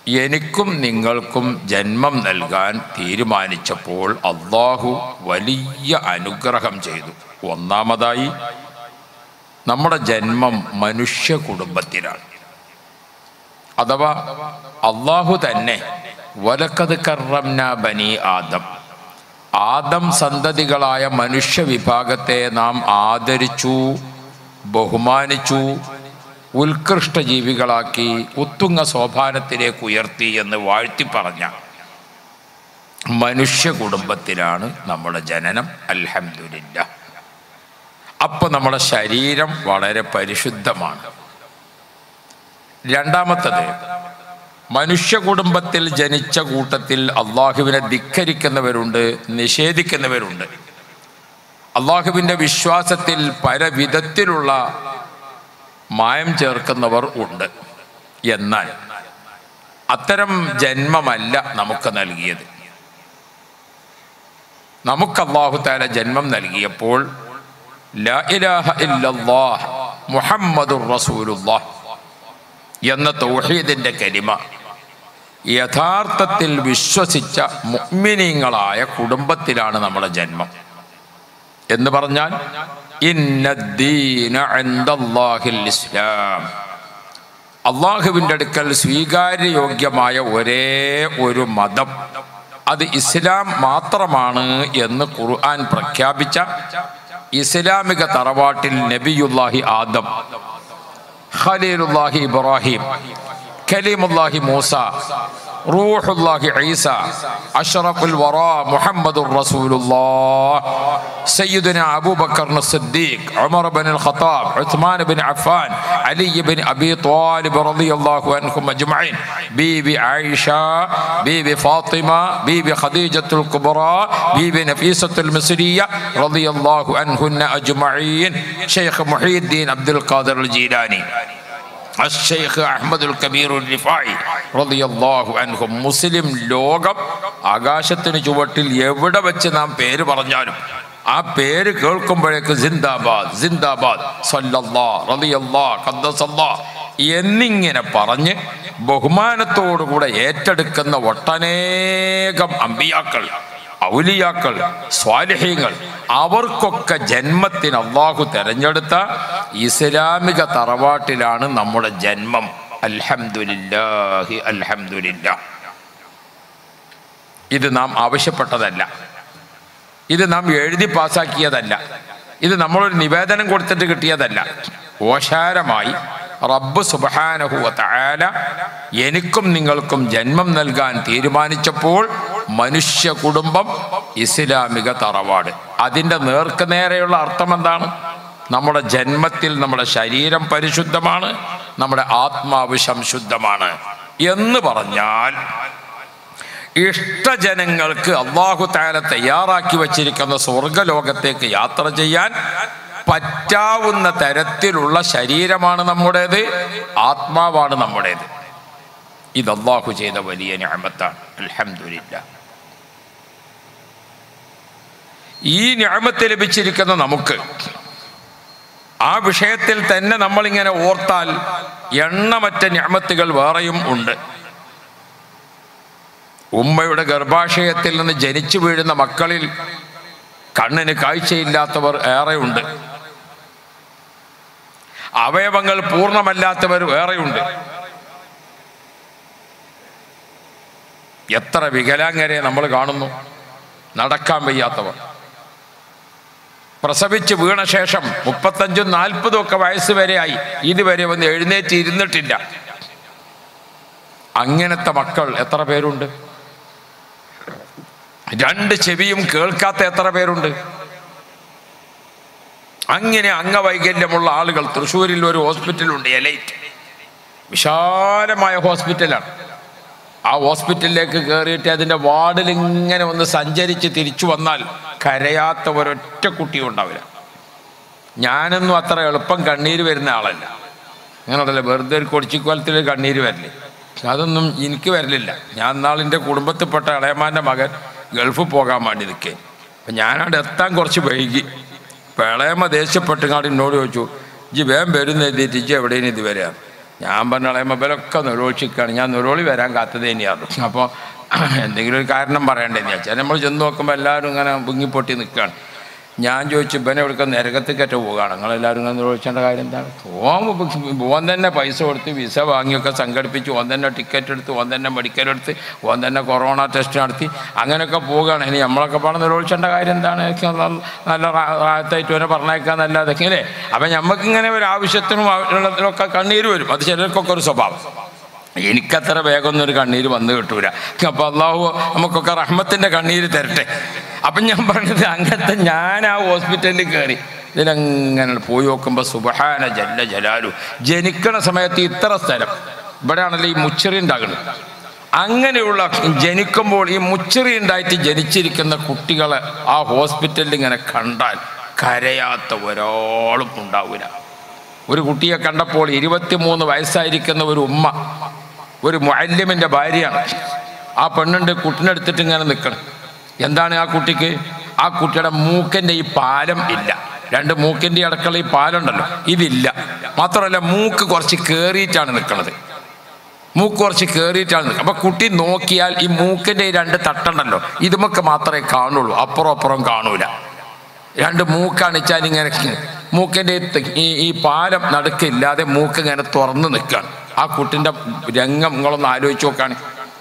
എനിക്കും നിങ്ങൾക്കും ജന്മം നൽകാൻ തീരുമാനിച്ചപ്പോൾ അള്ളാഹു വലിയ അനുഗ്രഹം ചെയ്തു ഒന്നാമതായി നമ്മുടെ ജന്മം മനുഷ്യ കുടുംബത്തിലാണ് അഥവാ അള്ളാഹു തന്നെ വലക്കത് കറംന ബനി ആദം ആദം സന്തതികളായ മനുഷ്യ വിഭാഗത്തെ നാം ആദരിച്ചു ബഹുമാനിച്ചു ഉത്കൃഷ്ട ജീവികളാക്കി ഉത്തുങ്ങ സോപാനത്തിലേക്ക് ഉയർത്തി എന്ന് വാഴ്ത്തി പറഞ്ഞ മനുഷ്യ കുടുംബത്തിലാണ് നമ്മുടെ ജനനം അൽഹംദുലില്ല അപ്പോൾ നമ്മുടെ ശരീരം വളരെ പരിശുദ്ധമാണ് രണ്ടാമത്തത് മനുഷ്യ കുടുംബത്തിൽ ജനിച്ച കൂട്ടത്തിൽ അള്ളാഹുവിനെ ധിക്കരിക്കുന്നവരുണ്ട് നിഷേധിക്കുന്നവരുണ്ട് അള്ളാഹുവിൻ്റെ വിശ്വാസത്തിൽ പല വിധത്തിലുള്ള മായം ചേർക്കുന്നവർ ഉണ്ട് എന്നാൽ അത്തരം ജന്മമല്ല നമുക്ക് നൽകിയത് നമുക്ക് അള്ളാഹു താല ജന്മം നൽകിയപ്പോൾ ലാ ഇലാഹ ഇല്ലല്ലാഹ് മുഹമ്മദുർ റസൂലുള്ളാഹ് എന്ന തൗഹീദിൻ്റെ കരിമ യഥാർത്ഥത്തിൽ വിശ്വസിച്ച മുഅ്മിനീങ്ങളായ കുടുംബത്തിലാണ് നമ്മുടെ ജന്മം എന്ന് പറഞ്ഞാൽ ഇന്നദ്ദീന ഇൻദല്ലാഹിൽ ഇസ്ലാം അള്ളാഹുവിൻ്റെ അടുക്കൽ സ്വീകാര്യയോഗ്യമായ ഒരേ ഒരു മതം അത് ഇസ്ലാം മാത്രമാണ് എന്ന് ഖുർആൻ പ്രഖ്യാപിച്ച ഇസ്ലാമിക തറവാട്ടിൽ നബിയുല്ലാഹി ആദം ഖലീലുല്ലാഹി ഇബ്രാഹിം കലീമുല്ലാഹി മൂസ റൂഹുല്ലാഹി ഈസ അഷ്റഫുൽ വറ മുഹമ്മദുർ റസൂലുള്ളാഹ് സയ്യിദുന അബൂബക്കർ സിദ്ദീഖ് ഉമർ ബിൻ الخطاب ഉസ്മാൻ ബിൻ അഫ്ഫാൻ അലി ബിൻ അബി ത്വാലിബ് റളിയല്ലാഹു അൻഹും അജ്മഈൻ ബീബി ആയിഷ ബീബി ഫാത്തിമ ബീബി ഖദീജത്തുൽ കുബ്ര ബീബി നഫീസത്തുൽ മിസ്രിയ റളിയല്ലാഹു അൻഹുന്ന അജ്മഈൻ ഷെയ്ഖ് മുഹീദ്ദീൻ അബ്ദുൽ ഖാദിർ അൽ ജീലാനി അഷെയ്ഖ് അഹമ്മദുൽ കബീർ റിഫായി റളിയല്ലാഹു അൻഹു മുസ്ലിം ലോകം ആകാശത്തിന് ചുവട്ടിൽ എവിടെ വെച്ച് നാം പേര് പറഞ്ഞാലും ആ പേര് കേൾക്കുമ്പോഴേക്ക് സിന്ദാബാദ് സിന്ദാബാദ് സല്ലല്ലാ റളിയല്ലാ ഖദ്ദസല്ലാ എന്നിങ്ങനെ പറഞ്ഞ് ബഹുമാനത്തോടുകൂടെ ഏറ്റെടുക്കുന്ന ഒട്ടനേകം അമ്പിയാക്കൾ ഔലിയാക്കൾ സ്വാലിഹ്യങ്ങൾ അവർക്കൊക്കെ ജന്മത്തിന് അള്ളാഹു തെരഞ്ഞെടുത്ത ഇസ്ലാമിക തറവാട്ടിലാണ് നമ്മുടെ ജന്മം അൽഹംദുലില്ലാഹി അൽഹംദുലില്ല ഇത് നാം ആവശ്യപ്പെട്ടതല്ല ഇത് നാം എഴുതി പാസാക്കിയതല്ല ഇത് നമ്മളൊരു നിവേദനം കൊടുത്തിട്ട് കിട്ടിയതല്ല ഓശാരമായി റബ്ബ് സുബഹാനഹുവ തആല എനിക്കും നിങ്ങൾക്കും ജന്മം നൽകാൻ തീരുമാനിച്ചപ്പോൾ മനുഷ്യ കുടുംബം ഇസ്ലാമിക തറവാട് അതിൻ്റെ നേർക്ക് നേരെയുള്ള അർത്ഥം എന്താണ് നമ്മുടെ ജന്മത്തിൽ നമ്മുടെ ശരീരം പരിശുദ്ധമാണ് നമ്മുടെ ആത്മാവ് സംശുദ്ധമാണ് എന്ന് പറഞ്ഞാൽ ഇഷ്ടജനങ്ങൾക്ക് അള്ളാഹു താല തയ്യാറാക്കി വച്ചിരിക്കുന്ന സ്വർഗലോകത്തേക്ക് യാത്ര ചെയ്യാൻ പറ്റാവുന്ന തരത്തിലുള്ള ശരീരമാണ് നമ്മുടേത് ആത്മാവാണ് നമ്മുടേത് ഇത് അള്ളാഹു ചെയ്ത വലിയ ഞാമത്താണ് അൽഹംദുലില്ല ഈ ഞാമത്ത് ലഭിച്ചിരിക്കുന്ന നമുക്ക് ആ വിഷയത്തിൽ തന്നെ നമ്മളിങ്ങനെ ഓർത്താൽ എണ്ണമറ്റ ഞാമത്തുകൾ വേറെയും ഉണ്ട് ഉമ്മയുടെ ഗർഭാശയത്തിൽ നിന്ന് ജനിച്ചു വീഴുന്ന മക്കളിൽ കണ്ണിന് കാഴ്ചയില്ലാത്തവർ ഏറെയുണ്ട് അവയവങ്ങൾ പൂർണ്ണമല്ലാത്തവർ ഏറെയുണ്ട് എത്ര വികലാംഗരെ നമ്മൾ കാണുന്നു നടക്കാൻ വയ്യാത്തവർ പ്രസവിച്ച് വീണ ശേഷം മുപ്പത്തഞ്ചും നാൽപ്പതും ഒക്കെ വയസ്സ് വരെയായി ഇതുവരെ ഒന്ന് എഴുന്നേറ്റ് ഇരുന്നിട്ടില്ല അങ്ങനത്തെ മക്കൾ എത്ര പേരുണ്ട് രണ്ട് ചെവിയും കേൾക്കാത്ത എത്ര പേരുണ്ട് അങ്ങനെ അംഗവൈകല്യമുള്ള ആളുകൾ തൃശ്ശൂരിൽ ഒരു ഹോസ്പിറ്റലുണ്ട് എലൈറ്റ് വിശാലമായ ഹോസ്പിറ്റലാണ് ആ ഹോസ്പിറ്റലിലേക്ക് കയറിയിട്ട് അതിൻ്റെ വാർഡിൽ ഇങ്ങനെ ഒന്ന് സഞ്ചരിച്ച് തിരിച്ചു വന്നാൽ കരയാത്ത ഒരൊറ്റ കുട്ടിയും ഉണ്ടാവില്ല ഞാനൊന്നും അത്ര എളുപ്പം കണ്ണീര് വരുന്ന ആളല്ല അങ്ങനെയുണ്ടല്ലോ വെറുതെ ഒരു കൊടിച്ചിക്കോലത്തിൽ കണ്ണീര് വരില്ലേ അതൊന്നും എനിക്ക് വരലില്ല ഞാൻ നാളിൻ്റെ കുടുംബത്തിൽപ്പെട്ട ഇളയമാൻ്റെ മകൻ ഗൾഫിൽ പോകാൻ വേണ്ടി നിൽക്കേ അപ്പം ഞാനവിടെ എത്താൻ കുറച്ച് വൈകി അപ്പം ഇളയമ്മ ദേഷ്യപ്പെട്ടുങ്ങാണ്ട് എന്നോട് ചോദിച്ചു ഇജ്ജ് വേഗം വരുന്ന എഴുതിയിട്ട് ഇജ്ജ് എവിടെയും ഇതുവരെയാണ് ഞാൻ പറഞ്ഞ മൊബൈലൊക്കെ നിരോക്ഷിക്കുകയാണ് ഞാൻ നിരോളി വരാൻ കാത്തത് തന്നെയാണ് അപ്പോൾ എന്തെങ്കിലും ഒരു കാരണം പറയണ്ടേന്ന് വെച്ചാൽ നമ്മൾ ചെന്ന് നോക്കുമ്പോൾ എല്ലാവരും ഇങ്ങനെ പൊങ്ങിപ്പൊട്ടി നിൽക്കുകയാണ് ഞാൻ ചോദിച്ചു ഇവനെ എവിടെ നരകത്തിക്കറ്റ പോവുകയാണ് നിങ്ങളെല്ലാവരും ഇങ്ങനെ നിരോധിക്കേണ്ട കാര്യം എന്താണ് ഓൻ ഓൻ തന്നെ പൈസ കൊടുത്ത് വിസ വാങ്ങിയൊക്കെ സംഘടിപ്പിച്ച് ഓൻ തന്നെ ടിക്കറ്റ് എടുത്ത് ഓൻ തന്നെ മെഡിക്കൽ എടുത്ത് ഓൻ തന്നെ കൊറോണ ടെസ്റ്റ് നടത്തി അങ്ങനെയൊക്കെ പോവുകയാണ് ഇനി നമ്മളൊക്കെ പാടെ നിരോധിക്കേണ്ട കാര്യം എന്താണ് ഒക്കെ നല്ല- നല്ല റാഹത്തായിട്ട് വരെ പറഞ്ഞേക്കാൻ നല്ലതൊക്കെ അല്ലേ അപ്പം നമുക്കിങ്ങനെ ഒരു ആവശ്യത്തിനും ഉള്ളതിനൊക്കെ കണ്ണീര് വരും അത് ചിലർക്കൊക്കെ ഒരു സ്വഭാവം എനിക്കത്ര വേഗമൊന്നും ഒരു കണ്ണീര് വന്നു കിട്ടൂല അപ്പോൾ അള്ളാഹു നമുക്കൊക്കെ റഹ്മത്തിൻ്റെ കണ്ണീര് തരട്ടെ അപ്പം ഞാൻ പറഞ്ഞത് അങ്ങനത്തെ ഞാൻ ആ ഹോസ്പിറ്റലിൽ കയറി ഇതിലങ്ങനെ പോയി നോക്കുമ്പോൾ സുബഹാന ജല്ല ജലാലു ജനിക്കണ സമയത്ത് ഇത്ര സ്ഥലം ഇവിടെയാണല്ലോ ഈ മുച്ചറി ഉണ്ടാകുന്നത് അങ്ങനെയുള്ള ജനിക്കുമ്പോൾ ഈ മുച്ചറി ഉണ്ടായിട്ട് ജനിച്ചിരിക്കുന്ന കുട്ടികളെ ആ ഹോസ്പിറ്റലിൽ ഇങ്ങനെ കണ്ടാൽ കരയാത്ത ഒരാളും ഉണ്ടാവില്ല ഒരു കുട്ടിയെ കണ്ടപ്പോൾ ഇരുപത്തിമൂന്ന് വയസ്സായിരിക്കുന്ന ഒരു ഉമ്മ ഒരു മുഅല്ലിമിൻ്റെ ഭാര്യയാണ് ആ പെണ്ണുണ്ട് കുട്ടിനെടുത്തിട്ട് ഇങ്ങനെ നിൽക്കണം എന്താണ് ആ കുട്ടിക്ക് ആ കുട്ടിയുടെ മൂക്കിൻ്റെ ഈ പാലം ഇല്ല രണ്ട് മൂക്കിൻ്റെ അടക്കള ഈ പാലുണ്ടല്ലോ ഇതില്ല മാത്രമല്ല മൂക്ക് കുറച്ച് കയറിയിട്ടാണ് നിൽക്കുന്നത് മൂക്ക് കുറച്ച് കയറിയിട്ടാണ് നിൽക്കുക അപ്പൊ കുട്ടി നോക്കിയാൽ ഈ മൂക്കിൻ്റെ ഈ രണ്ട് തട്ടുണ്ടല്ലോ ഇതുമൊക്കെ മാത്രമേ കാണുള്ളൂ അപ്പുറം അപ്പുറം കാണൂല രണ്ട് മൂക്കാണിച്ചാൽ ഇങ്ങനെ മൂക്കിൻ്റെ ഈ ഈ പാലം നടുക്കില്ലാതെ മൂക്ക് ഇങ്ങനെ തുറന്ന് നിൽക്കുകയാണ് ആ കുട്ടിൻ്റെ രംഗം നിങ്ങളൊന്ന് ആലോചിച്ച് നോക്കാണ്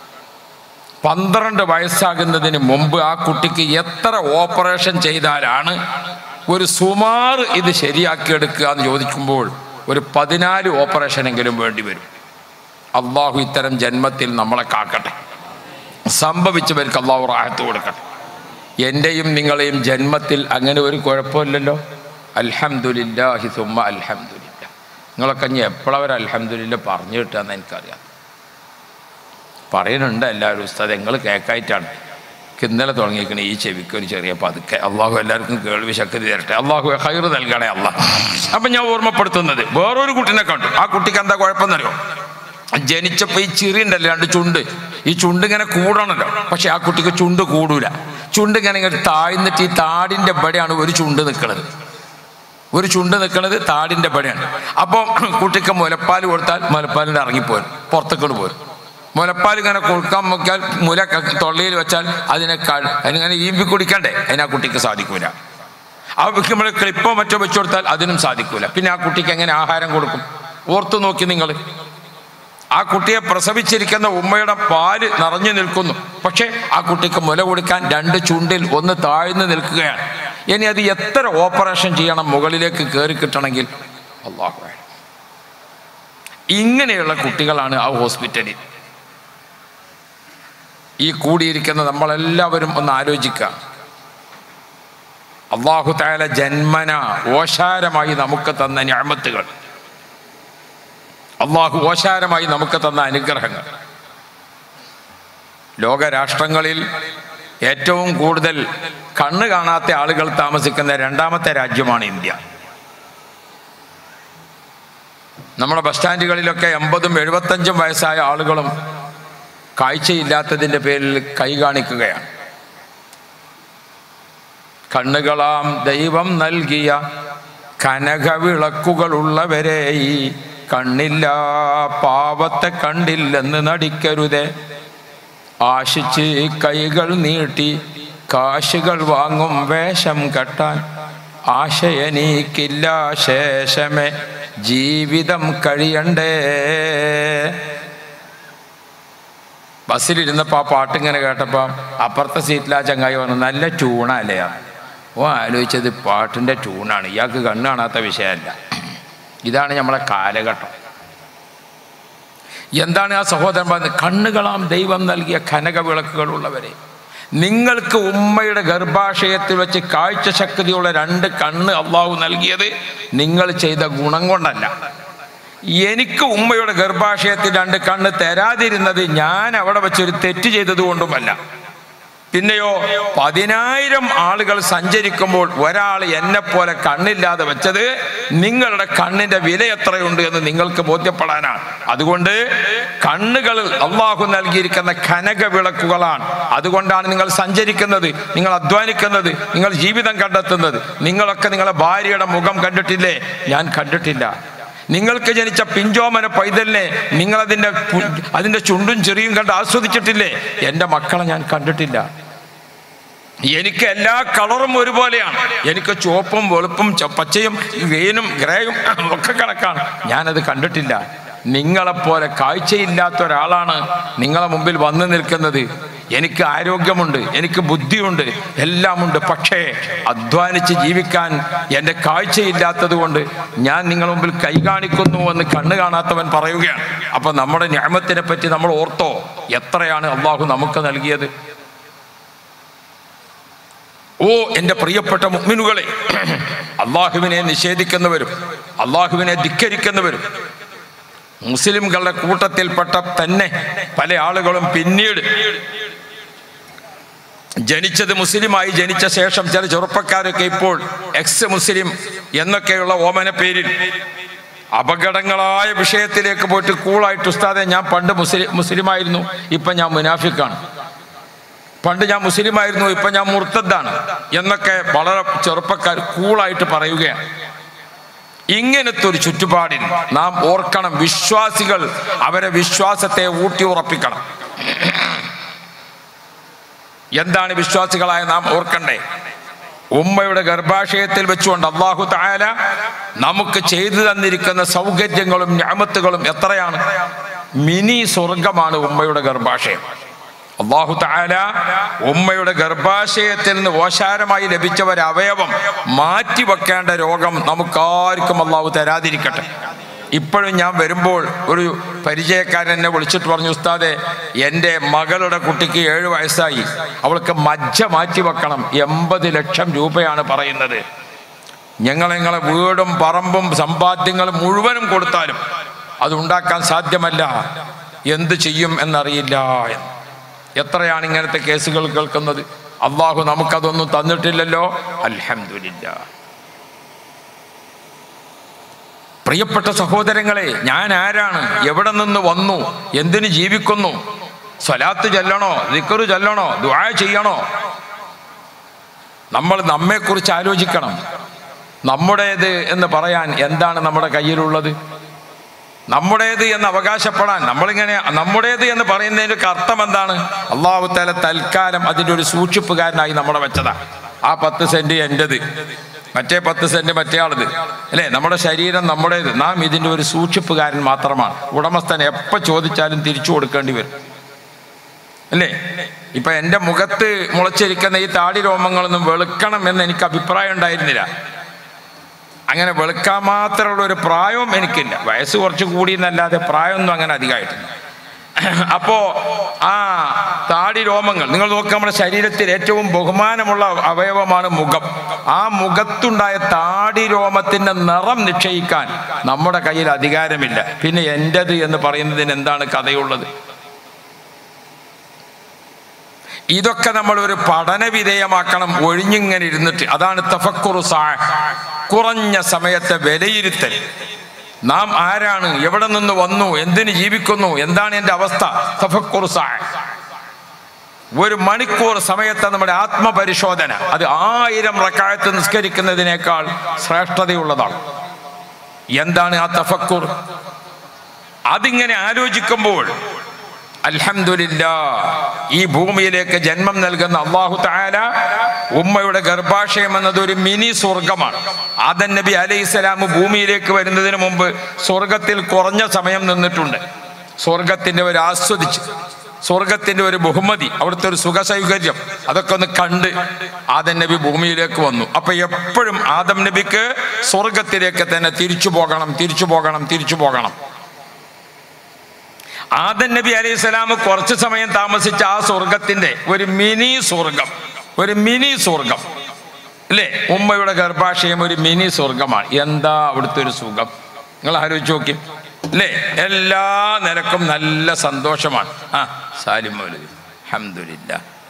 പന്ത്രണ്ട് വയസ്സാകുന്നതിന് മുമ്പ് ആ കുട്ടിക്ക് എത്ര ഓപ്പറേഷൻ ചെയ്താലാണ് ഒരു സുമാർ ഇത് ശരിയാക്കിയെടുക്കുക എന്ന് ചോദിക്കുമ്പോൾ ഒരു പതിനാല് ഓപ്പറേഷനെങ്കിലും വേണ്ടി വരും അള്ളാഹു ഇത്തരം ജന്മത്തിൽ നമ്മളെ കാക്കട്ടെ സംഭവിച്ചവർക്ക് അള്ളാഹു റാഹത്ത് കൊടുക്കട്ടെ എൻ്റെയും നിങ്ങളെയും ജന്മത്തിൽ അങ്ങനെ ഒരു കുഴപ്പമില്ലല്ലോ അൽഹംദുലില്ലാഹി സുമ്മ അൽഹംദുലില്ല നിങ്ങളൊക്കെ ഇനി എപ്പോഴവർ അൽഹംദുലില്ല പറഞ്ഞു കിട്ടുകയെന്ന് എനിക്കറിയാം പറയുന്നുണ്ട് എല്ലാവരും ഉസ്താദ് നിങ്ങൾ കേൾക്കായിട്ടാണ് എനിക്ക് ഇന്നലെ തുടങ്ങിയിരിക്കണ ഈ ചെവിക്ക് ഒരു ചെറിയ പതുക്കെ അള്ളാഹു എല്ലാവർക്കും കേൾവി ശക്തി തരട്ടെ അള്ളാഹു ഹൈർ നൽകണേ അള്ളാഹ് അപ്പം ഞാൻ ഓർമ്മപ്പെടുത്തുന്നത് വേറൊരു കുട്ടീനെ കണ്ടു ആ കുട്ടിക്ക് എന്താ കുഴപ്പമെന്നറിയോ ജനിച്ചപ്പോൾ ഈ ചിറി ഉണ്ടല്ലോ രണ്ട് ചുണ്ട് ഈ ചുണ്ട് ഇങ്ങനെ കൂടണല്ലോ പക്ഷെ ആ കുട്ടിക്ക് ചുണ്ട് കൂടൂല ചുണ്ട് ഇങ്ങനെ ഇങ്ങനെ താഴ്ന്നിട്ട് ഈ താടിൻ്റെ ഇവിടെയാണ് ഒരു ചുണ്ട് നിൽക്കുന്നത് ഒരു ചുണ്ട് നിൽക്കുന്നത് താടിൻ്റെ പടിയാണ് അപ്പോൾ കുട്ടിക്ക് മുലപ്പാൽ കൊടുത്താൽ മുലപ്പാലിൻ്റെ ഇറങ്ങിപ്പോരും പുറത്തേക്കോട് പോരും മുലപ്പാൽ ഇങ്ങനെ കൊടുക്കാൻ നോക്കിയാൽ മുല ക- തൊള്ളയിൽ വെച്ചാൽ അതിനെ ക അതിനിങ്ങനെ ഈമ്പി കുടിക്കണ്ടേ അതിന് ആ കുട്ടിക്ക് സാധിക്കൂല ആ നമ്മൾ ക്ലിപ്പോ മറ്റോ വെച്ചു കൊടുത്താൽ അതിനും സാധിക്കൂല പിന്നെ ആ കുട്ടിക്ക് എങ്ങനെ ആഹാരം കൊടുക്കും ഓർത്തു നോക്കി നിങ്ങൾ ആ കുട്ടിയെ പ്രസവിച്ചിരിക്കുന്ന ഉമ്മയുടെ പാല് നിറഞ്ഞു നിൽക്കുന്നു പക്ഷേ ആ കുട്ടിക്ക് മുല കൊടുക്കാൻ രണ്ട് ചുണ്ടിൽ ഒന്ന് താഴ്ന്നു നിൽക്കുകയാണ് ഇനി അത് എത്ര ഓപ്പറേഷൻ ചെയ്യണം മുകളിലേക്ക് കയറി കിട്ടണമെങ്കിൽ അള്ളാഹു അഅലം. ഇങ്ങനെയുള്ള കുട്ടികളാണ് ആ ഹോസ്പിറ്റലിൽ ഈ കൂടിയിരിക്കുന്ന നമ്മളെല്ലാവരും ഒന്ന് ആലോചിക്കുക അള്ളാഹു താല ജന്മന ഓശാരമായി നമുക്ക് തന്ന ഞാമത്തുകൾ അള്ളാഹു ഓശാരമായി നമുക്ക് തന്ന അനുഗ്രഹങ്ങൾ ലോകരാഷ്ട്രങ്ങളിൽ ഏറ്റവും കൂടുതൽ കണ്ണ് കാണാത്ത ആളുകൾ താമസിക്കുന്ന രണ്ടാമത്തെ രാജ്യമാണ് ഇന്ത്യ നമ്മുടെ ബസ് സ്റ്റാൻഡുകളിലൊക്കെ എൺപതും എഴുപത്തഞ്ചും വയസ്സായ ആളുകളും കാഴ്ചയില്ലാത്തതിൻ്റെ പേരിൽ കൈ കാണിക്കുകയാണ് കണ്ണുകളാം ദൈവം നൽകിയ കനകവിളക്കുകളുള്ളവരെ ഈ കണ്ണില്ല പാവത്തെ കണ്ടില്ലെന്ന് നടിക്കരുതേ ആശിച്ച് കൈകൾ നീട്ടി കാശുകൾ വാങ്ങും വേഷം കെട്ടാൻ ആശയനീക്കില്ല ശേഷമേ ജീവിതം കഴിയണ്ടേ ബസ്സിലിരുന്നപ്പോൾ ആ പാട്ടിങ്ങനെ കേട്ടപ്പോൾ അപ്പുറത്തെ സീറ്റിൽ ആ ചങ്ങായി പറഞ്ഞു നല്ല ട്യൂണല്ലേ ഓ ആലോചിച്ചത് പാട്ടിൻ്റെ ട്യൂണാണ് ഇയാൾക്ക് കണ്ണ് കാണാത്ത വിഷയമല്ല ഇതാണ് നമ്മളെ കാലഘട്ടം എന്താണ് ആ സഹോദരൻ പറഞ്ഞത് കണ്ണുകളാം ദൈവം നൽകിയ കനക വിളക്കുകളുള്ളവരെ നിങ്ങൾക്ക് ഉമ്മയുടെ ഗർഭാശയത്തിൽ വെച്ച് കാഴ്ച ശക്തിയുള്ള രണ്ട് കണ്ണ് അള്ളാഹു നൽകിയത് നിങ്ങൾ ചെയ്ത ഗുണം കൊണ്ടല്ല എനിക്ക് ഉമ്മയുടെ ഗർഭാശയത്തിൽ രണ്ട് കണ്ണ് തരാതിരുന്നത് ഞാൻ അവിടെ വെച്ചൊരു തെറ്റ് ചെയ്തത് കൊണ്ടുമല്ല പിന്നെയോ പതിനായിരം ആളുകൾ സഞ്ചരിക്കുമ്പോൾ ഒരാൾ എന്നെ പോലെ കണ്ണില്ലാതെ വെച്ചത് നിങ്ങളുടെ കണ്ണിന്റെ വില എത്രയുണ്ട് എന്ന് നിങ്ങൾക്ക് ബോധ്യപ്പെടാനാണ് അതുകൊണ്ട് കണ്ണുകൾ അള്ളാഹു നൽകിയിരിക്കുന്ന കനക വിളക്കുകളാണ് അതുകൊണ്ടാണ് നിങ്ങൾ സഞ്ചരിക്കുന്നത് നിങ്ങൾ അധ്വാനിക്കുന്നത് നിങ്ങൾ ജീവിതം കണ്ടെത്തുന്നത് നിങ്ങളൊക്കെ നിങ്ങളെ ഭാര്യയുടെ മുഖം കണ്ടിട്ടില്ലേ ഞാൻ കണ്ടിട്ടില്ല നിങ്ങൾക്ക് ജനിച്ച പിഞ്ചോമന പൈതലിനെ നിങ്ങളതിൻ്റെ പു- അതിൻ്റെ ചുണ്ടും ചെറിയും കണ്ട് ആസ്വദിച്ചിട്ടില്ലേ എൻ്റെ മക്കളെ ഞാൻ കണ്ടിട്ടില്ല എനിക്ക് എല്ലാ കളറും ഒരുപോലെയാണ് എനിക്ക് ചുവപ്പും വെളുപ്പും ച- പച്ചയും ഗ്രീനും ഗ്രേയും ഒക്കെ കണക്കാണ് ഞാനത് കണ്ടിട്ടില്ല നിങ്ങളെപ്പോലെ കാഴ്ചയില്ലാത്ത ഒരാളാണ് നിങ്ങളെ മുമ്പിൽ വന്നു നിൽക്കുന്നത് എനിക്ക് ആരോഗ്യമുണ്ട് എനിക്ക് ബുദ്ധിയുണ്ട് എല്ലാമുണ്ട് പക്ഷേ അധ്വാനിച്ച് ജീവിക്കാൻ എൻ്റെ കാഴ്ചയില്ലാത്തത് കൊണ്ട് ഞാൻ നിങ്ങളുടെ മുമ്പിൽ കൈ കാണിക്കുന്നു എന്ന് കണ്ണ് കാണാത്തവൻ പറയുകയാണ് അപ്പൊ നമ്മുടെ ഞാമത്തിനെ പറ്റി നമ്മൾ ഓർത്തോ എത്രയാണ് അള്ളാഹു നമുക്ക് നൽകിയത് ഓ എൻ്റെ പ്രിയപ്പെട്ട മുഗ്മിനുകളെ അള്ളാഹുവിനെ നിഷേധിക്കുന്നവരും അള്ളാഹുവിനെ ധിക്കരിക്കുന്നവരും മുസ്ലിംകളുടെ കൂട്ടത്തിൽപ്പെട്ട തന്നെ പല ആളുകളും പിന്നീട് ജനിച്ചത് മുസ്ലിമായി ജനിച്ച ശേഷം ചില ചെറുപ്പക്കാരൊക്കെ ഇപ്പോൾ എക്സ് മുസ്ലിം എന്നൊക്കെയുള്ള ഓമന പേരിൽ അപകടങ്ങളായ വിഷയത്തിലേക്ക് പോയിട്ട് കൂളായിട്ട് ഉസ്താദെ ഞാൻ പണ്ട് മുസ്ലിം മുസ്ലിമായിരുന്നു ഇപ്പം ഞാൻ മുനാഫിക്കാണ് പണ്ട് ഞാൻ മുസ്ലിമായിരുന്നു ഇപ്പൊ ഞാൻ മുർത്തദ്ദാണ് എന്നൊക്കെ വളരെ ചെറുപ്പക്കാർ കൂളായിട്ട് പറയുകയാണ് ഇങ്ങനത്തെ ഒരു ചുറ്റുപാടിൽ നാം ഓർക്കണം വിശ്വാസികൾ അവരെ വിശ്വാസത്തെ ഊട്ടി ഉറപ്പിക്കണം എന്താണ് വിശ്വാസികളായ നാം ഓർക്കണ്ടേ ഉമ്മയുടെ ഗർഭാശയത്തിൽ വെച്ചുകൊണ്ട് അള്ളാഹു തായാല നമുക്ക് ചെയ്തു തന്നിരിക്കുന്ന സൗകര്യങ്ങളും ഞാമത്തുകളും എത്രയാണ് മിനി സ്വർഗമാണ് ഉമ്മയുടെ ഗർഭാശയം അള്ളാഹു താല ഉമ്മയുടെ ഗർഭാശയത്തിൽ നിന്ന് ഓശാരമായി ലഭിച്ച ഒരു അവയവം മാറ്റിവെക്കേണ്ട രോഗം നമുക്കാർക്കും അള്ളാഹു തരാതിരിക്കട്ടെ ഇപ്പോഴും ഞാൻ വരുമ്പോൾ ഒരു പരിചയക്കാരൻ എന്നെ വിളിച്ചിട്ട് പറഞ്ഞു ഉസ്താദെ എൻ്റെ മകളുടെ കുട്ടിക്ക് ഏഴ് വയസ്സായി അവൾക്ക് മജ്ജ മാറ്റി വെക്കണം എൺപത് ലക്ഷം രൂപയാണ് പറയുന്നത് ഞങ്ങൾ ഞങ്ങളെ വീടും പറമ്പും സമ്പാദ്യങ്ങളും മുഴുവനും കൊടുത്താലും അത് ഉണ്ടാക്കാൻ സാധ്യമല്ല എന്ത് ചെയ്യും എന്നറിയില്ല എന്ന് എത്രയാണ് ഇങ്ങനത്തെ കേസുകൾ കേൾക്കുന്നത് അള്ളാഹു നമുക്കതൊന്നും തന്നിട്ടില്ലല്ലോ അൽഹംദുലില്ല പ്രിയപ്പെട്ട സഹോദരങ്ങളെ ഞാൻ ആരാണ് എവിടെ നിന്ന് വന്നു എന്തിനു ജീവിക്കുന്നു സ്വലാത്ത് ചൊല്ലണോ ദിക്കറ് ചൊല്ലണോ ദുആ ചെയ്യണോ നമ്മൾ നമ്മെക്കുറിച്ച് ആലോചിക്കണം നമ്മുടേത് എന്ന് പറയാൻ എന്താണ് നമ്മുടെ കയ്യിലുള്ളത് നമ്മുടേത് എന്ന് അവകാശപ്പെടാൻ നമ്മളിങ്ങനെ നമ്മുടേത് എന്ന് പറയുന്നതിൻ്റെ ഒക്കെ അർത്ഥം എന്താണ് അള്ളാഹു തല തൽക്കാലം അതിൻ്റെ ഒരു സൂക്ഷിപ്പുകാരനായി നമ്മളെ വെച്ചതാ ആ പത്ത് സെന്റ് എൻ്റെത് മറ്റേ പത്ത് സെന്റ് മറ്റേ ആളത് അല്ലേ നമ്മുടെ ശരീരം നമ്മുടേത് നാം ഇതിൻ്റെ ഒരു സൂക്ഷിപ്പുകാരൻ മാത്രമാണ് ഉടമസ്ഥൻ എപ്പോൾ ചോദിച്ചാലും തിരിച്ചു കൊടുക്കേണ്ടി വരും അല്ലേ ഇപ്പൊ എൻ്റെ മുഖത്ത് മുളച്ചിരിക്കുന്ന ഈ താടി രോമങ്ങളൊന്നും വെളുക്കണം എന്ന് എനിക്ക് അഭിപ്രായം ഉണ്ടായിരുന്നില്ല അങ്ങനെ വെളുക്കാൻ മാത്രമുള്ള ഒരു പ്രായവും എനിക്കില്ല വയസ്സ് കുറച്ച് കൂടി എന്നല്ലാതെ പ്രായമൊന്നും അങ്ങനെ അധികമായിട്ടില്ല അപ്പോ ആ താടി രോമങ്ങൾ നിങ്ങൾ നോക്കുക നമ്മുടെ ശരീരത്തിൽ ഏറ്റവും ബഹുമാനമുള്ള അവയവമാണ് മുഖം ആ മുഖത്തുണ്ടായ താടി രോമത്തിന്റെ നിറം നിശ്ചയിക്കാൻ നമ്മുടെ കയ്യിൽ അധികാരമില്ല പിന്നെ എൻ്റെത് എന്ന് പറയുന്നതിന് എന്താണ് കഥയുള്ളത് ഇതൊക്കെ നമ്മൾ ഒരു പഠന വിധേയമാക്കണം ഒഴിഞ്ഞിങ്ങനെ ഇരുന്നിട്ട് അതാണ് തഫക്കുറു സാ കുറഞ്ഞ സമയത്തെ വിലയിരുത്തൽ നാം ആരാണ് എവിടെ നിന്ന് വന്നു എന്തിന് ജീവിക്കുന്നു എന്താണ് എൻ്റെ അവസ്ഥ തഫക്കുറു സാ ഒരു മണിക്കൂർ സമയത്തെ നമ്മുടെ ആത്മപരിശോധന അത് ആയിരം റക്കായത്ത് നിസ്കരിക്കുന്നതിനേക്കാൾ ശ്രേഷ്ഠതയുള്ളതാണ് എന്താണ് ആ തഫക്കുർ അതിങ്ങനെ ആലോചിക്കുമ്പോൾ അൽഹംദുലില്ല ഈ ഭൂമിയിലേക്ക് ജന്മം നൽകുന്ന അള്ളാഹു താല ഉമ്മയുടെ ഗർഭാശയം എന്നത് ഒരു മിനി സ്വർഗമാണ് ആദൻ നബി അലൈഹി സ്വലാം ഭൂമിയിലേക്ക് വരുന്നതിന് മുമ്പ് സ്വർഗത്തിൽ കുറഞ്ഞ സമയം നിന്നിട്ടുണ്ട് സ്വർഗത്തിന്റെ ഒരു ആസ്വദിച്ച് സ്വർഗത്തിന്റെ ഒരു ബഹുമതി അവിടുത്തെ ഒരു സുഖ സൗകര്യം അതൊക്കെ ഒന്ന് കണ്ട് ആദം നബി ഭൂമിയിലേക്ക് വന്നു അപ്പൊ എപ്പോഴും ആദം നബിക്ക് സ്വർഗത്തിലേക്ക് തന്നെ തിരിച്ചു പോകണം തിരിച്ചു പോകണം തിരിച്ചു പോകണം ആദൻ നബി അലൈഹി സ്വലാം കുറച്ച് സമയം താമസിച്ച ആ സ്വർഗത്തിന്റെ ഒരു മിനി സ്വർഗം ഒരു മിനി സ്വർഗം അല്ലേ ഉമ്മയുടെ ഗർഭാശയം ഒരു മിനി സ്വർഗമാണ് എന്താ അവിടുത്തെ ഒരു സുഖം നിങ്ങൾ ആലോചിച്ച് നോക്കി അല്ലേ എല്ലാ നിലക്കും നല്ല സന്തോഷമാണ് ആ സാലിം മൗലവി അഹമ്മദില്ല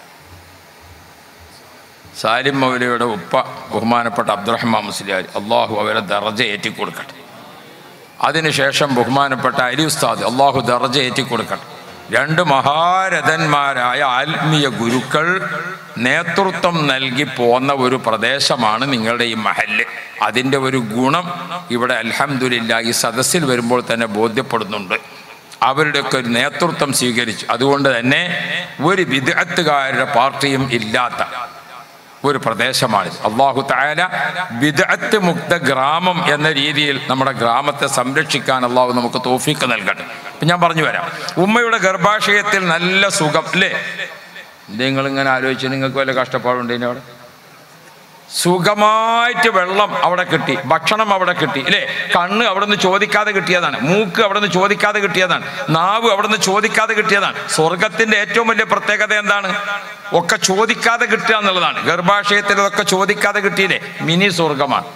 സാലിം മൗലവിയുടെ ഉപ്പ ബഹുമാനപ്പെട്ട അബ്ദുറഹ്മാൻ മുസ്ലിയാർ അള്ളാഹു അവരെ ദറജ ഏറ്റിക്കൊടുക്കട്ടെ അതിനുശേഷം ബഹുമാനപ്പെട്ട അലി ഉസ്താദ് അള്ളാഹു ദർജ ഏറ്റിക്കൊടുക്കട്ടെ രണ്ട് മഹാരഥന്മാരായ ആത്മീയ ഗുരുക്കൾ നേതൃത്വം നൽകി പോന്ന ഒരു പ്രദേശമാണ് നിങ്ങളുടെ ഈ മഹല് അതിൻ്റെ ഒരു ഗുണം ഇവിടെ അൽഹംദുലില്ല ഈ സദസ്സിൽ വരുമ്പോൾ തന്നെ ബോധ്യപ്പെടുന്നുണ്ട് അവരുടെയൊക്കെ ഒരു നേതൃത്വം സ്വീകരിച്ചു അതുകൊണ്ട് തന്നെ ഒരു വിദഗ്ധക്കാരുടെ പാർട്ടിയും ഇല്ലാത്ത ഒരു പ്രദേശമാണിത് അള്ളാഹു താല വിദഗ്ധ മുക്ത ഗ്രാമം എന്ന രീതിയിൽ നമ്മുടെ ഗ്രാമത്തെ സംരക്ഷിക്കാൻ അള്ളാഹു നമുക്ക് തോഫിക്ക് നൽകട്ടെ ഇപ്പം ഞാൻ പറഞ്ഞു വരാം ഉമ്മയുടെ ഗർഭാശയത്തിൽ നല്ല സുഖം അല്ലേ നിങ്ങൾ ഇങ്ങനെ ആലോചിച്ച് നിങ്ങൾക്ക് വല്ല കഷ്ടപ്പാടുണ്ട് ഇനി അവിടെ സുഖമായിട്ട് വെള്ളം അവിടെ കിട്ടി ഭക്ഷണം അവിടെ കിട്ടി അല്ലേ കണ്ണ് അവിടെ നിന്ന് ചോദിക്കാതെ കിട്ടിയതാണ് മൂക്ക് അവിടെ നിന്ന് ചോദിക്കാതെ കിട്ടിയതാണ് നാവ് അവിടെ നിന്ന് ചോദിക്കാതെ കിട്ടിയതാണ് സ്വർഗത്തിന്റെ ഏറ്റവും വലിയ പ്രത്യേകത എന്താണ് ഒക്കെ ചോദിക്കാതെ കിട്ടുക എന്നുള്ളതാണ് ഗർഭാശയത്തിൽ ഇതൊക്കെ ചോദിക്കാതെ കിട്ടിയില്ലേ മിനി സ്വർഗമാണ്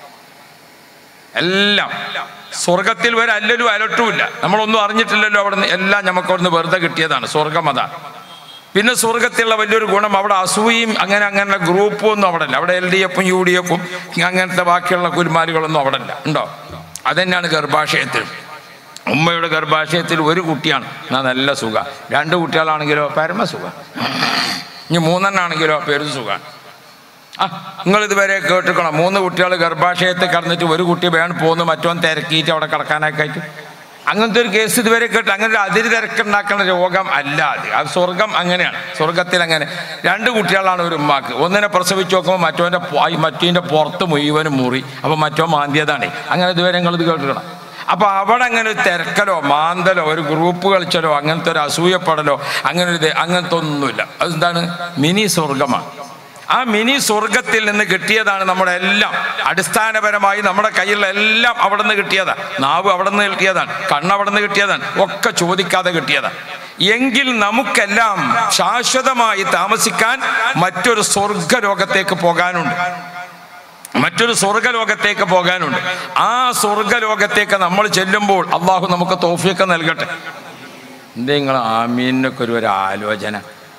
എല്ലാം സ്വർഗത്തിൽ വരെ അല്ലലും അലട്ടുമില്ല നമ്മളൊന്നും അറിഞ്ഞിട്ടില്ലല്ലോ അവിടെ നിന്ന് എല്ലാം നമുക്ക് അവിടുന്ന് വെറുതെ കിട്ടിയതാണ് സ്വർഗം അതാണ് പിന്നെ സ്വർഗത്തിലുള്ള വലിയൊരു ഗുണം അവിടെ അസൂയും അങ്ങനെ അങ്ങനെയുള്ള ഗ്രൂപ്പും ഒന്നും അവിടെ ഇല്ല അവിടെ എൽ ഡി എഫും യു ഡി എഫും അങ്ങനത്തെ ബാക്കിയുള്ള കുരുമാലുകളൊന്നും അവിടെ ഇല്ല ഉണ്ടോ അതന്നെയാണ് ഗർഭാശയത്തിൽ ഉമ്മയുടെ ഗർഭാശയത്തിൽ ഒരു കുട്ടിയാണ് എന്നാ നല്ല സുഖ രണ്ട് കുട്ടികളാണെങ്കിലോ പരമസുഖ ഇനി മൂന്നെണ്ണാണെങ്കിലോ പെരും സുഖമാണ് ആ നിങ്ങൾ ഇതുവരെ കേട്ടിക്കണം മൂന്ന് കുട്ടികൾ ഗർഭാശയത്തിൽ കടന്നിട്ട് ഒരു കുട്ടി വേണം പോന്ന് മറ്റോൻ തിരക്കിയിട്ട് അവിടെ കിടക്കാനൊക്കെ ആയിട്ട് അങ്ങനത്തെ ഒരു കേസ് ഇതുവരെ കേട്ട് അങ്ങനെ ഒരു അതിര് തിരക്കുണ്ടാക്കുന്ന രോഗം അല്ല അത് അത് സ്വർഗം അങ്ങനെയാണ് സ്വർഗത്തിൽ അങ്ങനെ രണ്ട് കുട്ടികളാണ് ഒരു ഉമ്മാക്ക് ഒന്നിനെ പ്രസവിച്ച് നോക്കുമ്പോൾ മറ്റോൻ്റെ മറ്റേൻ്റെ പുറത്ത് മുഴുവനും മുറി അപ്പോൾ മറ്റോ മാന്തിയതാണ് അങ്ങനെ ഇതുവരെ നിങ്ങൾ ഇത് കേട്ടിക്കണം അപ്പൊ അവിടെ അങ്ങനെ ഒരു തിരക്കലോ മാന്തലോ ഒരു ഗ്രൂപ്പ് കളിച്ചലോ അങ്ങനത്തെ ഒരു അസൂയപ്പെടലോ അങ്ങനെ ഒരു ഇത് അങ്ങനത്തെ ഒന്നുമില്ല അതെന്താണ് മിനി സ്വർഗമാണ് ആ മിനി സ്വർഗത്തിൽ നിന്ന് കിട്ടിയതാണ് നമ്മുടെ എല്ലാം അടിസ്ഥാനപരമായി നമ്മുടെ കയ്യിലുള്ള എല്ലാം അവിടെ നിന്ന് കിട്ടിയതാണ് നാവ് അവിടെ നിന്ന് കിട്ടിയതാണ് കണ്ണ് അവിടെ നിന്ന് കിട്ടിയതാണ് ഒക്കെ ചോദിക്കാതെ കിട്ടിയതാണ് എങ്കിൽ നമുക്കെല്ലാം ശാശ്വതമായി താമസിക്കാൻ മറ്റൊരു സ്വർഗലോകത്തേക്ക് പോകാനുണ്ട് മറ്റൊരു സ്വർഗലോകത്തേക്ക് പോകാനുണ്ട് ആ സ്വർഗലോകത്തേക്ക് നമ്മൾ ചെല്ലുമ്പോൾ അള്ളാഹു നമുക്ക് തോഫിയൊക്കെ നൽകട്ടെ എന്തേ നിങ്ങൾ ആമീനൊക്കെ ഒരു ഒരു ആലോചന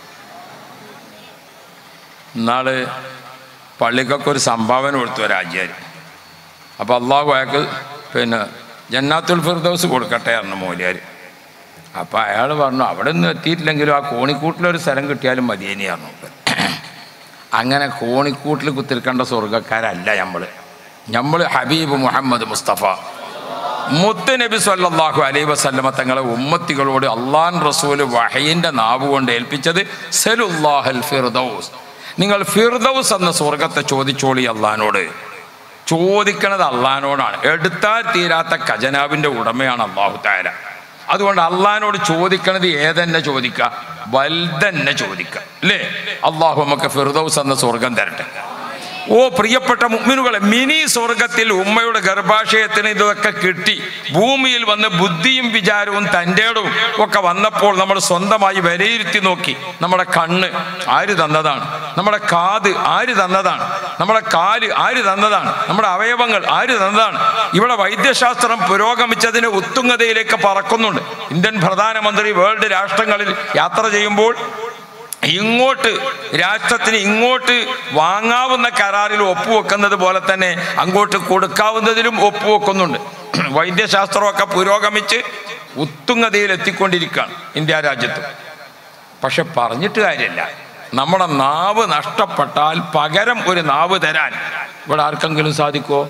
ഇന്നാള് പള്ളിക്കൊക്കെ ഒരു സംഭാവന കൊടുത്തു ഒരാജ്യാര് അപ്പോൾ അള്ളാഹു അയാൾക്ക് പിന്നെ ജന്നാത്തുൽ ഫിർദൗസ് കൊടുക്കട്ടെ പറഞ്ഞു മൂലിയാർ അപ്പോൾ അയാൾ പറഞ്ഞു അവിടെ ഒന്നും എത്തിയിട്ടില്ലെങ്കിലും ആ കോണിക്കൂട്ടിലൊരു സ്ഥലം കിട്ടിയാലും മതിയേനിയായിരുന്നു അങ്ങനെ കോണിക്കൂട്ടിൽ കുത്തിരിക്കേണ്ട സ്വർഗക്കാരല്ല നമ്മൾ നമ്മൾ ഹബീബ് മുഹമ്മദ് മുസ്തഫ മുത്ത് നബി സല്ലല്ലാഹു അലൈഹി വസല്ലമ തങ്ങളെ ഉമ്മത്തികളോട് അള്ളാൻ റസൂല് വഹയിൻ്റെ നാവ് കൊണ്ട് ഏൽപ്പിച്ചത് സലുല്ലാഹൽ ഫിർദൗസ് നിങ്ങൾ ഫിർദൗസ് എന്ന സ്വർഗത്തെ ചോദിച്ചോളി അള്ളഹാനോട് ചോദിക്കണത് അള്ളഹാനോടാണ് എടുത്താൽ തീരാത്ത ഖജനാവിൻ്റെ ഉടമയാണ് അള്ളാഹു താര അതുകൊണ്ട് അള്ളഹാനോട് ചോദിക്കണത് ഏതെന്നെ ചോദിക്കുക വലുതെന്നെ ചോദിക്കുക അല്ലേ അള്ളാഹു നമുക്ക് ഫിർദൗസ് എന്ന സ്വർഗം തരട്ടെ ഓ പ്രിയപ്പെട്ട മുഅ്മിനുകളെ മിനി സ്വർഗത്തിൽ ഉമ്മയുടെ ഗർഭാശയത്തിന് ഇതൊക്കെ കിട്ടി ഭൂമിയിൽ വന്ന് ബുദ്ധിയും വിചാരവും തൻ്റെടവും ഒക്കെ വന്നപ്പോൾ നമ്മൾ സ്വന്തമായി വിലയിരുത്തി നോക്കി നമ്മുടെ കണ്ണ് ആര് തന്നതാണ് നമ്മുടെ കാത് ആര് തന്നതാണ് നമ്മുടെ കാല് ആര് തന്നതാണ് നമ്മുടെ അവയവങ്ങൾ ആര് തന്നതാണ് ഇവിടെ വൈദ്യശാസ്ത്രം പുരോഗമിച്ചതിന് ഉത്തുംഗതയിലേക്ക് പറക്കുന്നുണ്ട് ഇന്ത്യൻ പ്രധാനമന്ത്രി വേൾഡ് രാഷ്ട്രങ്ങളിൽ യാത്ര ചെയ്യുമ്പോൾ ഇങ്ങോട്ട് രാഷ്ട്രത്തിന് ഇങ്ങോട്ട് വാങ്ങാവുന്ന കരാറിൽ ഒപ്പുവെക്കുന്നത് പോലെ തന്നെ അങ്ങോട്ട് കൊടുക്കാവുന്നതിലും ഒപ്പുവെക്കുന്നുണ്ട് വൈദ്യശാസ്ത്രമൊക്കെ പുരോഗമിച്ച് ഉത്തുംഗതയിൽ എത്തിക്കൊണ്ടിരിക്കുകയാണ് ഇന്ത്യ രാജ്യത്ത് പക്ഷെ പറഞ്ഞിട്ട് കാര്യമില്ല നമ്മുടെ നാവ് നഷ്ടപ്പെട്ടാൽ പകരം ഒരു നാവ് തരാൻ ഇവിടെ ആർക്കെങ്കിലും സാധിക്കുമോ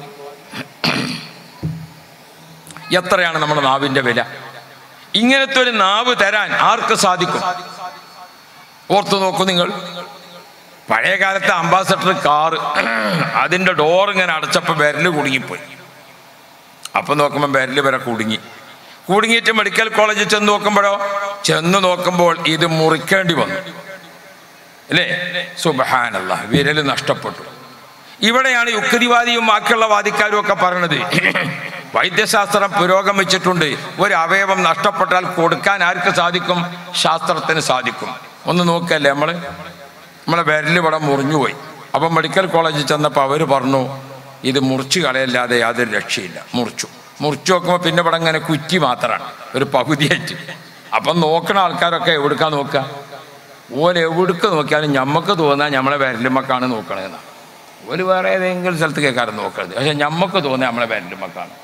എത്രയാണ് നമ്മുടെ നാവിൻ്റെ വില ഇങ്ങനത്തെ ഒരു നാവ് തരാൻ ആർക്ക് സാധിക്കും ഓർത്തു നോക്കൂ നിങ്ങൾ പഴയ കാലത്തെ അംബാസഡർ കാറ് അതിൻ്റെ ഡോർ ഇങ്ങനെ അടച്ചപ്പോൾ വിരല് കുടുങ്ങിപ്പോയി അപ്പം നോക്കുമ്പോൾ വിരല് വരെ കുടുങ്ങി കുടുങ്ങിയിട്ട് മെഡിക്കൽ കോളേജിൽ ചെന്ന് നോക്കുമ്പോഴോ ചെന്ന് നോക്കുമ്പോൾ ഇത് മുറിക്കേണ്ടി വന്നു അല്ലേ സുബഹാനല്ല വിരല് നഷ്ടപ്പെട്ടു ഇവിടെയാണ് യുക്തിവാദിയും ബാക്കിയുള്ള വാദിക്കാരും ഒക്കെ പറയണത് വൈദ്യശാസ്ത്രം പുരോഗമിച്ചിട്ടുണ്ട് ഒരു അവയവം നഷ്ടപ്പെട്ടാൽ കൊടുക്കാൻ ആർക്ക് സാധിക്കും ശാസ്ത്രത്തിന് സാധിക്കും ഒന്ന് നോക്കല്ലേ നമ്മൾ നമ്മളെ വിരൽ ഇവിടെ മുറിഞ്ഞുപോയി അപ്പം മെഡിക്കൽ കോളേജിൽ ചെന്നപ്പോൾ അവർ പറഞ്ഞു ഇത് മുറിച്ച് കളയല്ലാതെ യാതൊരു രക്ഷയില്ല മുറിച്ചു മുറിച്ചു നോക്കുമ്പോൾ പിന്നെ ഇവിടെ ഇങ്ങനെ കുറ്റി മാത്രമാണ് ഒരു പകുതിയായിട്ട് അപ്പം നോക്കണ ആൾക്കാരൊക്കെ എവിടുക്കാ നോക്കുക ഓല് എവിടുക്ക് നോക്കിയാലും ഞമ്മക്ക് തോന്നാൻ നമ്മളെ വിരലുമ്മക്കാണ് നോക്കണതെന്നാണ് ഒരു വേറെ ഏതെങ്കിലും സ്ഥലത്ത് കേൾക്കാറ് നോക്കരുത് പക്ഷെ ഞമ്മക്ക് തോന്നുക നമ്മളെ വിരലുമ്മക്കാണ്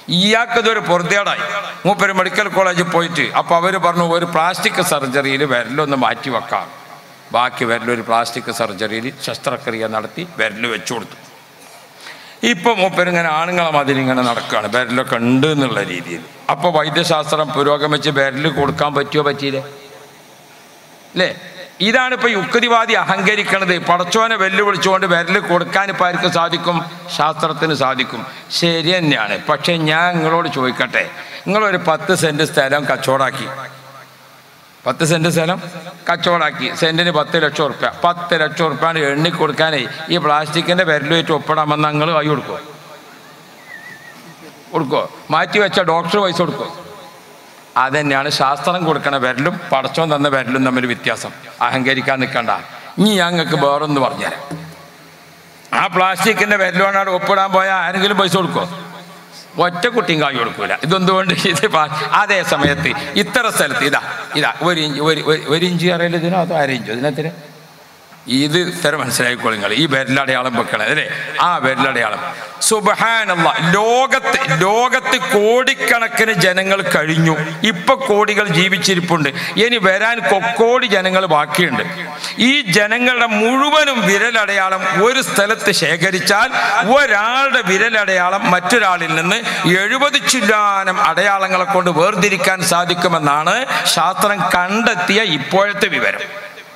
ഇയാൾക്കിതൊരു പൊറുതേടായി മൂപ്പര് മെഡിക്കൽ കോളേജിൽ പോയിട്ട് അപ്പോൾ അവർ പറഞ്ഞു ഒരു പ്ലാസ്റ്റിക് സർജറിയിൽ വിരലൊന്ന് മാറ്റി വെക്കാം ബാക്കി വിരലൊരു പ്ലാസ്റ്റിക് സർജറിയിൽ ശസ്ത്രക്രിയ നടത്തി വിരൽ വെച്ചു കൊടുത്തു ഇപ്പം മൂപ്പരിങ്ങനെ ആണുങ്ങളെ മതിലിങ്ങനെ നടക്കുകയാണ് വിരലൊക്കെ ഉണ്ട് എന്നുള്ള രീതിയിൽ അപ്പോൾ വൈദ്യശാസ്ത്രം പുരോഗമിച്ച് വിരൽ കൊടുക്കാൻ പറ്റുമോ പറ്റിയില്ലേ അല്ലേ ഇതാണ് ഇപ്പൊ യുക്തിവാദി അഹങ്കരിക്കണത് പടച്ചോനെ വെല്ലുവിളിച്ചുകൊണ്ട് വിരൽ കൊടുക്കാൻ ഇപ്പം ആർക്ക് സാധിക്കും ശാസ്ത്രത്തിന് സാധിക്കും ശരി തന്നെയാണ് പക്ഷെ ഞാൻ നിങ്ങളോട് ചോദിക്കട്ടെ നിങ്ങളൊരു പത്ത് സെന്റ് സ്ഥലം കച്ചവടാക്കി പത്ത് സെന്റ് സ്ഥലം കച്ചവടാക്കി സെന്റിന് പത്ത് ലക്ഷം ഉറുപ്യ പത്ത് ലക്ഷം ഉറുപ്പ്യാണ് എണ്ണി കൊടുക്കാനേ ഈ പ്ലാസ്റ്റിക്കിന്റെ വിരലുമായിട്ട് ഒപ്പിടാമെന്ന് നിങ്ങൾ കൈ കൊടുക്കുമോ കൊടുക്കോ മാറ്റി വെച്ച ഡോക്ടർ പൈസ കൊടുക്കോ അതന്നെയാണ് ശാസ്ത്രം കൊടുക്കണ വിരലും പടച്ചോൻ തന്ന വിരലും തമ്മിൽ വ്യത്യാസം അഹങ്കരിക്കാൻ നിൽക്കണ്ട ഇനി ഞങ്ങൾക്ക് വേറൊന്ന് പറഞ്ഞുതരാം ആ പ്ലാസ്റ്റിക്കിന്റെ വിരലുകൊണ്ടാണ് ഒപ്പിടാൻ പോയാൽ ആരെങ്കിലും പൈസ കൊടുക്കോ ഒറ്റ കുട്ടിയും കായ് കൊടുക്കൂല ഇതെന്തുകൊണ്ട് ഇത് പ- അതേ സമയത്ത് ഇത്ര സ്ഥലത്ത് ഇതാ ഇതാ ഒരു ഇഞ്ച് ഒരു ഒരു- ഒരു ഇഞ്ച് അറിയില്ല ഇതിനോ അതോ അര ഇഞ്ചോ ഇതിനെത്തിന് ഇത് ഇത്തരം മനസ്സിലായിക്കോളും നിങ്ങൾ ഈ വിരലടയാളം വെക്കണം അല്ലേ ആ വിരലടയാളം സുബഹാനല്ല ലോകത്ത് ലോകത്ത് കോടിക്കണക്കിന് ജനങ്ങൾ കഴിഞ്ഞു ഇപ്പൊ കോടികൾ ജീവിച്ചിരിപ്പുണ്ട് ഇനി വരാൻ കൊക്കോടി ജനങ്ങൾ ബാക്കിയുണ്ട് ഈ ജനങ്ങളുടെ മുഴുവനും വിരലടയാളം ഒരു സ്ഥലത്ത് ശേഖരിച്ചാൽ ഒരാളുടെ വിരലടയാളം മറ്റൊരാളിൽ നിന്ന് എഴുപത് ചില്ലാനം അടയാളങ്ങളെ കൊണ്ട് വേർതിരിക്കാൻ സാധിക്കുമെന്നാണ് ശാസ്ത്രം കണ്ടെത്തിയ ഇപ്പോഴത്തെ വിവരം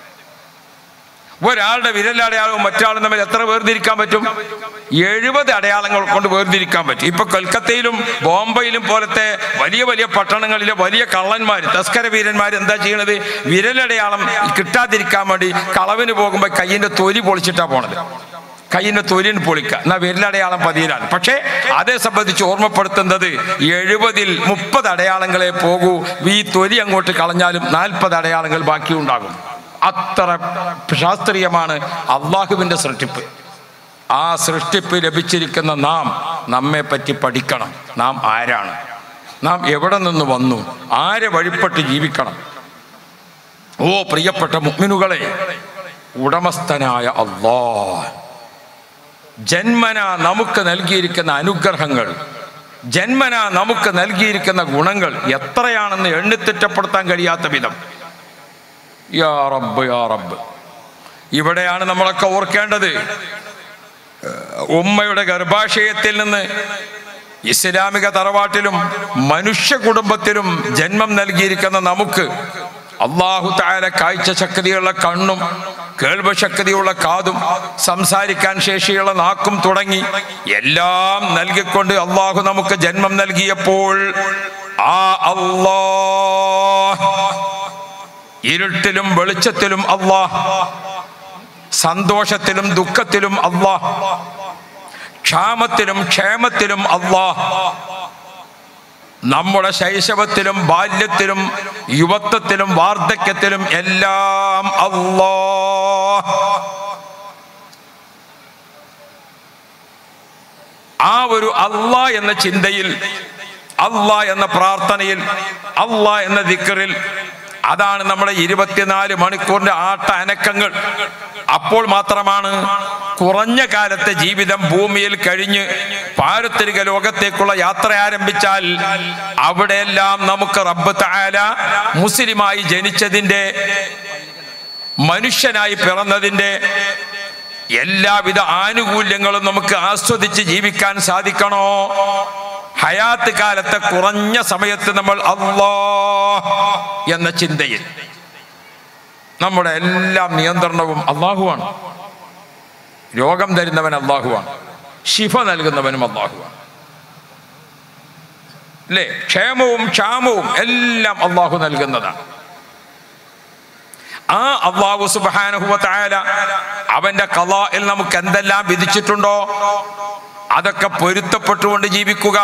ഒരാളുടെ വിരലടയാളവും മറ്റാളും തമ്മിൽ എത്ര വേർതിരിക്കാൻ പറ്റും എഴുപത് അടയാളങ്ങൾ കൊണ്ട് വേർതിരിക്കാൻ പറ്റും ഇപ്പൊ കൊൽക്കത്തയിലും ബോംബെയിലും പോലത്തെ വലിയ വലിയ പട്ടണങ്ങളിലെ വലിയ കള്ളന്മാർ തസ്കര വീരന്മാർ എന്താ ചെയ്യണത് വിരലടയാളം കിട്ടാതിരിക്കാൻ വേണ്ടി കളവിന് പോകുമ്പോൾ കയ്യിന്റെ തൊലി പൊളിച്ചിട്ടാ പോണത് കയ്യിന്റെ തൊലിന് പൊളിക്കുക എന്നാ വിരലടയാളം പതിയിലാണ് പക്ഷേ അതേ സംബന്ധിച്ച് ഓർമ്മപ്പെടുത്തുന്നത് എഴുപതിൽ മുപ്പത് അടയാളങ്ങളെ പോകൂ ഈ തൊലി അങ്ങോട്ട് കളഞ്ഞാലും നാൽപ്പത് അടയാളങ്ങൾ ബാക്കിയുണ്ടാകും അത്ര ശാസ്ത്രീയമാണ് അള്ളാഹുവിൻ്റെ സൃഷ്ടിപ്പ് ആ സൃഷ്ടിപ്പ് ലഭിച്ചിരിക്കുന്ന നാം നമ്മെ പറ്റി പഠിക്കണം നാം ആരാണ് നാം എവിടെ നിന്ന് വന്നു ആരെ വഴിപ്പെട്ട് ജീവിക്കണം ഓ പ്രിയപ്പെട്ട മുഗ്മിനുകളെ ഉടമസ്ഥനായ അള്ളാ ജന്മന നമുക്ക് നൽകിയിരിക്കുന്ന അനുഗ്രഹങ്ങൾ ജന്മന നമുക്ക് നൽകിയിരിക്കുന്ന ഗുണങ്ങൾ എത്രയാണെന്ന് എണ്ണിത്തിറ്റപ്പെടുത്താൻ കഴിയാത്ത വിധം യാ റബ്ബ് യാ റബ്ബ് ഇവിടെയാണ് നമ്മളൊക്കെ ഓർക്കേണ്ടത് ഉമ്മയുടെ ഗർഭാശയത്തിൽ നിന്ന് ഇസ്ലാമിക തറവാട്ടിലും മനുഷ്യ കുടുംബത്തിലും ജന്മം നൽകിയിരിക്കുന്ന നമുക്ക് അള്ളാഹു താര കാഴ്ച ശക്തിയുള്ള കണ്ണും കേൾവ ശക്തിയുള്ള കാതും സംസാരിക്കാൻ ശേഷിയുള്ള നാക്കും തുടങ്ങി എല്ലാം നൽകിക്കൊണ്ട് അള്ളാഹു നമുക്ക് ജന്മം നൽകിയപ്പോൾ ആ അള്ളാഹ് ഇരുട്ടിലും വെളിച്ചത്തിലും അള്ളാഹ് സന്തോഷത്തിലും ദുഃഖത്തിലും അള്ളാഹ് ക്ഷാമത്തിലും ക്ഷേമത്തിലും അള്ളാഹ് നമ്മുടെ ശൈശവത്തിലും ബാല്യത്തിലും യുവത്വത്തിലും വാർദ്ധക്യത്തിലും എല്ലാം അള്ളാഹ് ആ ഒരു അള്ളാ എന്ന ചിന്തയിൽ അള്ളാ എന്ന പ്രാർത്ഥനയിൽ അള്ളാ എന്ന ദിക്കറിൽ അതാണ് നമ്മുടെ ഇരുപത്തിനാല് മണിക്കൂറിന്റെ ആട്ട അനക്കങ്ങൾ അപ്പോൾ മാത്രമാണ് കുറഞ്ഞ കാലത്തെ ജീവിതം ഭൂമിയിൽ കഴിഞ്ഞ് പാരത്രിക ലോകത്തേക്കുള്ള യാത്ര ആരംഭിച്ചാൽ അവിടെയെല്ലാം നമുക്ക് റബ്ബ് താല മുസ്ലിമായി ജനിച്ചതിൻ്റെ മനുഷ്യനായി പിറന്നതിൻ്റെ എല്ലാവിധ ആനുകൂല്യങ്ങളും നമുക്ക് ആസ്വദിച്ച് ജീവിക്കാൻ സാധിക്കണോ ഹയാത്ത് കാലത്തെ കുറഞ്ഞ സമയത്ത് നമ്മൾ അള്ളാ എന്ന ചിന്തയിൽ നമ്മുടെ എല്ലാ നിയന്ത്രണവും അള്ളാഹുവാണ് രോഗം തരുന്നവൻ അള്ളാഹുവാണ് ശിഫ നൽകുന്നവനും അള്ളാഹുവാണ് അല്ലേ ക്ഷേമവും ക്ഷാമവും എല്ലാം അള്ളാഹു നൽകുന്നതാണ് ആ അള്ളാഹു സുബാനുഹുവല അവന്റെ കലായിൽ നമുക്ക് എന്തെല്ലാം വിധിച്ചിട്ടുണ്ടോ അതൊക്കെ പൊരുത്തപ്പെട്ടുകൊണ്ട് ജീവിക്കുക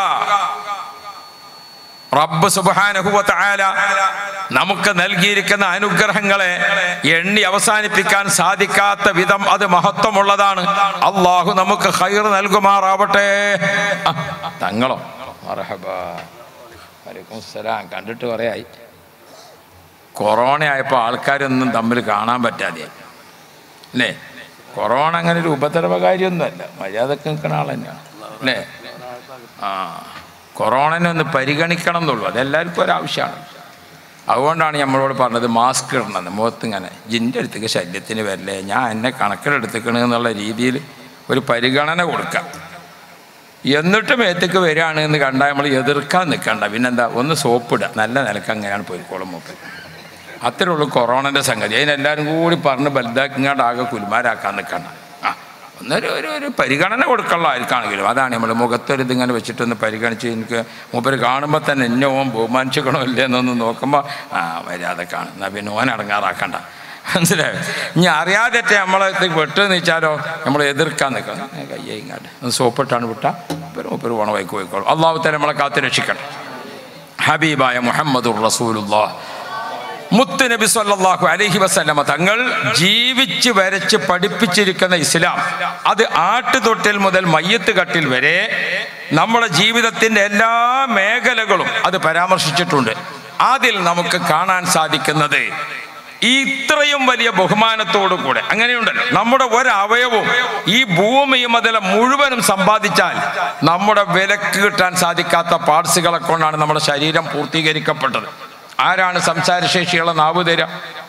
റബ്ബ് സുബാനുഹുവല നമുക്ക് നൽകിയിരിക്കുന്ന അനുഗ്രഹങ്ങളെ എണ്ണി അവസാനിപ്പിക്കാൻ സാധിക്കാത്ത വിധം അത് മഹത്വമുള്ളതാണ് അള്ളാഹു നമുക്ക് ഹൈർ നൽകുമാറാവട്ടെ ആ, തങ്ങളോ മർഹബാ. വലൈക്കും സലാം കണ്ടിട്ട് കുറേയായി കൊറോണ ആയപ്പോൾ ആൾക്കാരൊന്നും തമ്മിൽ കാണാൻ പറ്റാതെ അല്ലേ കൊറോണ അങ്ങനെ ഒരു ഉപദ്രവകാരിയൊന്നുമല്ല മര്യാദക്ക് നിൽക്കുന്ന ആൾ തന്നെയാണ് അല്ലേ ആ കൊറോണനെ ഒന്ന് പരിഗണിക്കണം എന്നുള്ളൂ അതെല്ലാവർക്കും ഒരാവശ്യമാണ് അതുകൊണ്ടാണ് നമ്മളോട് പറഞ്ഞത് മാസ്ക് ഇടണമെന്ന് മുഖത്ത് ഇങ്ങനെ ജിൻ്റെ അടുത്തേക്ക് ശല്യത്തിന് വരില്ലേ ഞാൻ എന്നെ കണക്കിലെടുത്തേക്കണ് എന്നുള്ള രീതിയിൽ ഒരു പരിഗണന കൊടുക്കാം എന്നിട്ട് മേത്തേക്ക് വരികയാണ് എന്ന് കണ്ടാൽ നമ്മൾ എതിർക്കാൻ നിൽക്കണ്ട പിന്നെന്താ ഒന്ന് സോപ്പിടുക നല്ല നിലക്ക് അങ്ങനെയാണ് പോയിക്കോളും മൂപ്പൻ അത്രേ ഉള്ളൂ കൊറോണൻ്റെ സംഗതി അതിനെല്ലാവരും കൂടി പറഞ്ഞ് ബലുതാക്കിങ്ങാണ്ട് ആകെ കുലുമാരാക്കാൻ നിൽക്കണ്ട ആ ഒന്നൊരു ഒരു ഒരു പരിഗണന കൊടുക്കാനുള്ള ആർക്കാണെങ്കിലും അതാണ് നമ്മൾ മുഖത്തൊരു ഇതിങ്ങനെ വെച്ചിട്ടൊന്ന് പരിഗണിച്ച് എനിക്ക് മൂപ്പര് കാണുമ്പോൾ തന്നെ എന്നെ ഓൻ ബഹുമാനിച്ചിക്കണോ ഇല്ലേ എന്നൊന്ന് നോക്കുമ്പോൾ ആ വരാതെ കാണുന്ന പിന്നെ ഓൻ അടങ്ങാറാക്കണ്ട മനസ്സിലായോ ഇനി അറിയാതെ നമ്മളെ വെട്ട് നീച്ചാലോ നമ്മൾ എതിർക്കാൻ നിൽക്കണം കയ്യേ ഇങ്ങാട്ട് ഒന്ന് സോപ്പിട്ടാണ് വിട്ടാ മൂപ്പര് മൂപ്പര് പോണ വൈക്ക് പോയിക്കോളും അള്ളാഹു തല നമ്മളെ കാത്ത് രക്ഷിക്കണം ഹബീബായ മുഹമ്മദുർ റസൂലുല്ലാ മുത്ത് നബി സല്ലല്ലാഹു അലൈഹി വസല്ലമ തങ്ങൾ ജീവിച്ച് വരച്ച് പഠിപ്പിച്ചിരിക്കുന്ന ഇസ്ലാം അത് ആട്ടുതൊട്ടിൽ മുതൽ മയ്യത്ത് കട്ടിൽ വരെ നമ്മുടെ ജീവിതത്തിന്റെ എല്ലാ മേഖലകളും അത് പരാമർശിച്ചിട്ടുണ്ട് അതിൽ നമുക്ക് കാണാൻ സാധിക്കുന്നത് ഈ ഇത്രയും വലിയ ബഹുമാനത്തോടു കൂടെ അങ്ങനെയുണ്ടല്ലോ നമ്മുടെ ഒരവയവും ഈ ഭൂമിയും അതിലെ മുഴുവനും സമ്പാദിച്ചാൽ നമ്മുടെ വിലക്ക് കിട്ടാൻ സാധിക്കാത്ത പാർട്സുകളെ കൊണ്ടാണ് നമ്മുടെ ശരീരം പൂർത്തീകരിക്കപ്പെട്ടത് ആരാണ് സംസാരശേഷിയുള്ള നാവ് തരിക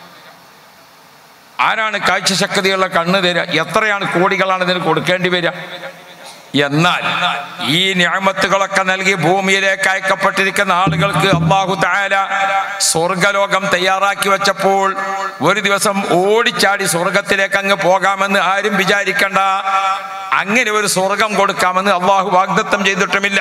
ആരാണ് കാഴ്ചശക്തിയുള്ള കണ്ണ് തരിക എത്രയാണ് കോടികളാണ് ഇതിന് കൊടുക്കേണ്ടി വരിക എന്നാൽ ഈ ഞാമത്തുകളൊക്കെ നൽകി ഭൂമിയിലേക്ക് അയക്കപ്പെട്ടിരിക്കുന്ന ആളുകൾക്ക് അള്ളാഹു താല സ്വർഗലോകം തയ്യാറാക്കി വെച്ചപ്പോൾ ഒരു ദിവസം ഓടിച്ചാടി സ്വർഗത്തിലേക്ക് അങ്ങ് പോകാമെന്ന് ആരും വിചാരിക്കണ്ട അങ്ങനെ ഒരു സ്വർഗം കൊടുക്കാമെന്ന് അള്ളാഹു വാഗ്ദത്തം ചെയ്തിട്ടുമില്ല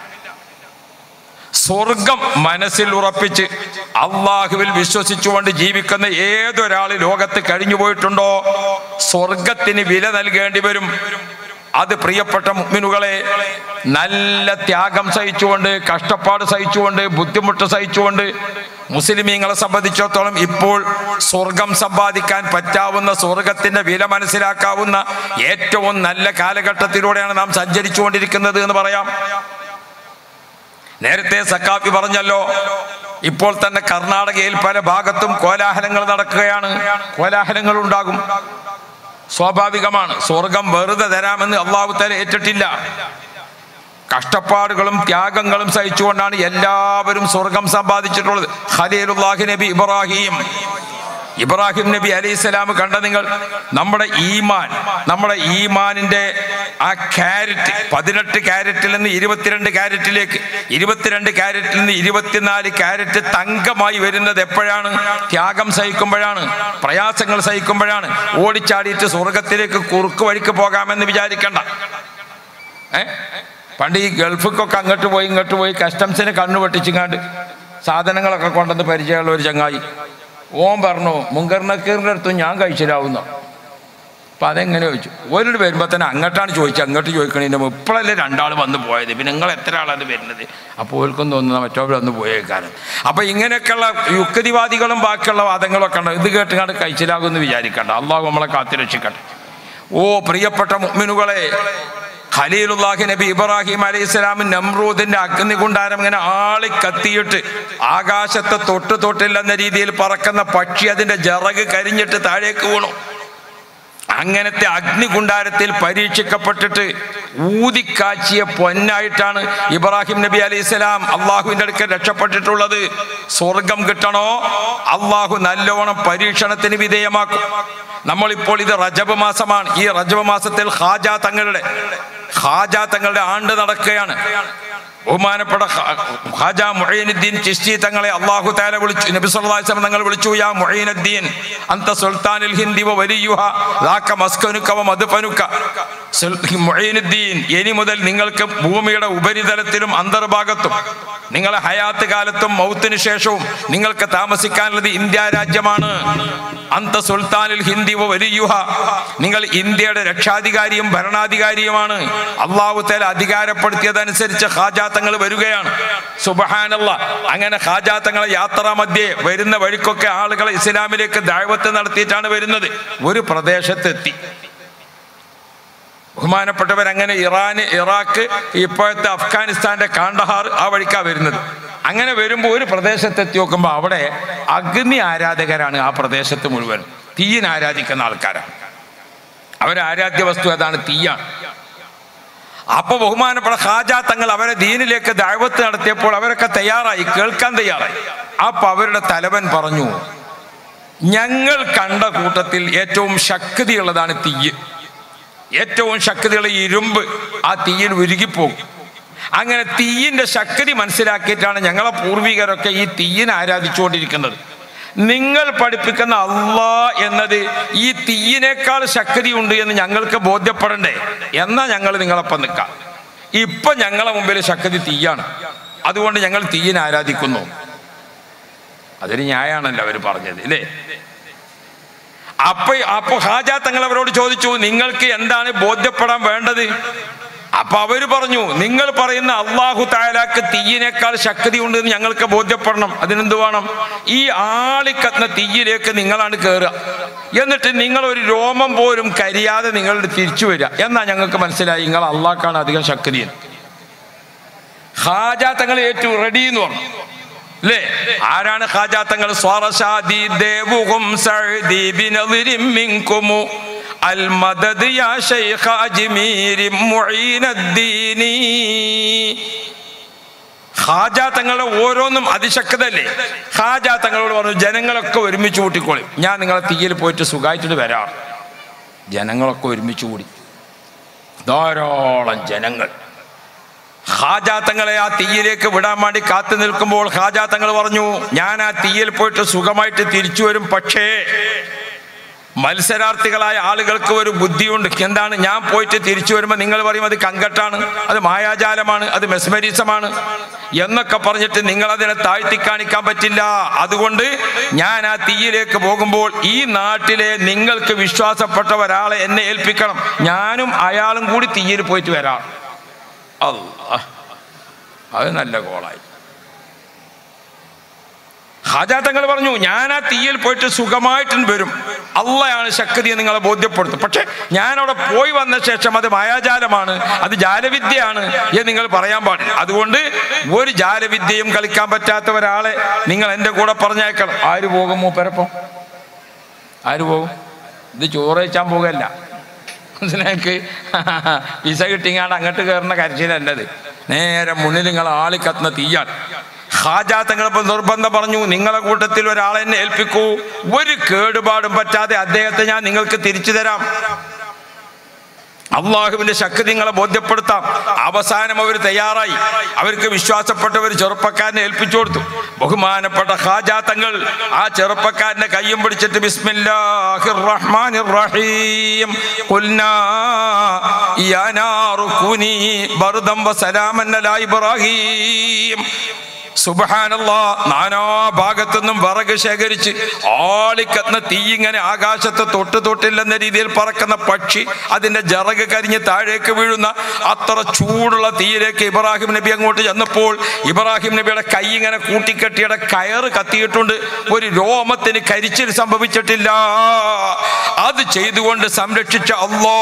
സ്വർഗം മനസ്സിൽ ഉറപ്പിച്ച് അള്ളാഹുവിൽ വിശ്വസിച്ചുകൊണ്ട് ജീവിക്കുന്ന ഏതൊരാൾ ലോകത്ത് കഴിഞ്ഞു പോയിട്ടുണ്ടോ സ്വർഗത്തിന് വില നൽകേണ്ടി വരും അത് പ്രിയപ്പെട്ട മുഗ്മിനുകളെ നല്ല ത്യാഗം സഹിച്ചുകൊണ്ട് കഷ്ടപ്പാട് സഹിച്ചുകൊണ്ട് ബുദ്ധിമുട്ട് സഹിച്ചുകൊണ്ട് മുസ്ലിമീങ്ങളെ സംബന്ധിച്ചിടത്തോളം ഇപ്പോൾ സ്വർഗം സമ്പാദിക്കാൻ പറ്റാവുന്ന സ്വർഗത്തിന്റെ വില മനസ്സിലാക്കാവുന്ന ഏറ്റവും നല്ല കാലഘട്ടത്തിലൂടെയാണ് നാം സഞ്ചരിച്ചുകൊണ്ടിരിക്കുന്നത് എന്ന് പറയാം നേരത്തെ സക്കാഫി പറഞ്ഞല്ലോ ഇപ്പോൾ തന്നെ കർണാടകയിൽ പല ഭാഗത്തും കോലാഹലങ്ങൾ നടക്കുകയാണ് കോലാഹലങ്ങൾ ഉണ്ടാകും സ്വാഭാവികമാണ് സ്വർഗം വെറുതെ തരാമെന്ന് അള്ളാഹു തല ഏറ്റിട്ടില്ല കഷ്ടപ്പാടുകളും ത്യാഗങ്ങളും സഹിച്ചുകൊണ്ടാണ് എല്ലാവരും സ്വർഗം സമ്പാദിച്ചിട്ടുള്ളത് ഖലീലുല്ലാഹി നബി ഇബ്രാഹിം ഇബ്രാഹിം നബി അലൈഹി സ്വലാം കണ്ട നിങ്ങൾ നമ്മുടെ ഈമാൻ നമ്മുടെ ഈമാനിന്റെ ആ ക്യാരറ്റ് പതിനെട്ട് ക്യാരറ്റിൽ നിന്ന് ഇരുപത്തിരണ്ട് ക്യാരറ്റിലേക്ക് ഇരുപത്തിരണ്ട് ക്യാരറ്റിൽ നിന്ന് ഇരുപത്തിനാല് ക്യാരറ്റ് തങ്കമായി വരുന്നത് എപ്പോഴാണ് ത്യാഗം സഹിക്കുമ്പോഴാണ് പ്രയാസങ്ങൾ സഹിക്കുമ്പോഴാണ് ഓടിച്ചാടിയിട്ട് സ്വർഗത്തിലേക്ക് കുറുക്ക് വഴിക്ക് പോകാമെന്ന് വിചാരിക്കണ്ട ഏ പണ്ട് ഈ ഗൾഫിക്കൊക്കെ അങ്ങോട്ട് പോയി ഇങ്ങോട്ട് പോയി കസ്റ്റംസിന് കണ്ണു വെട്ടിച്ചിങ്ങാണ്ട് സാധനങ്ങളൊക്കെ കൊണ്ടുവന്ന് പരിചയമുള്ള ഒരു ചങ്ങായി ഓൻ പറഞ്ഞു മുങ്കർണക്കീറിൻ്റെ അടുത്തും ഞാൻ കഴിച്ചിലാവുന്ന അപ്പം അതെങ്ങനെ ചോദിച്ചു ഒരു വരുമ്പോൾ തന്നെ അങ്ങോട്ടാണ് ചോദിച്ചത് അങ്ങോട്ട് ചോദിക്കണതിൻ്റെ ഇപ്പോഴല്ലേ രണ്ടാൾ വന്ന് പോയത് പിന്നെ നിങ്ങൾ എത്ര ആളാണ് വരുന്നത് അപ്പോൾ ഓർക്കും തോന്നുന്ന മറ്റവരൊന്ന് പോയേക്കാരൻ അപ്പം ഇങ്ങനെയൊക്കെയുള്ള യുക്തിവാദികളും ബാക്കിയുള്ള വാദങ്ങളൊക്കെ ഉണ്ട് ഇത് കേട്ടുകൊണ്ട് കഴിച്ചിലാകുമെന്ന് വിചാരിക്കണ്ട അള്ളാഹു നമ്മളെ കാത്തിരക്ഷിക്കട്ടെ ഓ പ്രിയപ്പെട്ട മുഅ്മിനുകളെ ഖലീലുല്ലാഹി നബി ഇബ്രാഹിം അലൈഹി സ്വലാമിൻ നമ്രൂദിന്റെ അഗ്നികുണ്ടാരം ഇങ്ങനെ ആളി കത്തിയിട്ട് ആകാശത്തെ തൊട്ട് തൊട്ടില്ലെന്ന രീതിയിൽ പറക്കുന്ന പക്ഷി അതിന്റെ ജറക് കരിഞ്ഞിട്ട് താഴേക്ക് വീണു അങ്ങനത്തെ അഗ്നികുണ്ടാരത്തിൽ പരീക്ഷിക്കപ്പെട്ടിട്ട് ഊതിക്കാച്ചിയ പൊന്നായിട്ടാണ് ഇബ്രാഹിം നബി അലൈഹി സ്വലാം അള്ളാഹുവിന്റെ അടുക്കൽ രക്ഷപ്പെട്ടിട്ടുള്ളത് സ്വർഗം കിട്ടണോ അള്ളാഹു നല്ലോണം പരീക്ഷണത്തിന് വിധേയമാക്കും നമ്മളിപ്പോൾ ഇത് റജബ് മാസമാണ് ഈ റജബ് മാസത്തിൽ ഖാജ തങ്ങളുടെ ഖാജ തങ്ങളുടെ ആണ്ട് നടക്കുകയാണ് ബഹുമാനപ്പെട്ട ഖ- ഖാജ മുഈനുദ്ദീൻ ചിശ്തി തങ്ങളെ അള്ളാഹു താല വിളിച്ചു നബി സല്ലല്ലാഹു അലൈഹി വസല്ലം തങ്ങൾ വിളിച്ചു യാ മുഈനുദ്ദീൻ അന്ത സുൽത്താനുൽ ഹിന്ദി വ വലിയുഹ ലാക മസ്കനുക വ മദ്ഫനുക സുൽ- മുഈനുദ്ദീൻ ഇനി മുതൽ നിങ്ങൾക്ക് ഭൂമിയുടെ ഉപരിതലത്തിലും അന്തർഭാഗത്തും നിങ്ങളെ ഹയാത്ത് കാലത്തും മൗത്തിന് ശേഷവും നിങ്ങൾക്ക് താമസിക്കാനുള്ളത് ഇന്ത്യ രാജ്യമാണ് അന്ത സുൽത്താനുൽ ഹിന്ദി വ വലിയുഹ നിങ്ങൾ ഇന്ത്യയുടെ രക്ഷാധികാരിയും ഭരണാധികാരിയുമാണ് അള്ളാഹു തല അധികാരപ്പെടുത്തിയതനുസരിച്ച് ഖാജാത്തങ്ങൾ വരികയാണ് സുബഹാനല്ല അങ്ങനെ ഖാജാത്തങ്ങളെ യാത്രാ മധ്യേ വരുന്ന വഴിക്കൊക്കെ ആളുകളെ ഇസ്ലാമിലേക്ക് ദാഴ്വത്ത് നടത്തിയിട്ടാണ് വരുന്നത് ഒരു പ്രദേശത്തെത്തി ബഹുമാനപ്പെട്ടവർ അങ്ങനെ ഇറാന് ഇറാഖ് ഇപ്പോഴത്തെ അഫ്ഗാനിസ്ഥാന്റെ കാണ്ടഹാർ ആ വഴിക്കാ വരുന്നത് അങ്ങനെ വരുമ്പോൾ ഒരു പ്രദേശത്തെത്തി നോക്കുമ്പോൾ അവിടെ അഗ്നി ആരാധകരാണ് ആ പ്രദേശത്ത് മുഴുവൻ തീയിനെ ആരാധിക്കുന്ന ആൾക്കാരാണ് അവരെ ആരാധ്യ വസ്തു അതാണ് തീയാണ് അപ്പൊ ബഹുമാനപ്പെട്ട ഹാജാ തങ്ങൾ അവരെ ദീനിലേക്ക് ദൈവത്ത് നടത്തിയപ്പോൾ അവരൊക്കെ തയ്യാറായി കേൾക്കാൻ തയ്യാറായി അപ്പൊ അവരുടെ തലവൻ പറഞ്ഞു ഞങ്ങൾ കണ്ട കൂട്ടത്തിൽ ഏറ്റവും ശക്തിയുള്ളതാണ് തീയ് ഏറ്റവും ശക്തിയുള്ള ഇരുമ്പ് ആ തീയിൽ ഉരുകിപ്പോകും അങ്ങനെ തീയിന്റെ ശക്തി മനസ്സിലാക്കിയിട്ടാണ് ഞങ്ങളെ പൂർവികരൊക്കെ ഈ തീയിനെ ആരാധിച്ചുകൊണ്ടിരിക്കുന്നത് നിങ്ങൾ പഠിപ്പിക്കുന്ന അള്ളാ എന്നത് ഈ തീയിനേക്കാൾ ശക്തിയുണ്ട് എന്ന് ഞങ്ങൾക്ക് ബോധ്യപ്പെടണ്ടേ എന്നാ ഞങ്ങൾ നിങ്ങളൊപ്പം നിൽക്കാം ഇപ്പൊ ഞങ്ങളെ മുമ്പിൽ ശക്തി തീയാണ് അതുകൊണ്ട് ഞങ്ങൾ തീയിനെ ആരാധിക്കുന്നു അതൊരു ന്യായാണല്ലോ അവർ പറഞ്ഞത് അല്ലേ അപ്പൊ അപ്പൊ ഹാജാ തങ്ങൾ അവരോട് ചോദിച്ചു നിങ്ങൾക്ക് എന്താണ് ബോധ്യപ്പെടാൻ വേണ്ടത് അപ്പൊ അവര് പറഞ്ഞു നിങ്ങൾ പറയുന്ന അള്ളാഹു താലാക്ക് തീയിനേക്കാൾ ശക്തി ഉണ്ട് എന്ന് ഞങ്ങൾക്ക് ബോധ്യപ്പെടണം അതിനെന്ത് വേണം ഈ ആളിക്കത്തുന്ന തീയിലേക്ക് നിങ്ങളാണ് കയറുക എന്നിട്ട് നിങ്ങൾ ഒരു രോമം പോലും കരിയാതെ നിങ്ങൾ തിരിച്ചു വരിക എന്നാ ഞങ്ങൾക്ക് മനസ്സിലായി നിങ്ങൾ അള്ളാഹ്ക്കാണ് അധികം ശക്തി എന്ന് ഹാജ തങ്ങൾ ഏറ്റു റെഡി എന്ന് പറഞ്ഞു അല്ലേ ആരാണ് ഹാജാ തങ്ങൾ സ്വാറശാദി ദേവുഹും സഅദി ബിനദിരിം മിൻകുമു അൽ മദദ് യാ ശൈഖ അജ്മീരി മുഈനദ്ദീനി ഹാജാ തങ്ങളുടെ ഓരോന്നും അതിശക്തല്ലേ ഹാജാ തങ്ങളോട് പറഞ്ഞു ജനങ്ങളൊക്കെ ഒരുമിച്ച് കൂട്ടിക്കോളി ഞാൻ നിങ്ങളെ തീയിൽ പോയിട്ട് സുഖമായിട്ടിട്ട് വരാം ജനങ്ങളൊക്കെ ഒരുമിച്ച് കൂടി ധാരാളം ജനങ്ങൾ ഹാജാത്തങ്ങളെ ആ തീയിലേക്ക് വിടാൻ വേണ്ടി കാത്തു നിൽക്കുമ്പോൾ ഹാജാത്തങ്ങൾ പറഞ്ഞു ഞാൻ ആ തീയിൽ പോയിട്ട് സുഖമായിട്ട് തിരിച്ചു വരും പക്ഷേ മത്സരാർത്ഥികളായ ആളുകൾക്ക് ഒരു ബുദ്ധിയുണ്ട് എന്താണ് ഞാൻ പോയിട്ട് തിരിച്ചു വരുമ്പോൾ നിങ്ങൾ പറയും അത് കങ്കട്ടാണ് അത് മായാജാലമാണ് അത് മെസ്മരിസമാണ് എന്നൊക്കെ പറഞ്ഞിട്ട് നിങ്ങൾ അതിനെ താഴ്ത്തി കാണിക്കാൻ പറ്റില്ല അതുകൊണ്ട് ഞാൻ ആ തീയിലേക്ക് പോകുമ്പോൾ ഈ നാട്ടിലെ നിങ്ങൾക്ക് വിശ്വാസപ്പെട്ട ഒരാളെ എന്നെ ഏൽപ്പിക്കണം ഞാനും അയാളും കൂടി തീയിൽ പോയിട്ട് വരാം അല്ലാ അത് നല്ല കോളായി ഹാജാത്തങ്ങൾ പറഞ്ഞു ഞാൻ ആ തീയിൽ പോയിട്ട് സുഖമായിട്ട് വരും അള്ളയാണ് ശക്തിയെ നിങ്ങളെ ബോധ്യപ്പെടുത്തും പക്ഷെ ഞാൻ അവിടെ പോയി വന്ന ശേഷം അത് മായാജാലമാണ് അത് ജാലവിദ്യയാണ് എന്ന് നിങ്ങൾ പറയാൻ പാടില്ല അതുകൊണ്ട് ഒരു ജാലവിദ്യയും കളിക്കാൻ പറ്റാത്ത ഒരാളെ നിങ്ങൾ എൻ്റെ കൂടെ പറഞ്ഞേക്കണം ആര് പോകും മൂപ്പരപ്പം ആര് പോകും ഇത് ചോറ് വെച്ചാൻ പോകല്ല മനസ്സിലാക്ക് വിസ കിട്ടിങ്ങാണ്ട് അങ്ങോട്ട് കയറുന്ന കരച്ചിലല്ലത് നേരെ മുന്നിൽ നിങ്ങൾ ആളിക്കത്തുന്ന തീയാണ് ഹാജാ തങ്ങളിപ്പോൾ നിർബന്ധം പറഞ്ഞു നിങ്ങളെ കൂട്ടത്തിൽ ഒരാളെ എന്നെ ഏൽപ്പിക്കൂ ഒരു കേടുപാടും പറ്റാതെ അദ്ദേഹത്തെ ഞാൻ നിങ്ങൾക്ക് തിരിച്ചു തരാം അള്ളാഹുവിന്റെ ശക്തി നിങ്ങളെ ബോധ്യപ്പെടുത്താം അവസാനം അവർ തയ്യാറായി അവർക്ക് വിശ്വാസപ്പെട്ടവർ ചെറുപ്പക്കാരനെ ഏൽപ്പിച്ചു കൊടുത്തു ബഹുമാനപ്പെട്ട ഹാജാത്തങ്ങൾ ആ ചെറുപ്പക്കാരന്റെ കയ്യും പിടിച്ചിട്ട് ബിസ്മില്ലാഹിർ റഹ്മാനിർ റഹീം ഖുൽനാ യാ നാറു കുനി ബർദം വസലാമൻ അലാ ഇബ്രാഹീം സുബഹാനല്ലാ നാനാ ഭാഗത്തുനിന്നും വിറക് ശേഖരിച്ച് ആളിക്കത്തുന്ന തീ ഇങ്ങനെ ആകാശത്ത് തൊട്ട് തൊട്ടില്ലെന്ന രീതിയിൽ പറക്കുന്ന പക്ഷി അതിന്റെ ജറക് കരിഞ്ഞ് താഴേക്ക് വീഴുന്ന അത്ര ചൂടുള്ള തീയിലേക്ക് ഇബ്രാഹിം നബി അങ്ങോട്ട് ചെന്നപ്പോൾ ഇബ്രാഹിം നബിയുടെ കൈ ഇങ്ങനെ കൂട്ടിക്കെട്ടിയുടെ കയറ് കത്തിയിട്ടുണ്ട് ഒരു രോമത്തിന് കരിച്ചിൽ സംഭവിച്ചിട്ടില്ല അത് ചെയ്തുകൊണ്ട് സംരക്ഷിച്ച അല്ലോ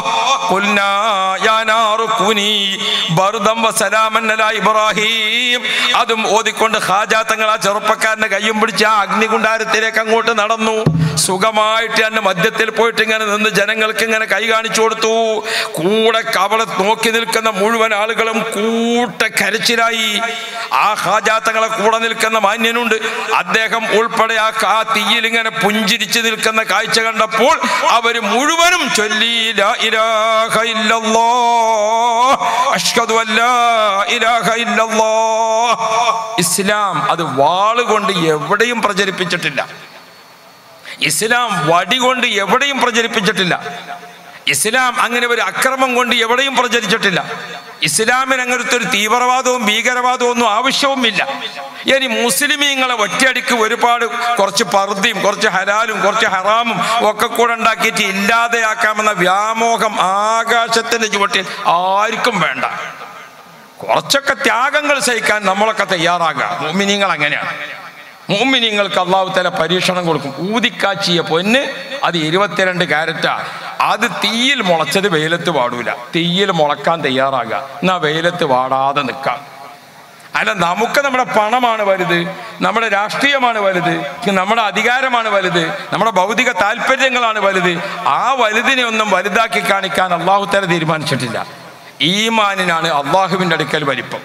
ഇബ്രാഹിം അതും ഓതിക്കൊണ്ട് ഹാജാത്തങ്ങൾ ആ ചെറുപ്പക്കാരന്റെ കയ്യും പിടിച്ച് ആ അഗ്നികുണ്ടാരത്തിലേക്ക് അങ്ങോട്ട് നടന്നു സുഖമായിട്ട് എന്നെ മധ്യത്തിൽ പോയിട്ട് ഇങ്ങനെ നിന്ന് ജനങ്ങൾക്ക് ഇങ്ങനെ കൈ കാണിച്ചു കൊടുത്തു കൂടെ കവളെ നോക്കി നിൽക്കുന്ന മുഴുവൻ ആളുകളും കൂട്ട കരച്ചിലായി ആ ഹാജാത്തങ്ങളെ കൂടെ നിൽക്കുന്ന മാന്യനുണ്ട് അദ്ദേഹം ഉൾപ്പെടെ ആ ആ തീയിൽ ഇങ്ങനെ പുഞ്ചിരിച്ച് നിൽക്കുന്ന കാഴ്ച കണ്ടപ്പോൾ അവര് മുഴുവനും ചൊല്ലി ലാ ഇലാഹ ഇല്ലല്ലാഹ് അഷ്ഹദു അല്ലാ ഇലാഹ ഇല്ലല്ലാഹ് ഇസ്ലാം അത് വാളുകൊണ്ട് എവിടെയും പ്രചരിപ്പിച്ചിട്ടില്ല ഇസ്ലാം വടി കൊണ്ട് എവിടെയും പ്രചരിപ്പിച്ചിട്ടില്ല ഇസ്ലാം അങ്ങനെ ഒരു അക്രമം കൊണ്ട് എവിടെയും പ്രചരിച്ചിട്ടില്ല ഇസ്ലാമിന് അങ്ങനത്തെ ഒരു തീവ്രവാദവും ഭീകരവാദവും ഒന്നും ആവശ്യവുമില്ല ഇനി മുസ്ലിമീങ്ങളെ ഒറ്റയടിക്ക് ഒരുപാട് കുറച്ച് പർദ്ദയും കുറച്ച് ഹലാലും കുറച്ച് ഹറാമും ഒക്കെ കൂടെ ഉണ്ടാക്കിയിട്ട് ഇല്ലാതെയാക്കാമെന്ന വ്യാമോഹം ആകാശത്തിന്റെ ചുവട്ടിൽ ആർക്കും വേണ്ട കുറച്ചൊക്കെ ത്യാഗങ്ങൾ സഹിക്കാൻ നമ്മളൊക്കെ തയ്യാറാകാം മോമിനിങ്ങൾ അങ്ങനെയാണ് മോമിനിങ്ങൾക്ക് അള്ളാഹു തല പരീക്ഷണം കൊടുക്കും ഊതിക്കാച്ചിയ പൊന്ന് അത് ഇരുപത്തിരണ്ട് ക്യാരറ്റാ അത് തീയിൽ മുളച്ചത് വെയിലത്ത് പാടൂല തീയിൽ മുളക്കാൻ തയ്യാറാകുക എന്നാ വെയിലത്ത് വാടാതെ നിൽക്കാം അല്ല നമുക്ക് നമ്മുടെ പണമാണ് വലുത് നമ്മുടെ രാഷ്ട്രീയമാണ് വലുത് നമ്മുടെ അധികാരമാണ് വലുത് നമ്മുടെ ഭൗതിക താല്പര്യങ്ങളാണ് വലുത് ആ വലുതിനെ ഒന്നും വലുതാക്കി കാണിക്കാൻ അള്ളാഹു തല തീരുമാനിച്ചിട്ടില്ല ഈമാനിനാണ് അള്ളാഹുവിൻ്റെ അടുക്കൽ വലിപ്പം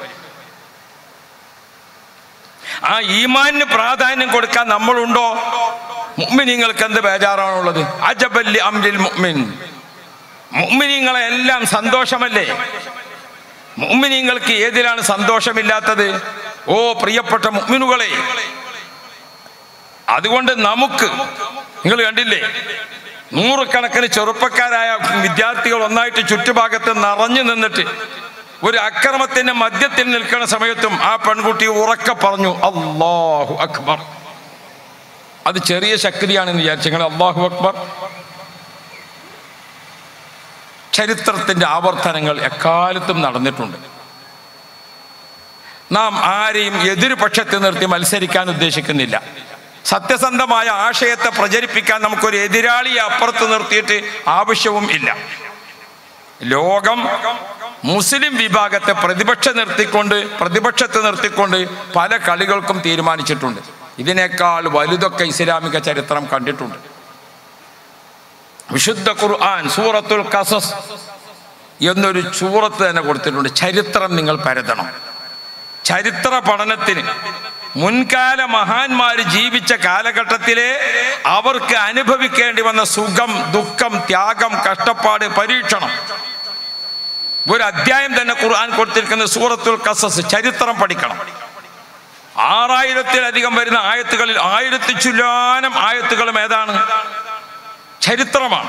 ആ ഈമാനിന് പ്രാധാന്യം കൊടുക്കാൻ നമ്മളുണ്ടോ മുഅ്മിനീങ്ങൾക്ക് എന്ത് ബേജാറാണുള്ളത് അജബല്ലി അംരിൽ മുഅ്മിൻ മുഅ്മിനീങ്ങളെ എല്ലാം സന്തോഷമല്ലേ മുഅ്മിനീങ്ങൾക്ക് ഏതിലാണ് സന്തോഷമില്ലാത്തത് ഓ പ്രിയപ്പെട്ട മുഅ്മിനുകളെ അതുകൊണ്ട് നമുക്ക് നിങ്ങൾ കണ്ടില്ലേ നൂറുകണക്കിന് ചെറുപ്പക്കാരായ വിദ്യാർത്ഥികൾ ഒന്നായിട്ട് ചുറ്റുഭാഗത്ത് നിറഞ്ഞു നിന്നിട്ട് ഒരു അക്രമത്തിന്റെ മധ്യത്തിൽ നിൽക്കുന്ന സമയത്തും ആ പെൺകുട്ടി ഉറക്കെ പറഞ്ഞു അള്ളാഹു അക്ബർ അത് ചെറിയ ശക്തിയാണെന്ന് വിചാരിച്ചു നിങ്ങൾ അള്ളാഹു അക്ബർ ചരിത്രത്തിന്റെ ആവർത്തനങ്ങൾ എക്കാലത്തും നടന്നിട്ടുണ്ട് നാം ആരെയും എതിർപക്ഷത്ത് നിർത്തി മത്സരിക്കാൻ ഉദ്ദേശിക്കുന്നില്ല സത്യസന്ധമായ ആശയത്തെ പ്രചരിപ്പിക്കാൻ നമുക്കൊരു എതിരാളിയെ അപ്പുറത്ത് നിർത്തിയിട്ട് ആവശ്യവും ഇല്ല ലോകം മുസ്ലിം വിഭാഗത്തെ പ്രതിപക്ഷ നിർത്തിക്കൊണ്ട് പ്രതിപക്ഷത്ത് നിർത്തിക്കൊണ്ട് പല കളികൾക്കും തീരുമാനിച്ചിട്ടുണ്ട് ഇതിനേക്കാൾ വലുതൊക്കെ ഇസ്ലാമിക ചരിത്രം കണ്ടിട്ടുണ്ട് വിശുദ്ധ ഖുർആൻ സൂറത്തുൽ കസസ് എന്നൊരു സൂറത്ത് തന്നെ കൊടുത്തിട്ടുണ്ട് ചരിത്രം നിങ്ങൾ പരതണം ചരിത്ര പഠനത്തിന് മുൻകാല മഹാന്മാർ ജീവിച്ച കാലഘട്ടത്തിലെ അവർക്ക് അനുഭവിക്കേണ്ടി വന്ന സുഖം ദുഃഖം ത്യാഗം കഷ്ടപ്പാട് പരീക്ഷണം ഒരു അധ്യായം തന്നെ ഖുർആൻ കൊടുത്തിരിക്കുന്ന സൂറത്തുൽ കസസ് ചരിത്രം പഠിക്കണം ആറായിരത്തിലധികം വരുന്ന ആയത്തുകളിൽ ആയിരത്തി ചുല്ലാനം ആയത്തുകളും ഏതാണ് ചരിത്രമാണ്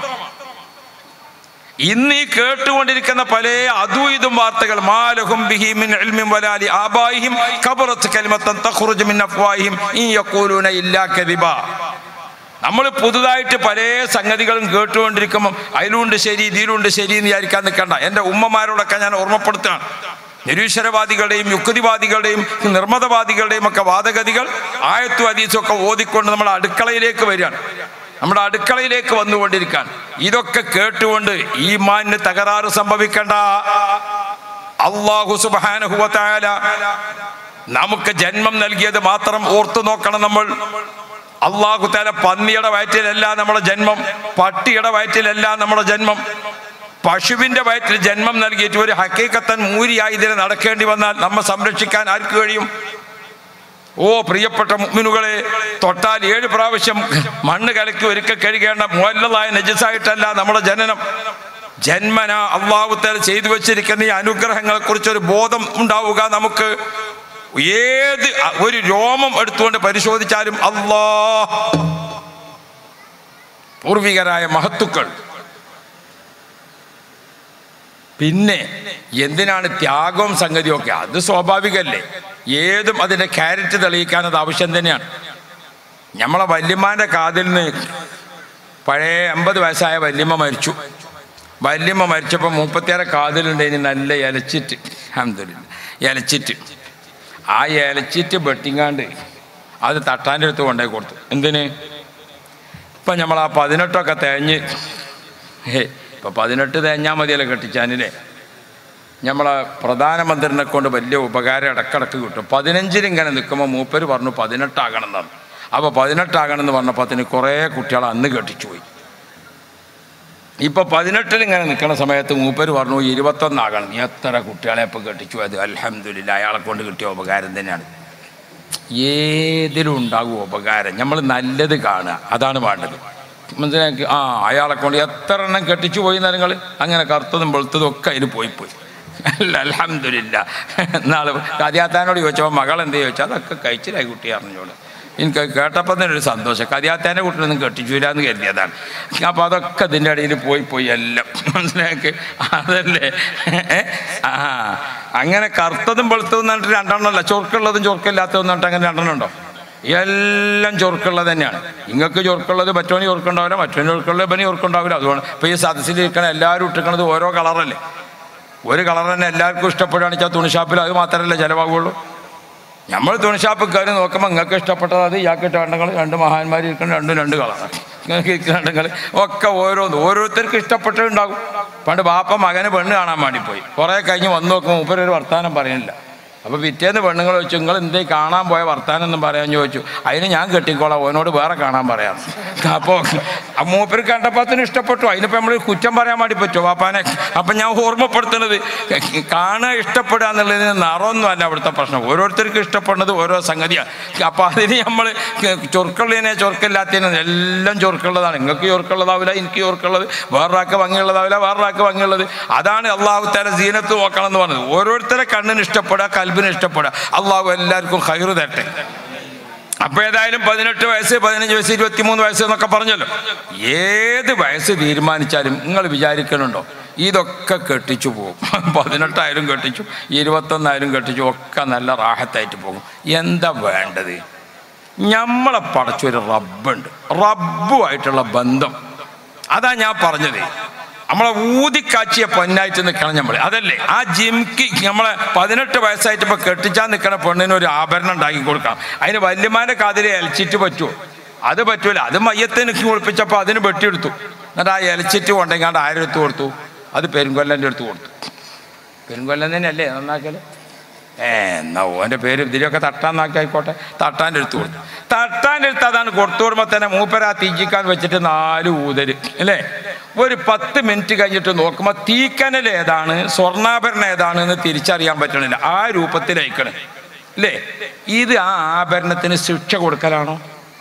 ഇന്ന് ഈ കേട്ടുകൊണ്ടിരിക്കുന്ന പല അതും ഇതും വാർത്തകൾ മാലഹും ബിഹി മിൻ ഇൽമിൻ വലാലി ആബായിഹിം കബറത്ത് കലിമത്തൻ തഖ്റുജു മിൻ അഫ്വാഹിഹിം ഇൻ യഖൂലൂന ഇല്ലാ കദിബ നമ്മൾ പുതുതായിട്ട് പല സംഗതികളും കേട്ടുകൊണ്ടിരിക്കുമ്പം അതിലുണ്ട് ശരി ഇതിലുണ്ട് ശരി എന്ന് വിചാരിക്കാൻ നിൽക്കണ്ട എൻ്റെ ഉമ്മമാരോടൊക്കെ ഞാൻ ഓർമ്മപ്പെടുത്തുകയാണ് നിരീശ്വരവാദികളുടെയും യുക്തിവാദികളുടെയും നിർമ്മതവാദികളുടെയും ഒക്കെ വാദഗതികൾ ആയത്തും ഹദീസും ഒക്കെ ഓതിക്കൊണ്ട് നമ്മൾ അടുക്കളയിലേക്ക് വരികയാണ് നമ്മുടെ അടുക്കളയിലേക്ക് വന്നുകൊണ്ടിരിക്കാൻ ഇതൊക്കെ കേട്ടുകൊണ്ട് ഈ മാനിന് തകരാറ് സംഭവിക്കണ്ട അള്ളാഹു സുബാനുഹുവത്തായാല നമുക്ക് ജന്മം നൽകിയത് മാത്രം ഓർത്തു നോക്കണം നമ്മൾ അള്ളാഹു താല പന്നിയുടെ വയറ്റിലല്ല നമ്മുടെ ജന്മം പട്ടിയുടെ വയറ്റിലല്ല നമ്മുടെ ജന്മം പശുവിന്റെ വയറ്റിൽ ജന്മം നൽകിയിട്ട് ഒരു ഹക്കീക്കത്തൻ മൂരിയായി ഇതിനെ നടക്കേണ്ടി വന്നാൽ നമ്മെ സംരക്ഷിക്കാൻ ആർക്ക് കഴിയും ഓ പ്രിയപ്പെട്ട മുഗ്മിനുകളെ തൊട്ടാൽ ഏഴ് പ്രാവശ്യം മണ്ണ് കലക്കി ഒരുക്ക കഴുകേണ്ട മുല്ലതായ നജസായിട്ടല്ല നമ്മുടെ ജനനം ജന്മന അള്ളാഹുത്തൽ ചെയ്തു വെച്ചിരിക്കുന്ന ഈ അനുഗ്രഹങ്ങളെ കുറിച്ചൊരു ബോധം ഉണ്ടാവുക നമുക്ക് ഏത് അ- ഒരു രോമം എടുത്തുകൊണ്ട് പരിശോധിച്ചാലും അള്ളാ പൂർവികരായ മഹത്തുക്കൾ പിന്നെ എന്തിനാണ് ത്യാഗവും സംഗതിയും ഒക്കെ അത് സ്വാഭാവികമല്ലേ ഏതും അതിൻ്റെ ക്യാരറ്റ് തെളിയിക്കാൻ അത് ആവശ്യം തന്നെയാണ് നമ്മളെ വല്യമ്മാൻ്റെ കാതിൽ നിന്ന് പഴയ എൺപത് വയസ്സായ വല്യമ്മ മരിച്ചു വല്യമ്മ മരിച്ചപ്പോൾ മുപ്പത്തിയാറ് കാതിലുണ്ടേനി നല്ല ഇലച്ചിട്ട് അഹമ്മദില്ല ഇലച്ചിട്ട് ആ ഇലച്ചിട്ട് വെട്ടിങ്ങാണ്ട് അത് തട്ടാൻ്റെ അടുത്ത് കൊണ്ടുപോയി കൊടുത്തു എന്തിന് ഇപ്പം നമ്മൾ ആ പതിനെട്ടൊക്കെ തേഞ്ഞ് ഹേ ഇപ്പം പതിനെട്ട് തേഞ്ഞാൽ മതിയല്ലോ കെട്ടിച്ചാനില്ലേ നമ്മളെ പ്രധാനമന്ത്രിനെ കൊണ്ട് വലിയ ഉപകാരം ഇടക്കിടക്ക് കിട്ടും പതിനഞ്ചിന് ഇങ്ങനെ നിൽക്കുമ്പോൾ മൂപ്പര് പറഞ്ഞു പതിനെട്ടാകണം എന്നാണ് അപ്പോൾ പതിനെട്ടാകണം എന്ന് പറഞ്ഞപ്പോൾ അതിന് കുറേ കുട്ടികളെ അന്ന് കെട്ടിച്ചു പോയി ഇപ്പൊ പതിനെട്ടിൽ ഇങ്ങനെ നിൽക്കുന്ന സമയത്ത് മൂപ്പര് പറഞ്ഞു ഇരുപത്തൊന്നാകണം നീ എത്ര കുട്ടികളെ ഇപ്പം കെട്ടിച്ചു അത് അലഹമില്ല അയാളെ കൊണ്ട് കിട്ടിയ ഉപകാരം തന്നെയാണ് ഏതിലും ഉണ്ടാകും ഉപകാരം നമ്മൾ നല്ലത് കാണുക അതാണ് വേണ്ടത് മനസ്സിലാക്കി ആ അയാളെ കൊണ്ട് എത്ര എണ്ണം കെട്ടിച്ചു പോയി നിങ്ങൾ അങ്ങനെ കറുത്തതും വെളുത്തതും ഒക്കെ അതിൽ പോയി പോയി അല്ല അലഹമില്ല നാളെ കതിയാത്താനോട് ചോദിച്ചപ്പോൾ മകൾ എന്ത് ചോദിച്ചാൽ അതൊക്കെ കഴിച്ചിലായി കുട്ടി അറിഞ്ഞോളൂ എനിക്ക് കേട്ടപ്പോൾ തന്നെ ഒരു സന്തോഷം കതിയാത്താൻ്റെ കുട്ടിയൊന്നും കെട്ടിച്ചില്ല എന്ന് കരുതിയതാണ് അപ്പോൾ അതൊക്കെ ഇതിൻ്റെ ഇടയിൽ പോയി പോയി എല്ലാം മനസ്സിലാക്കി അതല്ലേ ആ അങ്ങനെ കറുത്തതും വെളുത്തതും എന്ന് പറഞ്ഞിട്ട് രണ്ടെണ്ണമല്ല ചൊറുക്കുള്ളതും ചൊറുക്കില്ലാത്തതും എന്ന് പറഞ്ഞിട്ട് അങ്ങനെ രണ്ടെണ്ണം ഉണ്ടോ എല്ലാം ചൊറുക്കുള്ളത് തന്നെയാണ് നിങ്ങൾക്ക് ചൊറുക്കുള്ളത് മറ്റോന് ചൊറുക്കുണ്ടാവില്ല മറ്റോന് ചൊറുക്കുള്ളത് ഇവന് ചൊറുക്കുണ്ടാവില്ല അതുകൊണ്ട് ഇപ്പോൾ ഈ സദസ്സിൽ ഇരിക്കണ എല്ലാവരും ഇട്ടിരിക്കണത് ഓരോ കളറല്ലേ ഒരു കളർ തന്നെ എല്ലാവർക്കും ഇഷ്ടപ്പെടുകയാണെന്ന് വെച്ചാൽ തുണിഷാപ്പിൽ അത് മാത്രമല്ല ചിലവാകുള്ളൂ നമ്മൾ തുണിഷാപ്പ് കയറി നോക്കുമ്പോൾ നിങ്ങൾക്ക് ഇഷ്ടപ്പെട്ടത് അത് ഇയാൾക്ക് ഇഷ്ടങ്ങൾ രണ്ട് മഹാന്മാർ ഇരിക്കുന്ന രണ്ടും രണ്ട് കളറാണ് നിങ്ങൾക്ക് ഇരിക്കുന്നുണ്ടെങ്കിൽ ഒക്കെ ഓരോന്ന് ഓരോരുത്തർക്കും ഇഷ്ടപ്പെട്ടുണ്ടാകും പണ്ട് ബാപ്പ മകന് പെണ്ണ് കാണാൻ വേണ്ടി പോയി കുറേ കഴിഞ്ഞ് വന്ന് നോക്കുമ്പോൾ മൂപ്പര് ഒരു വർത്തമാനം പറയുന്നില്ല അപ്പോൾ പിറ്റേന്ന് പെണ്ണുങ്ങൾ ചോദിച്ചു നിങ്ങൾ എന്തേ കാണാൻ പോയ വർത്താനം എന്നും പറയാൻ ചോദിച്ചു അതിന് ഞാൻ കെട്ടിക്കോളാം ഓനോട് വേറെ കാണാൻ പറയാം അപ്പോൾ മൂപ്പര് കണ്ടപ്പത്തിന് ഇഷ്ടപ്പെട്ടു അതിനിപ്പോൾ നമ്മൾ കുറ്റം പറയാൻ വേണ്ടി പറ്റുമോ വാപ്പാനെ അപ്പം ഞാൻ ഓർമ്മപ്പെടുത്തുന്നത് കാണുക ഇഷ്ടപ്പെടുക എന്നുള്ളതിന് നിറമൊന്നും അല്ല അവിടുത്തെ പ്രശ്നം ഓരോരുത്തർക്കും ഇഷ്ടപ്പെടുന്നത് ഓരോ സംഗതിയാണ് അപ്പോൾ അതിന് നമ്മൾ ചൊറുക്കുള്ളതിനെ ചൊറുക്കില്ലാത്തതിനെ എല്ലാം ചൊറുക്കുള്ളതാണ് നിങ്ങൾക്ക് ചൊറുക്കുള്ളതാവില്ല എനിക്ക് ചൊറുക്കുള്ളത് വേറൊരാൾക്ക് ഭംഗിയുള്ളതാവില്ല വേറൊരാൾക്ക് ഭംഗിയുള്ളത് അതാണ് അള്ളാഹു തല സീനത്ത് നോക്കണം എന്ന് പറഞ്ഞത് ഓരോരുത്തരെ കണ്ണിന് ഇഷ്ടപ്പെടുക കൽബിന് ഇഷ്ടപ്പെടുക അള്ളാഹു എല്ലാവർക്കും ഹൈറ് തരട്ടെ അപ്പൊ ഏതായാലും പതിനെട്ട് വയസ്സ് പതിനഞ്ച് വയസ്സ് ഇരുപത്തിമൂന്ന് വയസ്സ് എന്നൊക്കെ പറഞ്ഞല്ലോ ഏത് വയസ്സ് തീരുമാനിച്ചാലും നിങ്ങൾ വിചാരിക്കണുണ്ടോ ഇതൊക്കെ കെട്ടിച്ചു പോകും പതിനെട്ടായാലും കെട്ടിച്ചു ഇരുപത്തൊന്നായാലും കെട്ടിച്ചു ഒക്കെ നല്ല റാഹത്തായിട്ട് പോകും എന്താ വേണ്ടത് നമ്മളെ പടച്ചൊരു റബ്ബുണ്ട് റബ്ബുമായിട്ടുള്ള ബന്ധം അതാ ഞാൻ പറഞ്ഞത് നമ്മളെ ഊതിക്കാച്ചിയ പൊന്നായിട്ട് നിൽക്കണം നമ്മൾ അതല്ലേ ആ ജിംക്ക് നമ്മളെ പതിനെട്ട് വയസ്സായിട്ട് ഇപ്പൊ കെട്ടിച്ചാൽ നിൽക്കണ പെണ്ണിന് ഒരു ആഭരണം ഉണ്ടാക്കി കൊടുക്കണം അതിന് വല്യമാന്റെ കാതിരെ എലച്ചിട്ട് പറ്റുമോ അത് പറ്റൂല അത് മയ്യത്തിന് കുളിപ്പിച്ചപ്പോൾ അതിന് വെട്ടിയെടുത്തു എന്നിട്ട് ആ എലച്ചിട്ട് കൊണ്ടെങ്ങാണ്ട് ആയിരം എടുത്ത് കൊടുത്തു അത് പെരുങ്കൊല്ലൻ്റെ അടുത്ത് കൊടുത്തു പെരുങ്കൊല്ലം തന്നെയല്ലേ നന്നാക്കല് ഏ എന്നാ ഓൻ്റെ പേര് ഇതിലൊക്കെ തട്ടാന്നാക്കി ആയിക്കോട്ടെ തട്ടാൻ്റെ അടുത്ത് കൊടുത്തു തട്ടാൻ്റെ അടുത്ത് അതാണ് കൊടുത്തു കൊടുക്കുമ്പോൾ തന്നെ മൂപ്പര ആ തീജിക്കാൻ വെച്ചിട്ട് നാല് ഊതല് അല്ലേ ഒരു പത്ത് മിനിറ്റ് കഴിഞ്ഞിട്ട് നോക്കുമ്പോൾ തീക്കനൽ ഏതാണ് സ്വർണ്ണാഭരണം ഏതാണ് എന്ന് തിരിച്ചറിയാൻ പറ്റണില്ല ആ രൂപത്തിലയക്കണേ അല്ലേ ഇത് ആ ആഭരണത്തിന് ശിക്ഷ കൊടുക്കലാണോ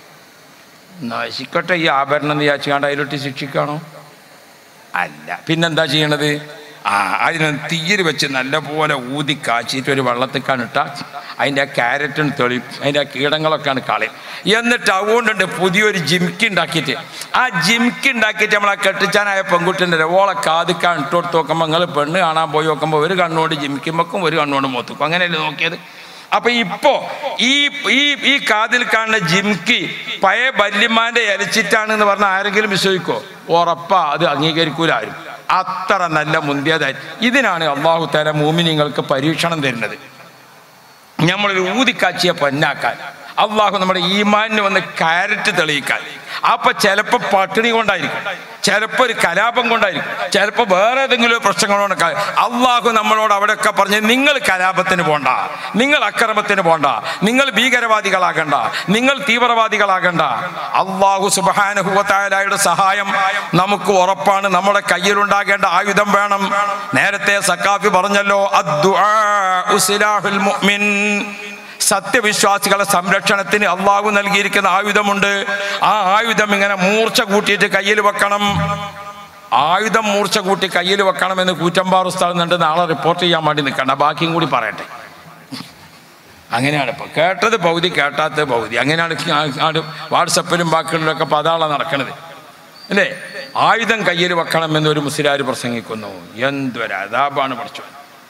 നശിക്കട്ടെ ഈ ആഭരണം എന്ന് വിചാരിച്ചുകൊണ്ട് അതിലൊട്ട് ശിക്ഷിക്കാണോ അല്ല പിന്നെന്താ ചെയ്യണത് ആ അതിന് തീയിൽ വെച്ച് നല്ലപോലെ ഊതി കാച്ചിട്ട് ഒരു വെള്ളത്തിക്കാണ് ഇട്ടാൽ അതിൻ്റെ ആ ക്യാരറ്റും തെളിയും അതിൻ്റെ ആ കീടങ്ങളൊക്കെയാണ് കളയും എന്നിട്ട് അതുകൊണ്ടുണ്ട് പുതിയൊരു ജിംക്കി ഉണ്ടാക്കിയിട്ട് ആ ജിംക്കി ഉണ്ടാക്കിയിട്ട് നമ്മൾ ആ കെട്ടിച്ചാനായ പെൺകുട്ടിൻ്റെ ഓളെ കാതിക്കാൻ ഇട്ട് കൊടുത്ത് നോക്കുമ്പോൾ നിങ്ങൾ പെണ്ണ് കാണാൻ പോയി നോക്കുമ്പോൾ ഒരു കണ്ണുകൊണ്ട് ജിംക്കും വെക്കും ഒരു കണ്ണുകൊണ്ട് മോത്തുക്കും അങ്ങനെയല്ലേ നോക്കിയത് അപ്പൊ ഇപ്പോ ഈ ഈ ഈ കാതിൽ കാണുന്ന ജിംക്കി പഴയ വല്യമാന്റെ എലച്ചിട്ടാണെന്ന് പറഞ്ഞാൽ ആരെങ്കിലും വിശ്വസിക്കോ ഉറപ്പാ അത് അംഗീകരിക്കൂല ആരും അത്ര നല്ല മുന്തിയതായി ഇതിനാണ് അള്ളാഹു തല മൂമിനിങ്ങൾക്ക് പരീക്ഷണം തരുന്നത് നമ്മളൊരു ഊതിക്കാച്ചിയ പൊന്നാക്കാൻ അള്ളാഹു നമ്മുടെ ഈമാനിന് വന്ന് കാരറ്റ് തെളിയിക്കാൻ അപ്പൊ ചിലപ്പോൾ പട്ടിണി കൊണ്ടായിരിക്കും ചിലപ്പോൾ ഒരു കലാപം കൊണ്ടായിരിക്കും ചിലപ്പോൾ വേറെ ഏതെങ്കിലും ഒരു പ്രശ്നങ്ങൾ കൊണ്ടൊക്കെ അള്ളാഹു നമ്മളോട് അവിടെയൊക്കെ പറഞ്ഞ് നിങ്ങൾ കലാപത്തിന് പോണ്ട നിങ്ങൾ അക്രമത്തിന് പോണ്ട നിങ്ങൾ ഭീകരവാദികളാകണ്ട നിങ്ങൾ തീവ്രവാദികളാകണ്ട അള്ളാഹു സുബാനുഭവത്തായാലയുടെ സഹായം നമുക്ക് ഉറപ്പാണ് നമ്മുടെ കയ്യിലുണ്ടാകേണ്ട ആയുധം വേണം നേരത്തെ സക്കാഫി പറഞ്ഞല്ലോ അദ്ദുആഉ സിലാഹുൽ മുഅ്മിൻ സത്യവിശ്വാസികളെ സംരക്ഷണത്തിന് അള്ളാഹു നൽകിയിരിക്കുന്ന ആയുധമുണ്ട് ആ ആയുധം ഇങ്ങനെ മൂർച്ച കൂട്ടിയിട്ട് കയ്യിൽ വെക്കണം ആയുധം മൂർച്ച കൂട്ടി കയ്യിൽ വെക്കണം എന്ന് കൂറ്റമ്പാറ ഉസ്താദ് നാളെ റിപ്പോർട്ട് ചെയ്യാൻ വേണ്ടി നിൽക്കണ്ട ബാക്കിയും കൂടി പറയട്ടെ അങ്ങനെയാണ് ഇപ്പോൾ കേട്ടത് പകുതി കേട്ടാത്തത് പകുതി അങ്ങനെയാണ് ആട് വാട്സപ്പിലും ബാക്കിയുള്ളതൊക്കെ പതാള നടക്കണത് അല്ലേ ആയുധം കയ്യിൽ വെക്കണം എന്നൊരു മുസ്ലിയാർ പ്രസംഗിക്കുന്നു എന്തൊരു അതാപാണ് പഠിച്ചത്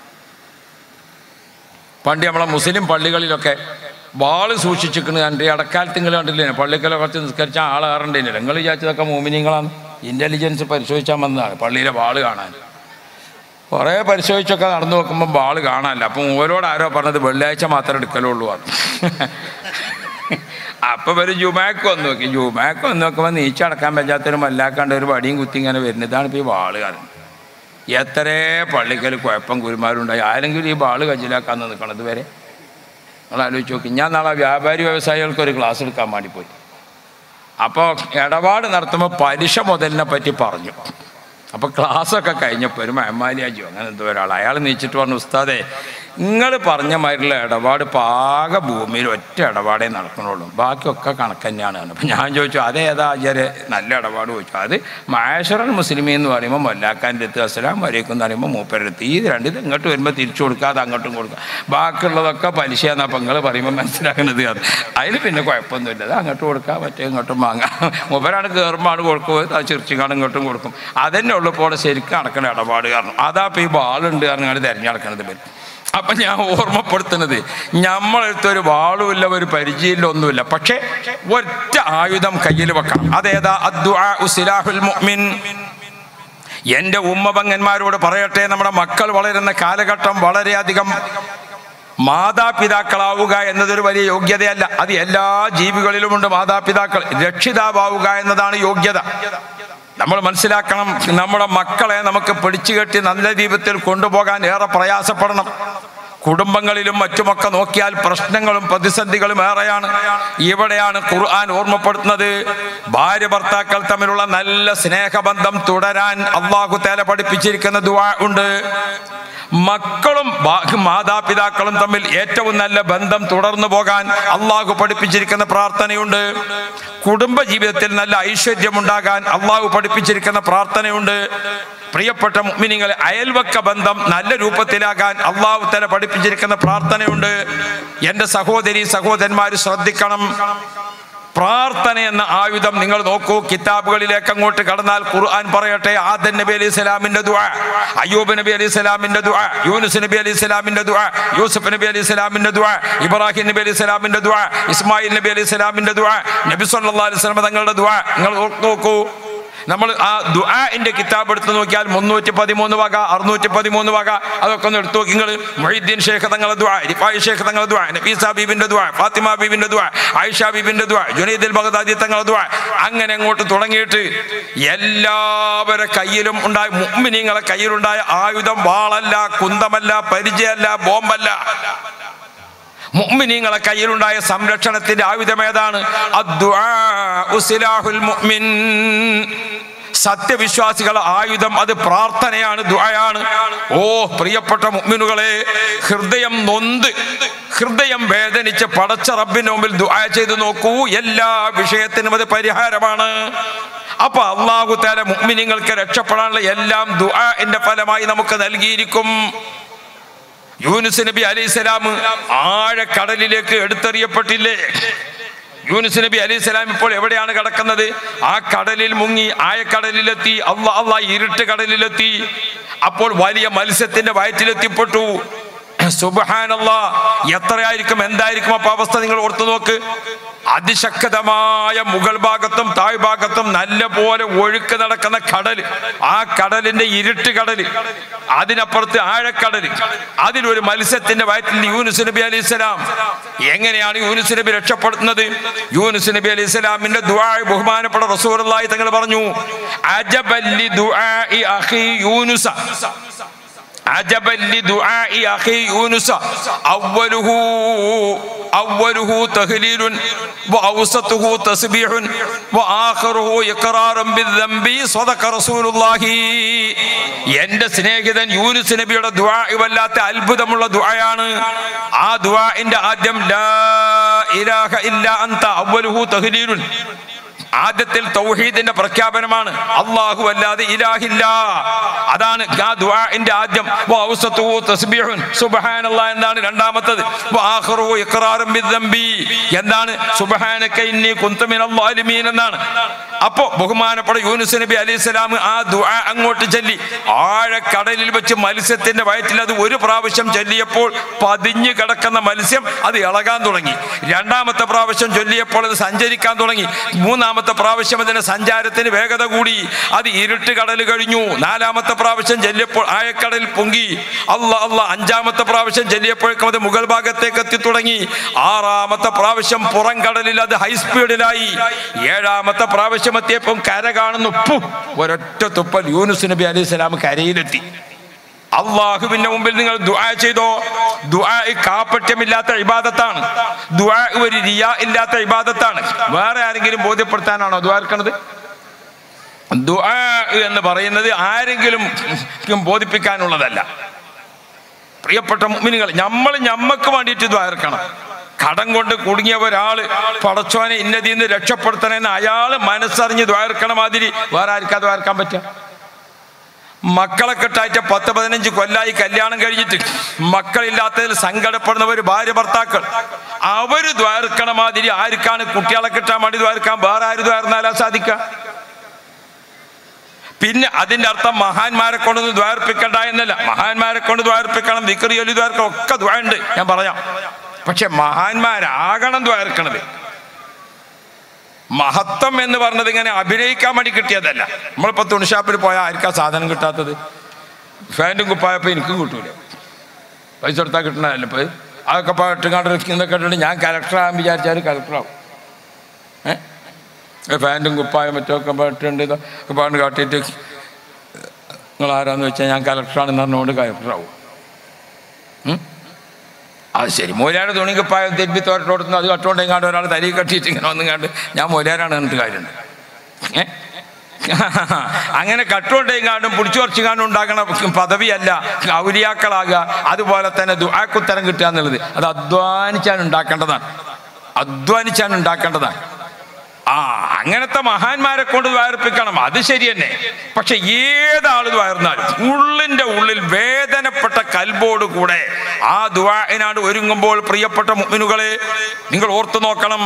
പണ്ട് നമ്മളെ മുസ്ലിം പള്ളികളിലൊക്കെ വാള് സൂക്ഷിച്ചിരിക്കുന്നത് കണ്ട് ഇടക്കാലത്ത് നിങ്ങൾ കണ്ടില്ലേ പള്ളിക്കല കുറച്ച് നിസ്കരിച്ച ആളേറണ്ടേനില്ല നിങ്ങൾ വിചാരിച്ചതൊക്കെ മോമിനിങ്ങളാണ് ഇൻ്റലിജൻസ് പരിശോധിച്ചാൽ വന്നതാണ് പള്ളിയിലെ വാള് കാണാൻ കുറേ പരിശോധിച്ചൊക്കെ നടന്നു നോക്കുമ്പോൾ വാള് കാണാനില്ല അപ്പം ഓരോട് ആരോ പറഞ്ഞത് വെള്ളിയാഴ്ച മാത്രമേ എടുക്കലുള്ളൂ അത് അപ്പം ഒരു ജുമാക്ക് വന്ന് നോക്കി ജുമാക്ക് വന്ന് നോക്കുമ്പോൾ നീച്ചടക്കാൻ പറ്റാത്തൊരു മല്ലാക്കാണ്ട് ഒരു വടിയും കുത്തി ഇങ്ങനെ വരുന്നത് ഇതാണ് ഇപ്പോൾ ഈ വാള് കാരണം എത്രേ പള്ളിക്കൽ കുഴപ്പം കുരുമാരുണ്ടായി ആരെങ്കിലും ഈ ബാള് കജിലാക്കാൻ നിൽക്കണത് വരെ നിങ്ങൾ ആലോചിച്ച് നോക്കി ഞാൻ നാളെ വ്യാപാരി വ്യവസായികൾക്ക് ഒരു ക്ലാസ് എടുക്കാൻ വേണ്ടി പോയി അപ്പോൾ ഇടപാട് നടത്തുമ്പോൾ പലിശ മുതലിനെ പറ്റി പറഞ്ഞു അപ്പോൾ ക്ലാസ്സൊക്കെ കഴിഞ്ഞപ്പോൾ ഒരു മെഹമാലിയാജോ അങ്ങനെ എന്തോ ഒരാൾ അയാൾ നീച്ചിട്ട് പറഞ്ഞു ഉസ്താദേ നിങ്ങൾ പറഞ്ഞ മാതിരിയുള്ള ഇടപാട് പാക ഭൂമിയിൽ ഒറ്റ ഇടപാടേ നടക്കണുള്ളൂ ബാക്കിയൊക്കെ കണക്ക് തന്നെയാണ് അപ്പം ഞാൻ ചോദിച്ചു അതേതാ ആചാര്യ നല്ല ഇടപാട് ചോദിച്ചു അത് മാഷറൽ മുസ്ലിമി എന്ന് പറയുമ്പോൾ മൊല്ലാക്കാൻ്റെ അടുത്ത് അസ്സലാം വരേക്കും എന്ന് പറയുമ്പോൾ മൂപ്പരുടെ അടുത്ത് ഈ രണ്ട് ഇത് ഇങ്ങോട്ട് വരുമ്പോൾ തിരിച്ചു കൊടുക്കാതെ അങ്ങോട്ടും കൊടുക്കുക ബാക്കിയുള്ളതൊക്കെ പലിശയെന്നാ അപ്പം നിങ്ങൾ പറയുമ്പോൾ മനസ്സിലാക്കുന്നത് അത് അതിൽ പിന്നെ കുഴപ്പമൊന്നുമില്ല അത് അങ്ങോട്ട് കൊടുക്കുക മറ്റേ ഇങ്ങോട്ടും വാങ്ങാം മൂപ്പരാണ് കയറുമ്പോൾ കൊടുക്കും അത് ചിരിച്ചിങ്ങാട് ഇങ്ങോട്ടും കൊടുക്കും അതന്നെ ഉള്ളൂ ഇപ്പോൾ ശരിക്കും നടക്കുന്ന ഇടപാട് കാരണം അതാ ഇപ്പോൾ ഈ ബാളുണ്ട് കാരണം നിങ്ങൾ തിരഞ്ഞെടുക്കണത് പേര് അപ്പൊ ഞാൻ ഓർമ്മപ്പെടുത്തുന്നത് നമ്മളടുത്ത് ഒരു വാളുമില്ല ഒരു പരിചയമില്ല ഒന്നുമില്ല പക്ഷേ ഒറ്റ ആയുധം കയ്യിൽ വെക്കണം അതേതാ അദ്ദുആഉ സിലാഹുൽ മുഅ്മിൻ എൻ്റെ ഉമ്മപങ്ങന്മാരോട് പറയട്ടെ നമ്മുടെ മക്കൾ വളരുന്ന കാലഘട്ടം വളരെയധികം മാതാപിതാക്കളാവുക എന്നതൊരു വലിയ യോഗ്യതയല്ല അത് എല്ലാ ജീവികളിലുമുണ്ട് മാതാപിതാക്കൾ രക്ഷിതാവാവുക എന്നതാണ് യോഗ്യത നമ്മൾ മനസ്സിലാക്കണം നമ്മുടെ മക്കളെ നമുക്ക് പിടിച്ചു കെട്ടി നല്ല ദീപത്തിൽ കൊണ്ടുപോകാൻ ഏറെ പ്രയാസപ്പെടണം കുടുംബങ്ങളിലും മറ്റുമൊക്കെ നോക്കിയാൽ പ്രശ്നങ്ങളും പ്രതിസന്ധികളും ഏറെയാണ് ഇവിടെയാണ് ഖുർആൻ ഓർമ്മപ്പെടുത്തുന്നത് ഭാര്യ ഭർത്താക്കൾ തമ്മിലുള്ള നല്ല സ്നേഹബന്ധം തുടരാൻ അള്ളാഹു തേല പഠിപ്പിച്ചിരിക്കുന്ന ദുആ ഉണ്ട് മക്കളും ബാ- മാതാപിതാക്കളും തമ്മിൽ ഏറ്റവും നല്ല ബന്ധം തുടർന്നു പോകാൻ അള്ളാഹു പഠിപ്പിച്ചിരിക്കുന്ന പ്രാർത്ഥനയുണ്ട് കുടുംബ ജീവിതത്തിൽ നല്ല ഐശ്വര്യമുണ്ടാകാൻ അള്ളാഹു പഠിപ്പിച്ചിരിക്കുന്ന പ്രാർത്ഥനയുണ്ട് പ്രിയപ്പെട്ട മുഅ്മിനീങ്ങളെ അയൽവക്ക ബന്ധം നല്ല രൂപത്തിലാകാൻ അള്ളാഹു തല പഠിപ്പിച്ചിരിക്കുന്ന പ്രാർത്ഥനയുണ്ട് എൻ്റെ സഹോദരി സഹോദരന്മാർ ശ്രദ്ധിക്കണം പ്രാർത്ഥന എന്ന ആയുധം നിങ്ങൾ നോക്കൂ കിതാബുകളിലേക്ക് അങ്ങോട്ട് കടന്നാൽ ഖുർആൻ പറയട്ടെ ആദൻ നബി അലൈഹി സ്വലാമിന്റെ ദുആ അയ്യൂബ് നബി അലൈഹി സ്വലാമിന്റെ ദുആ യൂനുസ് നബി അലൈഹി സ്വലാമിന്റെ ദുആ യൂസുഫ് നബി അലൈഹി സ്വലാമിന്റെ ദുആ ഇബ്രാഹിം നബി അലൈഹി സ്വലാമിന്റെ ദുആ ഇസ്മായിൽ നബി അലൈഹി സ്വലാമിന്റെ ദുആ നബി സല്ലല്ലാഹു അലൈഹി വസല്ലം തങ്ങളുടെ ദുആ നിങ്ങൾ നോക്കൂ നമ്മൾ ആ ദുആന്റെ കിതാബ് എടുത്ത് നോക്കിയാൽ മുന്നൂറ്റി പതിമൂന്ന് വക അറുന്നൂറ്റി പതിമൂന്ന് വക അതൊക്കെ ഒന്ന് എടുത്തു നോക്കി നിങ്ങൾ മൊഹീദ്ദീൻ ഷേഖ് തങ്ങളുടെ ദുആ റിഫായി ഷേഖ് തങ്ങളുടെ ദുആ നഫീസ ബീബിന്റെ ദുആ ഫാത്തിമ ബീബിന്റെ ദുആ ആയിഷ ബീബിന്റെ ദുആ ജുനൈദുൽ ബഗ്ദാദി തങ്ങളുടെ ദുആ അങ്ങനെ അങ്ങോട്ട് തുടങ്ങിയിട്ട് എല്ലാവരുടെ കയ്യിലും ഉണ്ടായ മുഅ്മിനീങ്ങളെ കയ്യിലുണ്ടായ ആയുധം വാളല്ല കുന്തമല്ല പരിചയമല്ല ബോംബല്ല മുഅ്മിനീങ്ങളെ കയ്യിലുണ്ടായ സംരക്ഷണത്തിന്റെ ആയുധം ഏതാണ് അദ്ദുആഉ സിലാഹുൽ മുഅ്മിൻ സത്യവിശ്വാസികളുടെ ആയുധം അത് പ്രാർത്ഥനയാണ് ദുആയാണ് ഓ പ്രിയപ്പെട്ട മുഅ്മിനുകളെ ഹൃദയം നൊന്ത് ഹൃദയം വേദനിച്ച് പടച്ച റബ്ബിന് മുമ്പിൽ ദുആ ചെയ്ത് നോക്കൂ എല്ലാ വിഷയത്തിനും അത് പരിഹാരമാണ് അപ്പൊ അള്ളാഹു താല മുഅ്മിനീങ്ങൾക്ക് രക്ഷപ്പെടാനുള്ള എല്ലാം ദുആന്റെ ഫലമായി നമുക്ക് നൽകിയിരിക്കും യൂനുസ് നബി അലൈഹി സ്വലാം ആഴക്കടലിലേക്ക് എടുത്തെറിയപ്പെട്ടില്ലേ യൂനുസ് നബി അലൈഹി സ്വലാം ഇപ്പോൾ എവിടെയാണ് കിടക്കുന്നത് ആ കടലിൽ മുങ്ങി ആഴക്കടലിലെത്തി അള്ളാ അള്ളാ ഇരുട്ട് കടലിലെത്തി അപ്പോൾ വലിയ മത്സ്യത്തിന്റെ വയറ്റിലെത്തിപ്പെട്ടു സുബഹാനല്ലാ എത്രയായിരിക്കും എന്തായിരിക്കും അപ്പൊ അവസ്ഥ നിങ്ങൾ ഓർത്തു നോക്ക് അതിശക്തമായ മുകൾ ഭാഗത്തും താഴ്ഭാഗത്തും നല്ല പോലെ ഒഴുക്ക് നടക്കുന്ന കടൽ ആ കടലിന്റെ ഇരുട്ട് കടൽ അതിനപ്പുറത്ത് ആഴക്കടൽ അതിലൊരു മത്സ്യത്തിന്റെ വയറ്റിൽ യൂനുസ് നബി അലൈഹി സ്വലാം എങ്ങനെയാണ് യൂനുസ് നബി രക്ഷപ്പെടുത്തുന്നത് യൂനുസ് നബി അലൈഹി സ്വലാമിന്റെ ദുആ ബഹുമാനപ്പെട്ട റസൂലുള്ളാഹി തങ്ങൾ പറഞ്ഞു അജബല്ലി ദുആഇ അഖി യൂനുസ عجبا لدعاء أخي يونس أوله أوله تهليل وأوسطه تسبيح وآخره إقرار بالذنب صدق رسول الله എന്റെ സ്നേഹിതൻ യൂനുസ് നബിയുടെ ദുആ വല്ലാത്ത അത്ഭുതമുള്ള ദുആയാണ് ആ ദുആന്റെ ആദ്യം ലാ ഇലാഹ ഇല്ല അന്ത അവലുഹു തഹ്ലീലുൻ ആദ്യത്തിൽ തൗഹീദിന്റെ പ്രഖ്യാപനമാണ് അള്ളാഹു അല്ലാതെ ഇലാഹില്ല അതാണ് ആ ദുആഇന്റെ ആദ്യം വഔസത്തുഹു തസ്ബീഹുൻ സുബ്ഹാനല്ലാഹ് എന്നാണ് രണ്ടാമത്തത് വആഖിറു ഇഖ്റാറും ബിദ്ദംബി എന്താണ് സുബ്ഹാനക ഇന്നി കുന്തു മിനൽ ളാലിമീൻ എന്നാണ് അപ്പോ ബഹുമാനപ്പെട്ട യൂനുസ് നബി അലൈഹി സ്വലാം ആ ദുആ അങ്ങോട്ട് ചൊല്ലി ആഴക്കടലിൽ വെച്ച് മത്സ്യത്തിന്റെ വയറ്റിൽ അത് ഒരു പ്രാവശ്യം ചൊല്ലിയപ്പോൾ പതിഞ്ഞു കിടക്കുന്ന മത്സ്യം അത് ഇളകാൻ തുടങ്ങി രണ്ടാമത്തെ പ്രാവശ്യം ചൊല്ലിയപ്പോൾ അത് സഞ്ചരിക്കാൻ തുടങ്ങി മൂന്നാമത്തെ പ്രാവശ്യം അതിന്റെ സഞ്ചാരത്തിന് വേഗത കൂടി അത് ഇരുട്ട് കടൽ കഴിഞ്ഞു നാലാമത്തെ പ്രാവശ്യം ചെല്ലിയപ്പോൾ ആയക്കടൽ പൊങ്കി അല്ല അല്ല അഞ്ചാമത്തെ പ്രാവശ്യം ചെല്ലിയപ്പോഴേക്കും അത് മുകൾ ഭാഗത്തേക്ക് എത്തി തുടങ്ങി ആറാമത്തെ പ്രാവശ്യം പുറം കടലിൽ അത് ഹൈസ്പീഡിലായി ഏഴാമത്തെ പ്രാവശ്യം എത്തിയപ്പോൾ കര കാണുന്നു പു ഒരൊറ്റ തുപ്പൽ യൂനുസ് നബി അലൈഹി സ്വലാം കരയിലെത്തി അള്ളാഹുവിന്റെ മുമ്പിൽ നിങ്ങൾ ദുആ ചെയ്തോ ദുആ കാപ്പറ്റ്യമില്ലാത്ത ഇബാദത്താണ് ദുആ ഒരു റിയ ഇല്ലാത്ത ഇബാദത്താണ് വേറെ ആരെങ്കിലും ബോധ്യപ്പെടുത്താനാണോ ദ്വാർക്കണത് ദുആ എന്ന് പറയുന്നത് ആരെങ്കിലും ബോധിപ്പിക്കാനുള്ളതല്ല പ്രിയപ്പെട്ട മുഅ്മിനുകൾ നമ്മൾ ഞമ്മക്ക് വേണ്ടിയിട്ട് ദ്വാരക്കണം കടം കൊണ്ട് കുടുങ്ങിയ ഒരാള് പടച്ചോനെ ഇന്നതിന്ന് രക്ഷപ്പെടുത്തണമെന്ന് അയാള് മനസ്സറിഞ്ഞ് ദ്വാരക്കണ മാതിരി വേറെ ആർക്കാ ദ്വാരക്കാൻ പറ്റുക മക്കളെ കെട്ടായിട്ട് പത്ത് പതിനഞ്ച് കൊല്ലായി കല്യാണം കഴിഞ്ഞിട്ട് മക്കളില്ലാത്തതിൽ സങ്കടപ്പെടുന്നവർ ഭാര്യ ഭർത്താക്കൾ അവര് ദ്വാരക്കണ മാതിരി ആർക്കാണ് കുട്ടികളെ കിട്ടാൻ വേണ്ടി ദ്വാരക്കാൻ വേറെ ആര് ദ്വാരന്നാലാ സാധിക്കുക പിന്നെ അതിന്റെ അർത്ഥം മഹാന്മാരെ കൊണ്ടൊന്നും ദ്വാർപ്പിക്കണ്ട എന്നല്ല മഹാന്മാരെ കൊണ്ട് ദ്വാർപ്പിക്കണം വിക്രി ഒലി ദ്വാർക്കണം ഒക്കെ ദ്വാരുണ്ട് ഞാൻ പറയാം പക്ഷെ മഹാന്മാരാകണം ദ്വാർക്കണത് മഹത്വം എന്ന് പറഞ്ഞത് ഇങ്ങനെ അഭിനയിക്കാൻ വേണ്ടി കിട്ടിയതല്ല നമ്മളിപ്പോ തുണിഷാപ്പിൽ പോയാൽ ആർക്കാ സാധനം കിട്ടാത്തത് ഫാൻറ്റും കുപ്പായപ്പോൾ എനിക്കും കിട്ടൂല പൈസ കൊടുത്താൽ കിട്ടണതല്ല ഇപ്പൊ അതൊക്കെ ഇട്ടുകാണ്ട് ഇതൊക്കെ ഇട്ടിട്ട് ഞാൻ കലക്ടറാകാൻ വിചാരിച്ചാൽ കലക്ടറാവും ഏഹ് ഫാൻറ്റും കുപ്പായം മറ്റൊക്കെ ഇട്ടുണ്ട് ഇതൊക്കെ പാണ്ട് കാട്ടിയിട്ട് നിങ്ങൾ ആരാന്ന് വെച്ചാൽ ഞാൻ കലക്ടറാണെന്ന് പറഞ്ഞുകൊണ്ട് കലക്ടറാവും ഉം? അത് ശരി മൂലാരുടെ തുണിക്കുപ്പായ തിരുമ്പി തോരട്ടോടുന്നു അത് കട്ടുകൊണ്ടെങ്ങാണ്ട് ഒരാൾ തലയിൽ കെട്ടിയിട്ട് ഇങ്ങനെ വന്നുങ്ങാണ്ട് ഞാൻ മൂലാരാണ് എന്നിട്ട് കാര്യമുണ്ട് ഏ? അങ്ങനെ കട്ടുകൊണ്ടെങ്ങാണ്ടും പിടിച്ചു കുറച്ചുകാണ്ടും ഉണ്ടാക്കണ പദവിയല്ല ഔലിയാക്കളാകുക അതുപോലെ തന്നെ ദുആക്കുത്തരം കിട്ടുക എന്നുള്ളത് അത് അധ്വാനിച്ചാണ് ഉണ്ടാക്കേണ്ടതാണ് അധ്വാനിച്ചാണ് ഉണ്ടാക്കേണ്ടതാണ് ആ അങ്ങനത്തെ മഹാന്മാരെ കൊണ്ട് ദ്വാർപ്പിക്കണം അത് ശരി തന്നെ പക്ഷെ ഏതാൾ ദ്വാർന്നാലും ഉള്ളിന്റെ ഉള്ളിൽ വേദനപ്പെട്ട കൽബോട് കൂടെ ആ ദ്വാനാട് ഒരുങ്ങുമ്പോൾ പ്രിയപ്പെട്ട മുഅ്മിനുകളെ നിങ്ങൾ ഓർത്തു നോക്കണം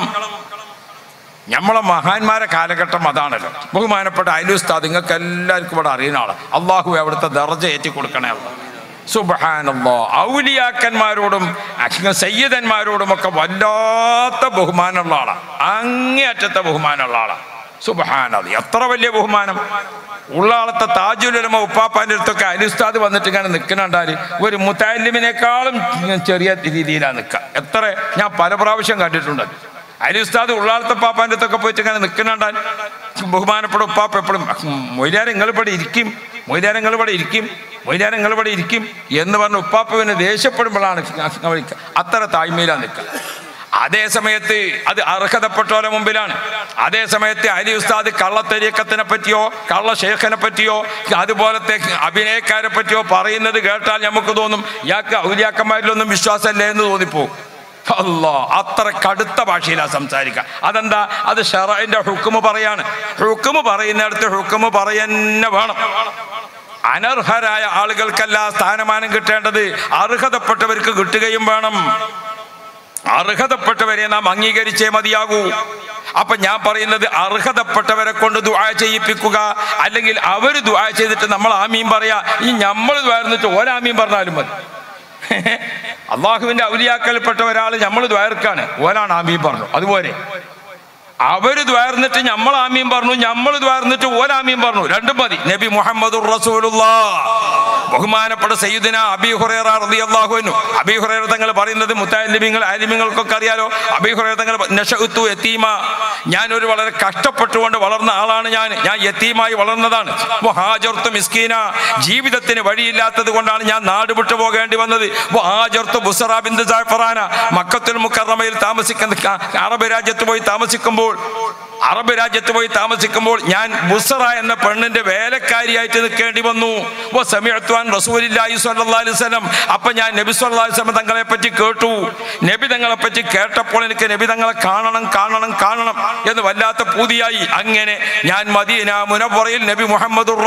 നമ്മളെ മഹാന്മാരെ കാലഘട്ടം അതാണല്ലോ ബഹുമാനപ്പെട്ട അലുസ്താദ് നിങ്ങൾക്ക് എല്ലാവർക്കും ഇവിടെ അറിയുന്ന ആളാണ് അള്ളാഹു അവിടുത്തെ ദർജ ഏറ്റി കൊടുക്കണേ അള്ളാഹ് സുബഹാനല്ലോ ഔലിയാക്കന്മാരോടും അച്ഛൻ സയ്യിദന്മാരോടും ഒക്കെ വല്ലാത്ത ബഹുമാനമുള്ള ആളാണ് അങ്ങേയറ്റത്തെ ബഹുമാനമുള്ള ആളാണ് സുബഹാനത് എത്ര വലിയ ബഹുമാനം ഉള്ളാളത്തെ താജുലമ ഉപ്പാപ്പാൻ്റെ അടുത്തൊക്കെ അലിസ്താദ് വന്നിട്ട് ഇങ്ങനെ നിൽക്കുന്നുണ്ടാല് ഒരു മുത്താലിമിനേക്കാളും ചെറിയ രീതിയിലാണ് നിൽക്കുക എത്ര ഞാൻ പല പ്രാവശ്യം കണ്ടിട്ടുണ്ട് അലിസ്താദ് ഉള്ളാളത്തെ പാപ്പാൻ്റെ അടുത്തൊക്കെ പോയിട്ട് ഇങ്ങനെ നിൽക്കുന്നുണ്ടാൽ ബഹുമാനപ്പെട്ട ഉപ്പാപ്പ എപ്പോഴും മൊയ്ലാരം നിങ്ങൾ ഇവിടെ ഇരിക്കും മൊയ്ലാരം നിങ്ങൾ ഇവിടെ ഇരിക്കും മൊയ്ലാരം നിങ്ങൾ ഇവിടെ ഇരിക്കും എന്ന് പറഞ്ഞ് ഉപ്പാപ്പവിനെ ദേഷ്യപ്പെടുമ്പോഴാണ് വിളിക്കുക അത്ര താഴ്മയിലാണ് നിൽക്കുക അതേ സമയത്ത് അത് അർഹതപ്പെട്ടവരുടെ മുമ്പിലാണ് അതേ സമയത്ത് അലി ഉസ്താദ് കള്ളത്തെരീക്കത്തിനെ പറ്റിയോ കള്ള ഷേഖിനെ പറ്റിയോ അതുപോലത്തെ അഭിനയക്കാരെ പറ്റിയോ പറയുന്നത് കേട്ടാൽ നമുക്ക് തോന്നും ഇയാൾക്ക് ഔലിയാക്കന്മാരിലൊന്നും വിശ്വാസമല്ലേ എന്ന് തോന്നിപ്പോവും അല്ലോ അത്ര കടുത്ത ഭാഷയിലാണ് സംസാരിക്കുക അതെന്താ അത് ഷെറൈൻ്റെ ഹുക്കുമ് പറയാണ് ഹുക്കുമ് പറയുന്നിടത്ത് ഹുക്കുമ് പറയന്നെ വേണം അനർഹരായ ആളുകൾക്കല്ല സ്ഥാനമാനം കിട്ടേണ്ടത് അർഹതപ്പെട്ടവർക്ക് കിട്ടുകയും വേണം അർഹതപ്പെട്ടവരെ നാം അംഗീകരിച്ചേ മതിയാകൂ അപ്പൊ ഞാൻ പറയുന്നത് അർഹതപ്പെട്ടവരെ കൊണ്ട് ദുആ ചെയ്യിപ്പിക്കുക അല്ലെങ്കിൽ അവർ ദുആ ചെയ്തിട്ട് നമ്മൾ ആമീൻ പറയാ ഈ നമ്മൾ ദ്വാരുന്നിട്ട് ഓരാമീൻ പറഞ്ഞാലും മതി അള്ളാഹുവിന്റെ ഔലിയാക്കൽപ്പെട്ട ഒരാൾ നമ്മൾ ദ്വാർക്കാണ് ഓനാണ് ആമീൻ പറഞ്ഞു അതുപോലെ അവര് ദ്വാർന്നിട്ട് നമ്മൾ ആമീൻ പറഞ്ഞു നമ്മൾ ദ്വാർന്നിട്ട് ഓലാമീൻ പറഞ്ഞു രണ്ടും മതി നബി മുഹമ്മദ് ബഹുമാനപ്പെട്ട സയ്യിദിന അബി ഹുറൈറ റളിയല്ലാഹു അൻഹു അബി ഹുറൈറ തങ്ങൾ പറയുന്നത് മുത്താലിമിങ്ങൾ ആലിമിങ്ങൾക്കൊക്കെ അറിയാലോ അബി ഹുറൈറ തങ്ങൾ നശഉത്തു യതീമ ഞാൻ ഒരു വളരെ കഷ്ടപ്പെട്ടുകൊണ്ട് വളർന്ന ആളാണ് ഞാൻ ഞാൻ യതീമായി വളർന്നതാണ് വഹാജർത്ത് മിസ്കീന ജീവിതത്തിന് വഴിയില്ലാത്തത് കൊണ്ടാണ് ഞാൻ നാട് വിട്ടു പോകേണ്ടി വന്നത് വഹാജർത്ത് ബുസറ ബിന്ദു ജാഫറാന മക്കത്തുൽ മുക്കറമയിൽ താമസിക്കുന്ന ക- അറബ് രാജ്യത്ത് പോയി താമസിക്കുമ്പോൾ അറബ് രാജ്യത്ത് പോയി താമസിക്കുമ്പോൾ ഞാൻ ബുസറ എന്ന പെണ്ണിന്റെ വേലക്കാരിയായിട്ട് നിൽക്കേണ്ടി വന്നു വ സമീഅത്തു അൻ റസൂലില്ലാഹി സ്വല്ലല്ലാഹി അലൈഹി വസല്ലം അപ്പൊ ഞാൻ നബി സ്വല്ലല്ലാഹി അലൈഹി വസല്ലം തങ്ങളെ പറ്റി കേട്ടു നബി തങ്ങളെ പറ്റി കേട്ടപ്പോൾ എനിക്ക് നബി തങ്ങളെ കാണണം കാണണം കാണണം എന്ന് വല്ലാത്ത പൂതിയായി അങ്ങനെ ഞാൻ മദീന മുനവറയിൽ നബി മുഹമ്മദുർ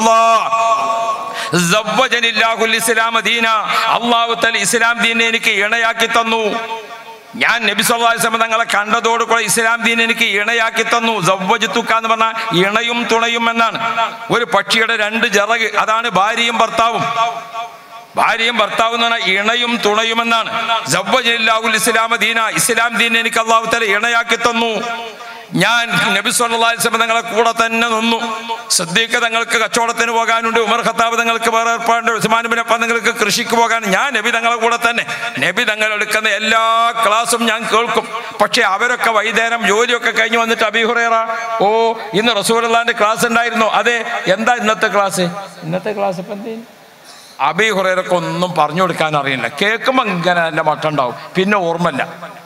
റസൂലുള്ളാഹ് സവ്വജനില്ലാഹുൽ ഇസ്ലാം ദീന അല്ലാഹു തആല ഇസ്ലാം ദീനെ എനിക്ക് ഇണയാക്കി തന്നു ഞാൻ നബി സല്ലല്ലാഹു അലൈഹി വസല്ലം തങ്ങളെ കണ്ടതോടുകൂടെ ഇസ്ലാം ദീൻ എനിക്ക് ഇണയാക്കി തന്നു സവ്വജത്തുക്ക എന്ന് പറഞ്ഞാൽ ഇണയും തുണയും എന്നാണ് ഒരു പക്ഷിയുടെ രണ്ട് ചിറക് അതാണ് ഭാര്യയും ഭർത്താവും ഭാര്യയും ഭർത്താവും എന്ന് പറഞ്ഞാൽ ഇണയും തുണയും എന്നാണ് സവ്വജനില്ലാഹുൽ ഇസ്ലാം ദീന ഇസ്ലാം ദീൻ എനിക്ക് അള്ളാഹു തആല ഇണയാക്കി തന്നു ഞാൻ നബി സല്ലല്ലാഹു അലൈഹി വസല്ലം തങ്ങളെ കൂടെ തന്നെ നിന്നു സിദ്ദീഖ് തങ്ങൾക്ക് കച്ചവടത്തിന് പോകാനുണ്ട് ഉമർ ഖത്താബ് തങ്ങൾക്ക് വേറെ ഏർപ്പാടുണ്ട് ഉസ്മാൻ ബിൻ അഫ്ഫാൻ തങ്ങൾക്ക് കൃഷിക്ക് പോകാൻ ഞാൻ നബി തങ്ങളെ കൂടെ തന്നെ നബി തങ്ങൾ എടുക്കുന്ന എല്ലാ ക്ലാസ്സും ഞാൻ കേൾക്കും പക്ഷേ അവരൊക്കെ വൈകുന്നേരം ജോലിയൊക്കെ കഴിഞ്ഞ് വന്നിട്ട് അബിഹുറേറ ഓ ഇന്ന് റസൂലുള്ളാന്റെ ക്ലാസ് ഉണ്ടായിരുന്നു അതെ എന്താ ഇന്നത്തെ ക്ലാസ് ഇന്നത്തെ ക്ലാസ് ഇപ്പം എന്തേലും അബി ഹുറേറൊക്കെ ഒന്നും പറഞ്ഞു കൊടുക്കാൻ അറിയില്ല കേൾക്കുമ്പോൾ ഇങ്ങനെ നല്ല മട്ടുണ്ടാവും പിന്നെ ഓർമ്മല്ല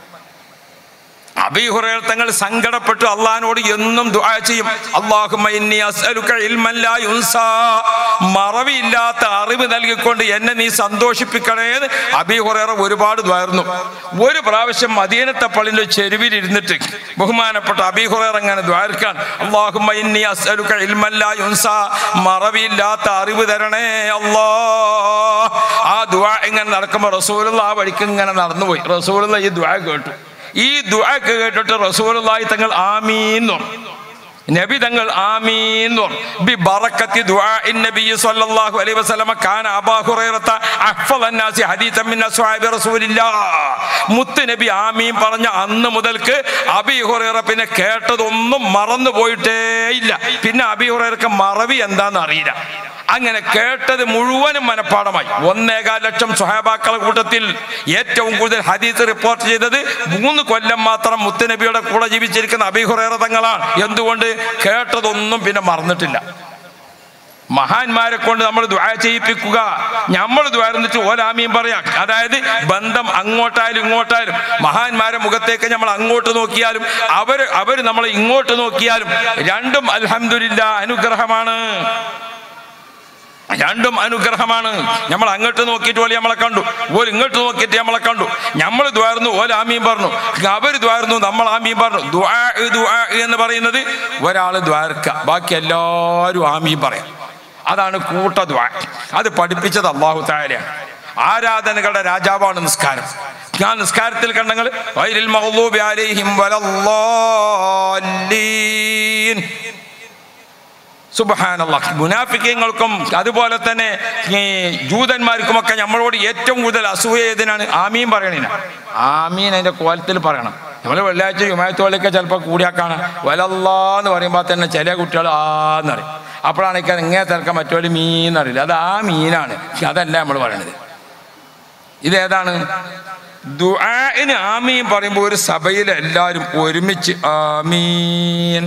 അബി ഹുറൈറ തങ്ങൾ സങ്കടപ്പെട്ടു അള്ളഹാനോട് എന്നും ദുആ ചെയ്യും അല്ലാഹുമ്മ ഇന്നി അസ്അലുക ഇൽമൻ ലാ യുൻസാ മറവിയില്ലാത്ത അറിവ് നൽകിക്കൊണ്ട് എന്നെ നീ സന്തോഷിപ്പിക്കണേ എന്ന് അബി ഹുറൈറ ഒരുപാട് ദ്വാർന്നു ഒരു പ്രാവശ്യം മദീനത്തെ പള്ളിന്റെ ചെരുവിൽ ഇരുന്നിട്ട് ബഹുമാനപ്പെട്ട അബി ഹുറൈറ അങ്ങനെ ദ്വാർക്കാൻ അല്ലാഹുമ്മ ഇന്നി അസ്അലുക ഇൽമൻ ലാ യുൻസാ മറവിയില്ലാത്ത അറിവ് തരണേ അല്ലാ ആ ദുആ ഇങ്ങനെ നടക്കുമ്പോൾ റസൂലുള്ള ആ വഴിക്ക് ഇങ്ങനെ നടന്നുപോയി റസൂലുള്ള ഈ ദുആ കേട്ടു ഈ ദുആക്ക് കേട്ടിട്ട് റസൂലുള്ളാഹി തങ്ങൾ ആമീൻ എന്ന് പറഞ്ഞു. നബി തങ്ങൾ ആമീൻ എന്ന് പറഞ്ഞു. ബി ബറക്കത്തി ദുആഇൻ നബി സ്വല്ലല്ലാഹു അലൈഹി വസല്ലമ കാന അബാ ഹുറൈറത അഹ്ഫദൻ നാസി ഹദീസൻ മിൻ അസ്ഹാബി റസൂലില്ലാഹ് മുത്ത് നബി ആമീൻ പറഞ്ഞ അന്ന് മുതൽക്ക് അബി ഹുറൈറ പിന്നെ കേട്ടതൊന്നും മറന്നു പോയിട്ടേ ഇല്ല പിന്നെ അബി ഹുറൈറക്ക് മറവി എന്താന്ന് അറിയില്ല അങ്ങനെ കേട്ടത് മുഴുവനും മനഃപ്പാടമായി ഒന്നേകാൽ ലക്ഷം സ്വഹാബാക്കളെ കൂട്ടത്തിൽ ഏറ്റവും കൂടുതൽ ഹദീസ് റിപ്പോർട്ട് ചെയ്തത് മൂന്ന് കൊല്ലം മാത്രം മുത്തുനബിയുടെ കൂടെ ജീവിച്ചിരിക്കുന്ന അബിഹുറേറ തങ്ങളാണ് എന്തുകൊണ്ട് കേട്ടതൊന്നും പിന്നെ മറന്നിട്ടില്ല മഹാന്മാരെ കൊണ്ട് നമ്മൾ ദ്വാ ചെയ്യിപ്പിക്കുക നമ്മൾ ദ്വാരന്നിട്ട് ഓലാമിയും പറയാം അതായത് ബന്ധം അങ്ങോട്ടായാലും ഇങ്ങോട്ടായാലും മഹാന്മാരെ മുഖത്തേക്ക് നമ്മൾ അങ്ങോട്ട് നോക്കിയാലും അവർ അവർ നമ്മളെ ഇങ്ങോട്ട് നോക്കിയാലും രണ്ടും അൽഹംദുലില്ല അനുഗ്രഹമാണ് രണ്ടും അനുഗ്രഹമാണ് നമ്മൾ അങ്ങോട്ട് നോക്കിയിട്ട് ഓല് നമ്മളെ കണ്ടു ഓല് ഇങ്ങോട്ട് നോക്കിയിട്ട് നമ്മളെ കണ്ടു നമ്മൾ ദ്വാരുന്നു ഓല ആമീൻ പറഞ്ഞു അവർ ദ്വാരുന്നു നമ്മൾ ആമീൻ പറഞ്ഞു ദ്വാ ദ്വാ എന്ന് പറയുന്നത് ഒരാൾ ദ്വാരക്ക ബാക്കി എല്ലാവരും ആമീൻ പറയാം അതാണ് കൂട്ട ദ്വാ അത് പഠിപ്പിച്ചത് അള്ളാഹു താരയാണ് ആരാധനകളുടെ രാജാവാണ് നിസ്കാരം ഞാൻ നിസ്കാരത്തിൽ കണ്ടങ്ങൾ വൈരിൽ മഗ്ലൂബി അലൈഹിം വലല്ലാലീൻ സുബഹാനല്ല മുനാഫിക്കങ്ങൾക്കും അതുപോലെ തന്നെ ഈ ജൂതന്മാർക്കുമൊക്കെ നമ്മളോട് ഏറ്റവും കൂടുതൽ അസൂയ ഏതിനാണ് ആമീൻ പറയണില്ല ആമീൻ അതിന്റെ കോലത്തിൽ പറയണം നമ്മൾ വെള്ളിയാഴ്ച ജുമായത്തോളിയൊക്കെ ചിലപ്പോൾ കൂടിയാക്കാണ് വലല്ലാന്ന് പറയുമ്പോൾ തന്നെ ചില കുട്ടികൾ ആന്ന് പറയും അപ്പോഴാണ് എനിക്ക് ഇങ്ങനെ തിരക്കാൻ മറ്റൊരു മീൻ അറിയില്ല അത് ആ മീനാണ് അതല്ല നമ്മൾ പറയണത് ഇതേതാണ് ദുആന് ആമീൻ പറയുമ്പോൾ ഒരു സഭയിൽ എല്ലാവരും ഒരുമിച്ച് ആമീൻ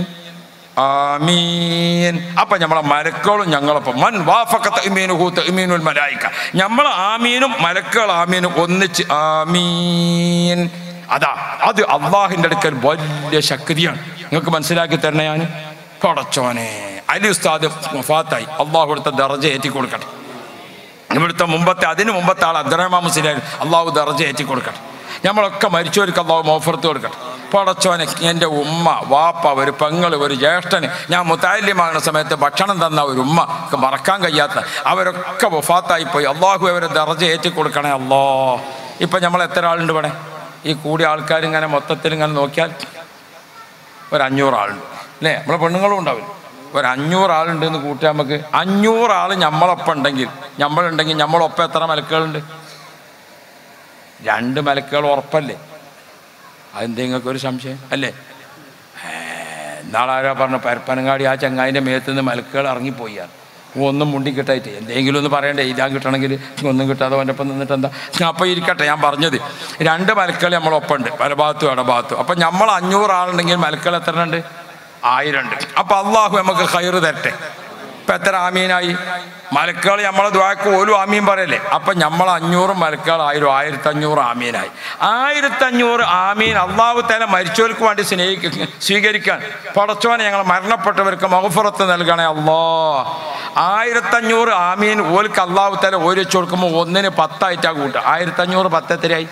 ആമീൻ അപ്പൊ നമ്മളെ മലക്കുകളും ഞങ്ങളൊപ്പം മൻ വാഫക്കത്ത് ഇമീനുഹു തഇമീനുൽ മലായിക നമ്മൾ ആമീനും മലക്കുകൾ ആമീനും ഒന്നിച്ച് ആമീൻ അതാ അത് അള്ളാഹിന്റെ അടുക്കൽ വലിയ ശക്തിയാണ് നിങ്ങൾക്ക് മനസ്സിലാക്കി തരണേ ഞാൻ പടച്ചോനെ അലി ഉസ്താദ് വഫാത്തായി അള്ളാഹു എടുത്ത ദർജ ഏറ്റി കൊടുക്കട്ടെ ഇവിടുത്തെ മുമ്പത്തെ അതിന് മുമ്പത്തെ ആൾ അബ്ദുറഹ്മാൻ മുസ്ലിം അള്ളാഹു ദർജ ഏറ്റി കൊടുക്കട്ടെ നമ്മളൊക്കെ മരിച്ചവർക്ക് അള്ളാഹു മോഫർത്ത് കൊടുക്കട്ടെ പടച്ചോനെ എൻ്റെ ഉമ്മ വാപ്പ ഒരു പെങ്ങൾ ഒരു ജ്യേഷ്ഠന് ഞാൻ മുത്താലിമാകുന്ന സമയത്ത് ഭക്ഷണം തന്ന ഒരു ഉമ്മ ഒക്കെ മറക്കാൻ കഴിയാത്ത അവരൊക്കെ വഫാത്തായി പോയി അള്ളാഹു അവരെ ദർജ ഏറ്റി കൊടുക്കണേ അല്ലോ ഇപ്പം നമ്മൾ എത്ര ആളുണ്ട് ഇവിടെ ഈ കൂടിയ ആൾക്കാർ ഇങ്ങനെ മൊത്തത്തിൽ ഇങ്ങനെ നോക്കിയാൽ ഒരു അഞ്ഞൂറ് ആളുണ്ട് അല്ലേ നമ്മളെ പെണ്ണുങ്ങളും ഉണ്ടാവില്ല ഒരു അഞ്ഞൂറ് ആളുണ്ട് എന്ന് കൂട്ടിയാൽ നമുക്ക് അഞ്ഞൂറ് ആൾ നമ്മളൊപ്പം ഉണ്ടെങ്കിൽ നമ്മളുണ്ടെങ്കിൽ നമ്മളൊപ്പം എത്ര മലക്കുകളുണ്ട് രണ്ട് മലക്കുകൾ ഉറപ്പല്ലേ അതെന്താ നിങ്ങൾക്ക് ഒരു സംശയം അല്ലേ ഏ, ഇന്നാളാരാ പറഞ്ഞ പരപ്പനങ്ങാടി ആ ചങ്ങായിൻ്റെ മേത്ത് നിന്ന് മലക്കുകൾ ഇറങ്ങിപ്പോയാൽ ഒന്നും മുണ്ടി കിട്ടായിട്ട് എന്തെങ്കിലും ഒന്ന് പറയണ്ടേ ഇതാൻ കിട്ടണമെങ്കിൽ ഒന്നും കിട്ടാതെ അവൻ്റെ ഒപ്പം നിന്നിട്ട് എന്താ അപ്പോൾ ഇരിക്കട്ടെ ഞാൻ പറഞ്ഞത് രണ്ട് മലക്കൾ നമ്മളൊപ്പമുണ്ട് വലഭാഗത്തും ഇടഭാഗത്തും അപ്പം നമ്മൾ അഞ്ഞൂറ് ആളുണ്ടെങ്കിൽ മലക്കൾ എത്ര ഉണ്ട് ആയിരം ഉണ്ട് അപ്പം അള്ളാഹു നമുക്ക് ഹൈറ് തരട്ടെ ഇപ്പം എത്ര ആമീനായി മലക്കുകൾ നമ്മളെ ദ്വാക്ക് ഓരോ ആമീൻ പറയല്ലേ അപ്പം നമ്മൾ അഞ്ഞൂറ് മലക്കുകൾ ആയിരം ആയിരത്തി അഞ്ഞൂറ് ആമീനായി ആയിരത്തി അഞ്ഞൂറ് ആമീൻ അള്ളാഹു തല മരിച്ചവർക്ക് വേണ്ടി സ്നേഹിക്ക സ്വീകരിക്കാൻ പടച്ചോനെ ഞങ്ങൾ മരണപ്പെട്ടവർക്ക് മഹഫുറത്ത് നൽകണേ അള്ളാ ആയിരത്തഞ്ഞൂറ് ആമീൻ ഓൽക്ക് അള്ളാഹു തല ഓരി വെച്ച് കൊടുക്കുമ്പോൾ ഒന്നിന് പത്തായിട്ടാ കൂട്ടുക ആയിരത്തഞ്ഞൂറ് പത്തെത്രയായി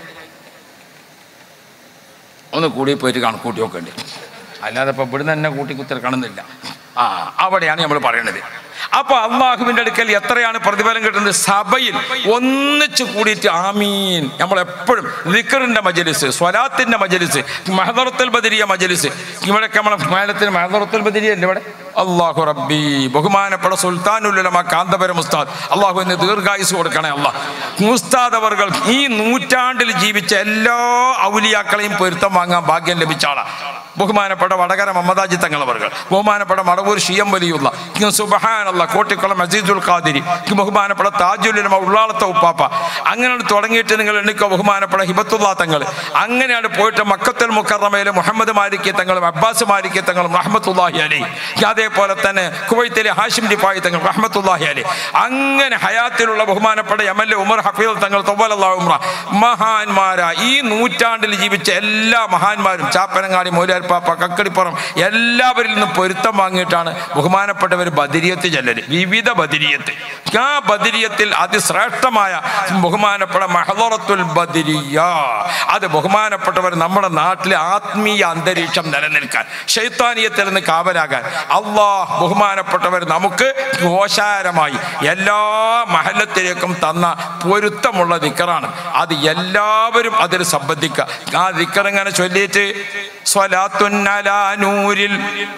ഒന്ന് കൂടി പോയിട്ട് കണക്കൂട്ടി നോക്കേണ്ടി അല്ലാതെ ഇപ്പം ഇവിടുന്ന് തന്നെ കൂട്ടി കുത്തിരി കാണുന്നില്ല ആ അവിടെയാണ് നമ്മൾ പറയണത് അപ്പൊ അള്ളാഹുവിന്റെ അടുക്കൽ എത്രയാണ് പ്രതിഫലം കിട്ടുന്നത് സഭയിൽ ഒന്നിച്ചു കൂടിയിട്ട് ആമീൻ നമ്മൾ എപ്പോഴും ലിക്കറിന്റെ മജലിസ് സ്വലാത്തിന്റെ മജലിസ് മെഹദറത്തുൽ ബദരിയ മജലിസ് ഇവിടെയൊക്കെ നമ്മളെ മേലത്തിന് മെഹദറത്തുൽ ബദരിയ അല്ലേ ഇവിടെ അള്ളാഹു റബ്ബി ബഹുമാനപ്പെട്ട സുൽത്താനുലമ കാന്തപുരം ഉസ്താദ് അള്ളാഹു എന്ന് ദീർഘായുസ് കൊടുക്കണേ അള്ളാഹ് മുസ്താദ് അവർകൾ ഈ നൂറ്റാണ്ടിൽ ജീവിച്ച എല്ലാ ഔലിയാക്കളെയും പൊരുത്തം വാങ്ങാൻ ഭാഗ്യം ലഭിച്ച ആളാണ് ബഹുമാനപ്പെട്ട വടകര മമതാജി തങ്ങളവർകൾ ബഹുമാനപ്പെട്ട മടവൂർ ഷിയം വലിയുള്ള സുബഹാനുള്ള കോട്ടിക്കുളം അസീസുൽ ഖാദിരി ബഹുമാനപ്പെട്ട താജുലിനമ ഉള്ളാളത്തെ ഉപ്പാപ്പ അങ്ങനെ തുടങ്ങിയിട്ട് നിങ്ങൾ എണ്ണിക്കോ ബഹുമാനപ്പെട്ട ഹിബത്തുള്ള തങ്ങൾ അങ്ങനെയാണ് പോയിട്ട് മക്കത്തുൽ മുക്കറമയിലെ മുഹമ്മദ് മാലിക്കി തങ്ങളും അബ്ബാസ് മാലിക്കി തങ്ങളും റഹ്മത്തുല്ലാഹി അലി അതേപോലെ തന്നെ കുവൈത്തിലെ ഹാഷിം ഡിഫായി തങ്ങൾ റഹ്മത്തുല്ലാഹി അലി അങ്ങനെ ഹയാത്തിലുള്ള ബഹുമാനപ്പെട്ട എം എൽ എ ഉമർ ഹഫീൽ തങ്ങൾ തൊവ്വലല്ലാ ഉമ്ര മഹാന്മാരാ ഈ നൂറ്റാണ്ടിൽ ജീവിച്ച എല്ലാ മഹാന്മാരും ചാപ്പനങ്ങാടി മൂലാൽപ്പാപ്പ കക്കടിപ്പുറം എല്ലാവരിൽ നിന്നും പൊരുത്തം വാങ്ങിയിട്ടാണ് ബഹുമാനപ്പെട്ടവർ ബദിരിയത്ത് ചെല്ലല് വിവിധ ബദിരിയത്ത് ആ ബദിരിയത്തിൽ അതിശ്രേഷ്ഠമായ ബഹുമാനപ്പെട്ട മഹദറത്തുൽ ബദിരിയ അത് ബഹുമാനപ്പെട്ടവർ നമ്മുടെ നാട്ടിലെ ആത്മീയ അന്തരീക്ഷം നിലനിൽക്കാൻ ശൈത്താനീയത്തിൽ നിന്ന് കാവലാകാൻ അള്ളാഹ് ബഹുമാനപ്പെട്ടവർ നമുക്ക് ഘോഷാരമായി എല്ലാ മഹല്ലത്തിലേക്കും തന്ന പൊരുത്തമുള്ള ദിക്കറാണ് അത് എല്ലാവരും അതിൽ സംബന്ധിക്കുക ആ ദിക്കർ ഇങ്ങനെ ചൊല്ലിയിട്ട് സ്വലാത്തുന്നലാ നൂരിൽ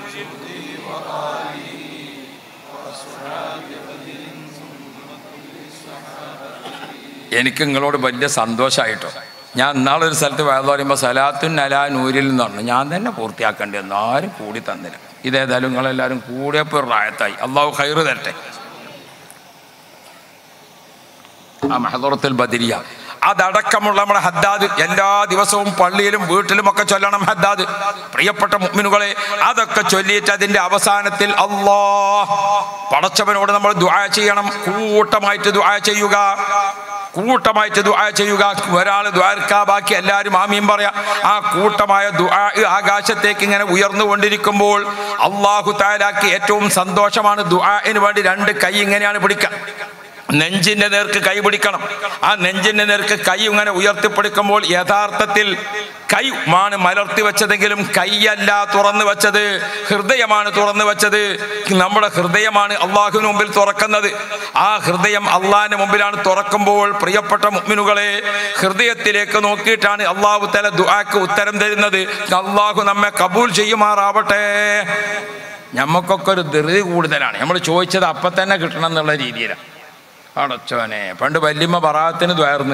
എനിക്ക് നിങ്ങളോട് വലിയ സന്തോഷമായിട്ടോ ഞാൻ ഇന്നാളൊരു സ്ഥലത്ത് വേദം പറയുമ്പോൾ സലാത്തുൻ അലാ നൂരിൽ എന്ന് പറഞ്ഞു ഞാൻ തന്നെ പൂർത്തിയാക്കേണ്ടി വന്നു ആരും കൂടി തന്നില്ല ഇതേതായാലും നിങ്ങളെല്ലാവരും കൂടിയപ്പോൾ ഒരു റായത്തായി അള്ളാഹു ഖൈറ് തരട്ടെ ആ മഹദുറത്തുൽ ബദിരിയ അതടക്കമുള്ള നമ്മുടെ ഹദ്ദാദ് എല്ലാ ദിവസവും പള്ളിയിലും വീട്ടിലും ഒക്കെ ചൊല്ലണം ഹദ്ദാദ് പ്രിയപ്പെട്ട മുഅ്മിനുകളെ അതൊക്കെ ചൊല്ലിയിട്ട് അതിന്റെ അവസാനത്തിൽ അല്ലാ പടച്ചവനോട് നമ്മൾ ദുആ ചെയ്യണം കൂട്ടമായിട്ട് ദുആ ചെയ്യുക കൂട്ടമായിട്ട് ദുആ ചെയ്യുക ഒരാൾ ദ്വാരക്കാ ബാക്കി എല്ലാവരും ആമീൻ പറയാം ആ കൂട്ടമായ ദുആ ആകാശത്തേക്ക് ഇങ്ങനെ ഉയർന്നുകൊണ്ടിരിക്കുമ്പോൾ അള്ളാഹു താലാക്ക് ഏറ്റവും സന്തോഷമാണ് ദുആന് വേണ്ടി രണ്ട് കൈ ഇങ്ങനെയാണ് പിടിക്കുക നെഞ്ചിന്റെ നേർക്ക് കൈ പിടിക്കണം ആ നെഞ്ചിന്റെ നേർക്ക് കൈ ഇങ്ങനെ ഉയർത്തിപ്പിടിക്കുമ്പോൾ യഥാർത്ഥത്തിൽ കൈ മാണ് മലർത്തി വെച്ചതെങ്കിലും കൈയല്ല തുറന്നു വെച്ചത് ഹൃദയമാണ് തുറന്നു വെച്ചത് നമ്മുടെ ഹൃദയമാണ് അള്ളാഹുവിന് മുമ്പിൽ തുറക്കുന്നത് ആ ഹൃദയം അള്ളാഹിന്റെ മുമ്പിലാണ് തുറക്കുമ്പോൾ പ്രിയപ്പെട്ട മുഅ്മിനുകളെ ഹൃദയത്തിലേക്ക് നോക്കിയിട്ടാണ് അള്ളാഹു തല ദുആക്ക് ഉത്തരം തരുന്നത് അള്ളാഹു നമ്മെ കബൂൽ ചെയ്യുമാറാവട്ടെ ഞമ്മക്കൊക്കെ ഒരു ധൃതി കൂടുതലാണ് നമ്മൾ ചോദിച്ചത് അപ്പം തന്നെ കിട്ടണം എന്നുള്ള രീതിയിലാണ് അടച്ചോനെ പണ്ട് വല്യമ്മ ബറാത്തിന് ദ്വാർന്ന്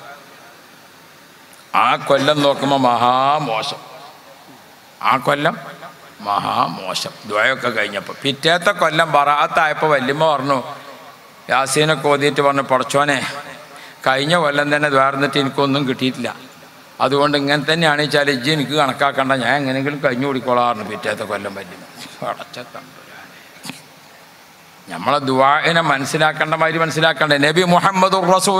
ആ കൊല്ലം നോക്കുമ്പോൾ മഹാമോശം ആ കൊല്ലം മഹാമോശം ദ്വയൊക്കെ കഴിഞ്ഞപ്പോൾ പിറ്റേത്തെ കൊല്ലം ബറാത്തായപ്പോൾ വല്യമ്മ പറഞ്ഞു യാസീനൊക്കെ ഓതിയിട്ട് പറഞ്ഞു പടച്ചോനെ കഴിഞ്ഞ കൊല്ലം തന്നെ ദ്വാർന്നിട്ട് എനിക്കൊന്നും കിട്ടിയിട്ടില്ല അതുകൊണ്ട് ഇങ്ങനെ തന്നെയാണ് വെച്ചാൽ ഇജ്ജ് എനിക്ക് കണക്കാക്കണ്ട ഞാൻ എങ്ങനെയെങ്കിലും കഴിഞ്ഞു കൊടുക്കോളാറുണ്ട് പിറ്റേത്തെ കൊല്ലം വല്യമ്മ അടച്ച തമ്പുരാനെ നമ്മളെ ദുആനെ മനസ്സിലാക്കേണ്ട മാതിരി മനസ്സിലാക്കണ്ടേ നബി മുഹമ്മദ്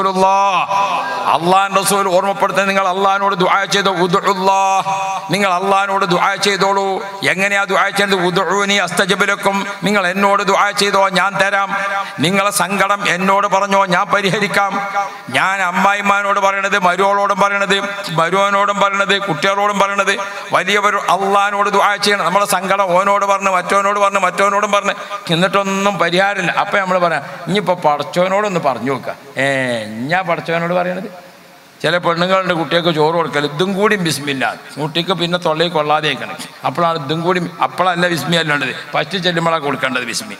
അള്ളാൻ റസൂൽ ഓർമ്മപ്പെടുത്താൻ നിങ്ങൾ അള്ളഹാനോട് ദുആ ചെയ്തോ ഉദുല്ലാ നിങ്ങൾ അള്ളഹാനോട് ദുആ ചെയ്തോളൂ എങ്ങനെയാ ദുആ ചെയ്യുന്നത് ഉദുനി അസ്തജബിലക്കും നിങ്ങൾ എന്നോട് ദുആ ചെയ്തോ ഞാൻ തരാം നിങ്ങളെ സങ്കടം എന്നോട് പറഞ്ഞോ ഞാൻ പരിഹരിക്കാം ഞാൻ അമ്മായിമാനോട് പറയണത് മരുവോളോടും പറയണത് മരുവനോടും പറയണത് കുട്ടികളോടും പറയണത് വലിയവർ അള്ളഹാനോട് ദുആ ചെയ്യണം നമ്മളെ സങ്കടം ഓനോട് പറഞ്ഞ് മറ്റോനോട് പറഞ്ഞ് മറ്റോനോടും പറഞ്ഞ് എന്നിട്ടൊന്നും പരിഹാരമില്ല അപ്പം നമ്മൾ പറയാം ഇനിയിപ്പോൾ പടച്ചവനോടൊന്ന് പറഞ്ഞു നോക്കുക ഏ ഞാൻ പടച്ചവനോട് പറയണത് ചില പെണ്ണുങ്ങളുണ്ട് കുട്ടികൾക്ക് ചോറ് കൊടുക്കൽ ഇതും കൂടി ബിസ്മില്ല കുട്ടിക്ക് പിന്നെ തൊള്ളയിൽ കൊള്ളാതെ ആയിക്കണം അപ്പോഴാണ് ഇതും കൂടി അപ്പോഴല്ല ബിസ്മി അല്ലേണ്ടത് ഫസ്റ്റ് ചെല്ലുമ്പോഴാണ് കൊടുക്കേണ്ടത് ബിസ്മി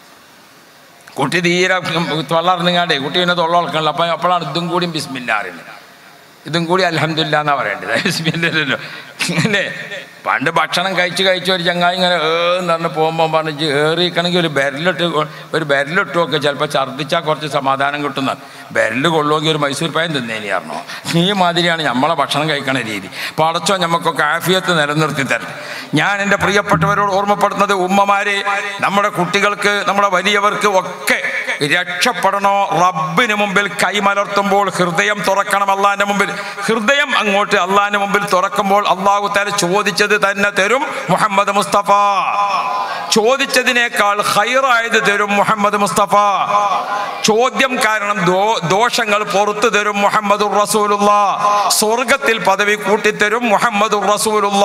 കുട്ടി തീരെ തൊള്ളറിഞ്ഞാണ്ടേ കുട്ടി പിന്നെ തൊള്ള കൊടുക്കണല്ലോ അപ്പം അപ്പോഴാണ് ഇതും കൂടി ബിസ്മില്ല അറിയുന്നത് ഇതും കൂടി അലഹമില്ല എന്നാ പറയേണ്ടത് ബിസ്മില്ലല്ലോ അല്ലേ പണ്ട് ഭക്ഷണം കഴിച്ച് കഴിച്ച് ഒരു ചങ്ങായി ഇങ്ങനെ ഏന്ന് പറഞ്ഞ് പോകുമ്പോൾ പറഞ്ഞ് ഏറിക്കണമെങ്കിൽ ഒരു ബെരലിട്ട് ഒരു ബെരലിട്ട് ഒക്കെ ചിലപ്പോൾ ഛർദ്ദിച്ചാൽ കുറച്ച് സമാധാനം കിട്ടുന്ന ബെരല് കൊള്ളുമെങ്കിൽ ഒരു മൈസൂർ പായം തിന്നേനി പറഞ്ഞോ ഈ മാതിരിയാണ് നമ്മളെ ഭക്ഷണം കഴിക്കണ രീതി പടച്ചോ നമുക്കൊക്കെ ആഫിയത്ത് നിലനിർത്തി തരണം ഞാൻ എൻ്റെ പ്രിയപ്പെട്ടവരോട് ഓർമ്മപ്പെടുന്നത് ഉമ്മമാരെ നമ്മുടെ കുട്ടികൾക്ക് നമ്മുടെ വലിയവർക്ക് ഒക്കെ രക്ഷപ്പെടണോ റബ്ബിന് മുമ്പിൽ കൈമലർത്തുമ്പോൾ ഹൃദയം തുറക്കണം അള്ളാഹിന്റെ മുമ്പിൽ ഹൃദയം അങ്ങോട്ട് അള്ളാഹിന്റെ മുമ്പിൽ തുറക്കുമ്പോൾ അള്ളാഹു താല ചോദിച്ചത് തന്നെ തരും മുഹമ്മദ് മുസ്തഫ ചോദിച്ചതിനേക്കാൾ ഹൈറായത് തരും മുഹമ്മദ് മുസ്തഫ ചോദ്യം കാരണം ദോ- ദോഷങ്ങൾ പുറത്തു തരും മുഹമ്മദ് റസൂലുള്ള സ്വർഗത്തിൽ പദവി കൂട്ടിത്തരും മുഹമ്മദ് റസൂലുള്ള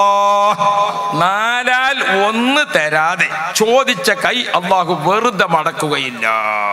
നാലാൽ ഒന്ന് തരാതെ ചോദിച്ച കൈ അള്ളാഹു വെറുതെ മടക്കുകയില്ല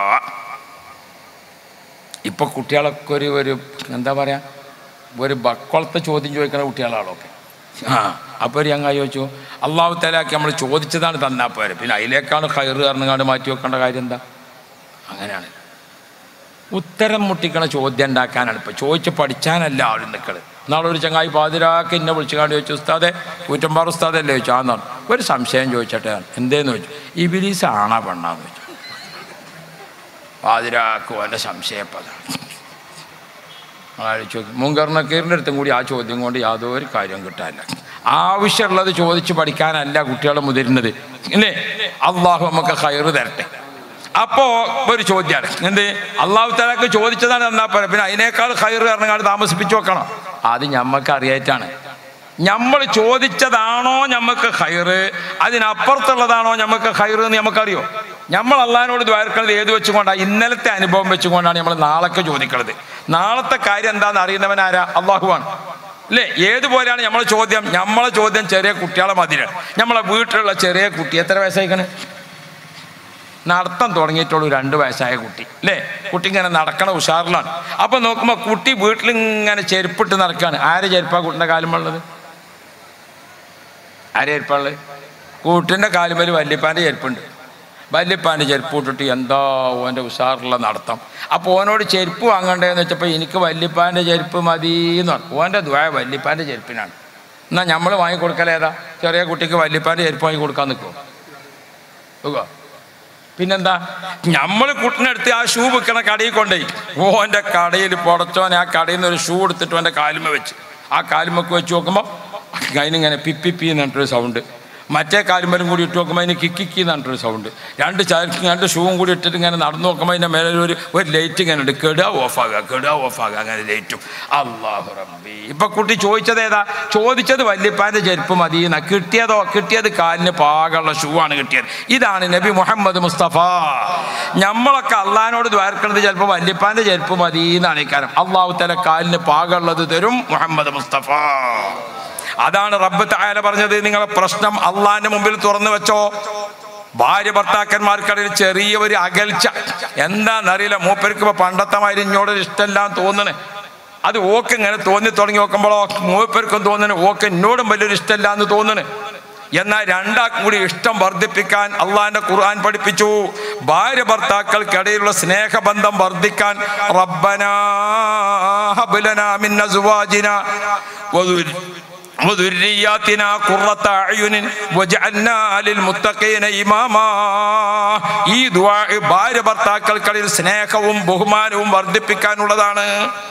ഇപ്പൊ കുട്ടികളൊക്കെ ഒരു ഒരു എന്താ പറയാ ഒരു ബക്കൊളത്തെ ചോദ്യം ചോദിക്കുന്ന കുട്ടികളാണൊക്കെ ആ അപ്പോൾ ഒരു ചങ്ങായി ചോദിച്ചു അള്ളാഹു തലാക്കി നമ്മൾ ചോദിച്ചതാണ് തന്നാൽ പോരെ പിന്നെ അതിലേക്കാണ് ഹയറ് കാരണങ്ങാണ്ട് മാറ്റി വെക്കേണ്ട കാര്യം എന്താ അങ്ങനെയാണ് ഉത്തരം മുട്ടിക്കണ ചോദ്യം ഉണ്ടാക്കാനാണ് ഇപ്പം ചോദിച്ച് പഠിച്ചാനല്ല ആളും നിൽക്കൽ നാളെ ഒരു ചങ്ങായി പാതിരാക്ക് എന്നെ വിളിച്ചുകാണ്ട് ചോദിച്ചു ഉസ്താദെ കൂറ്റമ്പാറ ഉസ്താദല്ലേ ചോദിച്ചു ആന്നാണ് ഒരു സംശയം ചോദിച്ചട്ടെ എന്തേന്ന് ചോദിച്ചു ഈ ബിലീസ് ആണാ പെണ്ണാന്ന് ചോദിച്ചു പാതിരാക്കും എൻ്റെ സംശയപ്പതാണ് ആലോചിച്ച് നോക്കി മുൻകർണക്കീറിൻ്റെ അടുത്തും കൂടി ആ ചോദ്യം കൊണ്ട് യാതൊരു കാര്യം കിട്ടാനില്ല ആവശ്യമുള്ളത് ചോദിച്ച് പഠിക്കാനല്ല കുട്ടികൾ മുതിരുന്നത് ഇല്ലേ അള്ളാഹു നമുക്ക് ഹയറ് തരട്ടെ അപ്പോ ഒരു ചോദ്യമാണ് എന്ത് അള്ളാഹു തലാക്ക് ചോദിച്ചതാണ് എന്നാ പോരാ പിന്നെ അതിനേക്കാൾ ഹയറ് കാരണങ്ങാട് താമസിപ്പിച്ചു വെക്കണം അത് ഞമ്മക്ക് അറിയായിട്ടാണ് നമ്മൾ ചോദിച്ചതാണോ നമുക്ക് ഹൈറ് അതിനപ്പുറത്തുള്ളതാണോ നമുക്ക് ഹൈറ് എന്ന് നമുക്കറിയോ നമ്മൾ അള്ളഹാനോട് ദ്വാരക്കുന്നത് ഏത് വെച്ചുകൊണ്ടാണ് ഇന്നലത്തെ അനുഭവം വെച്ചുകൊണ്ടാണ് നമ്മൾ നാളൊക്കെ ചോദിക്കുന്നത് നാളത്തെ കാര്യം എന്താണെന്ന് അറിയുന്നവൻ ആരാ അള്ളാഹുവാണ് അല്ലേ ഏതുപോലെയാണ് നമ്മളെ ചോദ്യം നമ്മളെ ചോദ്യം ചെറിയ കുട്ടികളെ മതിരാണ് നമ്മളെ വീട്ടിലുള്ള ചെറിയ കുട്ടി എത്ര വയസ്സായിക്കണ് നടത്തം തുടങ്ങിയിട്ടുള്ളൂ രണ്ട് വയസ്സായ കുട്ടി അല്ലേ കുട്ടി ഇങ്ങനെ നടക്കണ ഉഷാറിലാണ് അപ്പൊ നോക്കുമ്പോൾ കുട്ടി വീട്ടിൽ ഇങ്ങനെ ചെരുപ്പിട്ട് നടക്കുകയാണ് ആരെ ചെരുപ്പാ കുട്ടിൻ്റെ കാലുമുള്ളത് ആരെ ചെരുപ്പാള് കൂട്ടിൻ്റെ കാലുമേൽ വല്യപ്പാൻ്റെ ചെരുപ്പുണ്ട് വല്യപ്പാൻ്റെ ചെരുപ്പ് ഇട്ടിട്ട് എന്താ ഓൻ്റെ ഉഷാറുള്ള നടത്തം അപ്പോൾ ഓനോട് ചെരുപ്പ് വാങ്ങണ്ടേന്ന് വെച്ചപ്പോൾ എനിക്ക് വല്യപ്പാൻ്റെ ചെരുപ്പ് മതി എന്ന് പറഞ്ഞു ഓൻ്റെ ദ്വായ വല്യപ്പാൻ്റെ ചെരുപ്പിനാണ് എന്നാൽ നമ്മൾ വാങ്ങിക്കൊടുക്കലേതാ ചെറിയ കുട്ടിക്ക് വല്യപ്പാൻ്റെ ചെരുപ്പ് വാങ്ങി കൊടുക്കാൻ നിൽക്കുമോ നോക്കുക പിന്നെന്താ നമ്മൾ കുട്ടിനെടുത്ത് ആ ഷൂ വിൽക്കണ കടയിൽ കൊണ്ടുപോയി ഓൻ്റെ കടയിൽ പുടച്ചോൻ ആ കടയിൽ നിന്ന് ഒരു ഷൂ എടുത്തിട്ട് ഓൻ്റെ കാലുമ വെച്ച് ആ കാലുമൊക്കെ വെച്ച് നോക്കുമ്പോൾ അതിനിങ്ങനെ പിപ്പി എന്ന് പറഞ്ഞിട്ടൊരു സൗണ്ട് മറ്റേ കാലുമരും കൂടി ഇട്ട് നോക്കുമ്പോൾ അതിന് കിക്കിക്കി എന്ന് പറഞ്ഞിട്ടൊരു സൗണ്ട് രണ്ട് ചാർക്ക് രണ്ട് ഷൂവും കൂടി ഇട്ടിട്ട് ഇങ്ങനെ നടന്നു നോക്കുമ്പോൾ അതിൻ്റെ മേലെ ഒരു ഒരു ലൈറ്റ് ഇങ്ങനെ ഉണ്ട് കെടുക ഓഫാകുക കെടുക ഓഫാകുക അങ്ങനെ ലൈറ്റും അള്ളാഹു റബ്ബി ഇപ്പൊ കുട്ടി ചോദിച്ചത് ഏതാ ചോദിച്ചത് വല്യപ്പാന്റെ ചെരുപ്പ് മതി എന്നാ കിട്ടിയതോ കിട്ടിയത് കാലിന് പാകമുള്ള ഷൂ ആണ് കിട്ടിയത് ഇതാണ് നബി മുഹമ്മദ് മുസ്തഫ നമ്മളൊക്കെ അള്ളഹാനോട് ദ്വാരക്കണത് ചിലപ്പോൾ വല്യപ്പാന്റെ ചെരുപ്പ് മതി എന്നാണ് ഈ കാരണം അള്ളാഹു തല കാലിന് പാകമുള്ളത് തരും മുഹമ്മദ് മുസ്തഫ അതാണ് റബ്ബ് തായാല പറഞ്ഞത് നിങ്ങളെ പ്രശ്നം അള്ളാന്റെ മുമ്പിൽ തുറന്നു വെച്ചോ ഭാര്യ ഭർത്താക്കന്മാർക്കിടയിൽ ചെറിയ ഒരു അകൽച്ച എന്താണെന്നറിയില്ല മൂപ്പർക്ക് ഇപ്പൊ പണ്ടത്തെ മാതിരി ഇങ്ങോട്ടൊരു ഇഷ്ടമെല്ലാം തോന്നണേ അത് ഓക്ക് ഇങ്ങനെ തോന്നി തുടങ്ങി നോക്കുമ്പോഴോ മൂപ്പർക്കും തോന്നണേ ഓക്ക് എന്നോടും വലിയൊരു ഇഷ്ടമില്ല എന്ന് തോന്നണേ എന്നാൽ രണ്ടാക്കും കൂടി ഇഷ്ടം വർദ്ധിപ്പിക്കാൻ അള്ളാന്റെ ഖുർആൻ പഠിപ്പിച്ചു ഭാര്യ ഭർത്താക്കൾക്കിടയിലുള്ള സ്നേഹബന്ധം വർദ്ധിക്കാൻ റബ്ബനാ ഹബ്ലനാ മിൻ അസ്വാജിന വദുരി وذرياتنا قرة أعين وجعلنا للمتقين إماما ഈ ദുആ ഭാര്യ ഭർത്താക്കൾക്കിടയിൽ സ്നേഹവും ബഹുമാനവും വർദ്ധിപ്പിക്കാനുള്ളതാണ്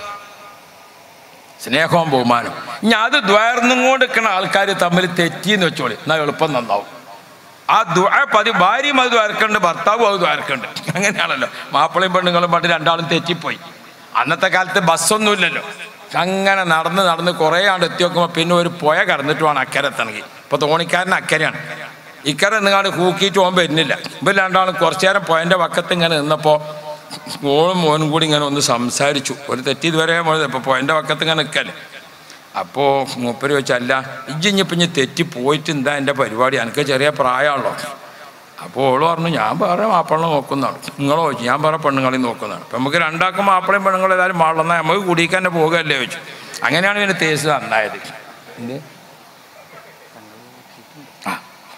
സ്നേഹവും ബഹുമാനം ഇനി അത് ദ്വാർന്നും കൊടുക്കുന്ന ആൾക്കാർ തമ്മിൽ തെറ്റിയെന്ന് വെച്ചോളി എന്നാൽ എളുപ്പം നന്നാവും ആ ദുആ പതി ഭാര്യയും അത് ദ്വാരക്കുണ്ട് ഭർത്താവും അത് ദ്വാരക്കുണ്ട് അങ്ങനെയാണല്ലോ മാപ്പിളയും പെണ്ണുങ്ങളും പണ്ട് രണ്ടാളും തെറ്റിപ്പോയി അന്നത്തെ കാലത്ത് ബസ്സൊന്നുമില്ലല്ലോ അങ്ങനെ നടന്ന് നടന്ന് കുറേ ആണ്ട് എത്തി നോക്കുമ്പോൾ പിന്നെ ഒരു പുഴ കടന്നിട്ട് വേണം അക്കരെ എത്തണമെങ്കിൽ ഇപ്പോൾ തോണിക്കാരൻ അക്കരെയാണ് ഇക്കരെ നിങ്ങാണ്ട് കൂക്കിയിട്ട് പോകാൻ വരുന്നില്ല ഇപ്പം രണ്ടാളും കുറച്ചു നേരം പുഴൻ്റെ വക്കത്ത് ഇങ്ങനെ നിന്നപ്പോൾ മോളും മോനും കൂടി ഇങ്ങനെ ഒന്ന് സംസാരിച്ചു ഒരു തെറ്റി ഇതുവരെ ഇപ്പോൾ പുഴൻ്റെ വക്കത്ത് ഇങ്ങനെ നിൽക്കല്ലേ അപ്പോൾ മൂപ്പര് ചോദിച്ചല്ല ഇജ്ജിഞ്ഞിപ്പം ഇഞ്ഞ് തെറ്റി പോയിട്ട് എന്താ എൻ്റെ പരിപാടി എനിക്ക് ചെറിയ പ്രായമാണല്ലോ അപ്പോൾ ഓള് പറഞ്ഞു ഞാൻ വേറെ മാപ്പിളെ നോക്കുന്നതാണ് നിങ്ങളോ ചോദിച്ചു ഞാൻ വേറെ പെണ്ണുങ്ങളെ നോക്കുന്നതാണ് അപ്പം നമുക്ക് രണ്ടാക്കും മാപ്പിളയും പെണ്ണുങ്ങളും ഏതായാലും മാളന്നാൽ നമുക്ക് കുടിക്കാൻ തന്നെ പോകുകയല്ലേ ചോദിച്ചു അങ്ങനെയാണ് ഇതിന് തേസ് നന്നായത് എന്ത് ആ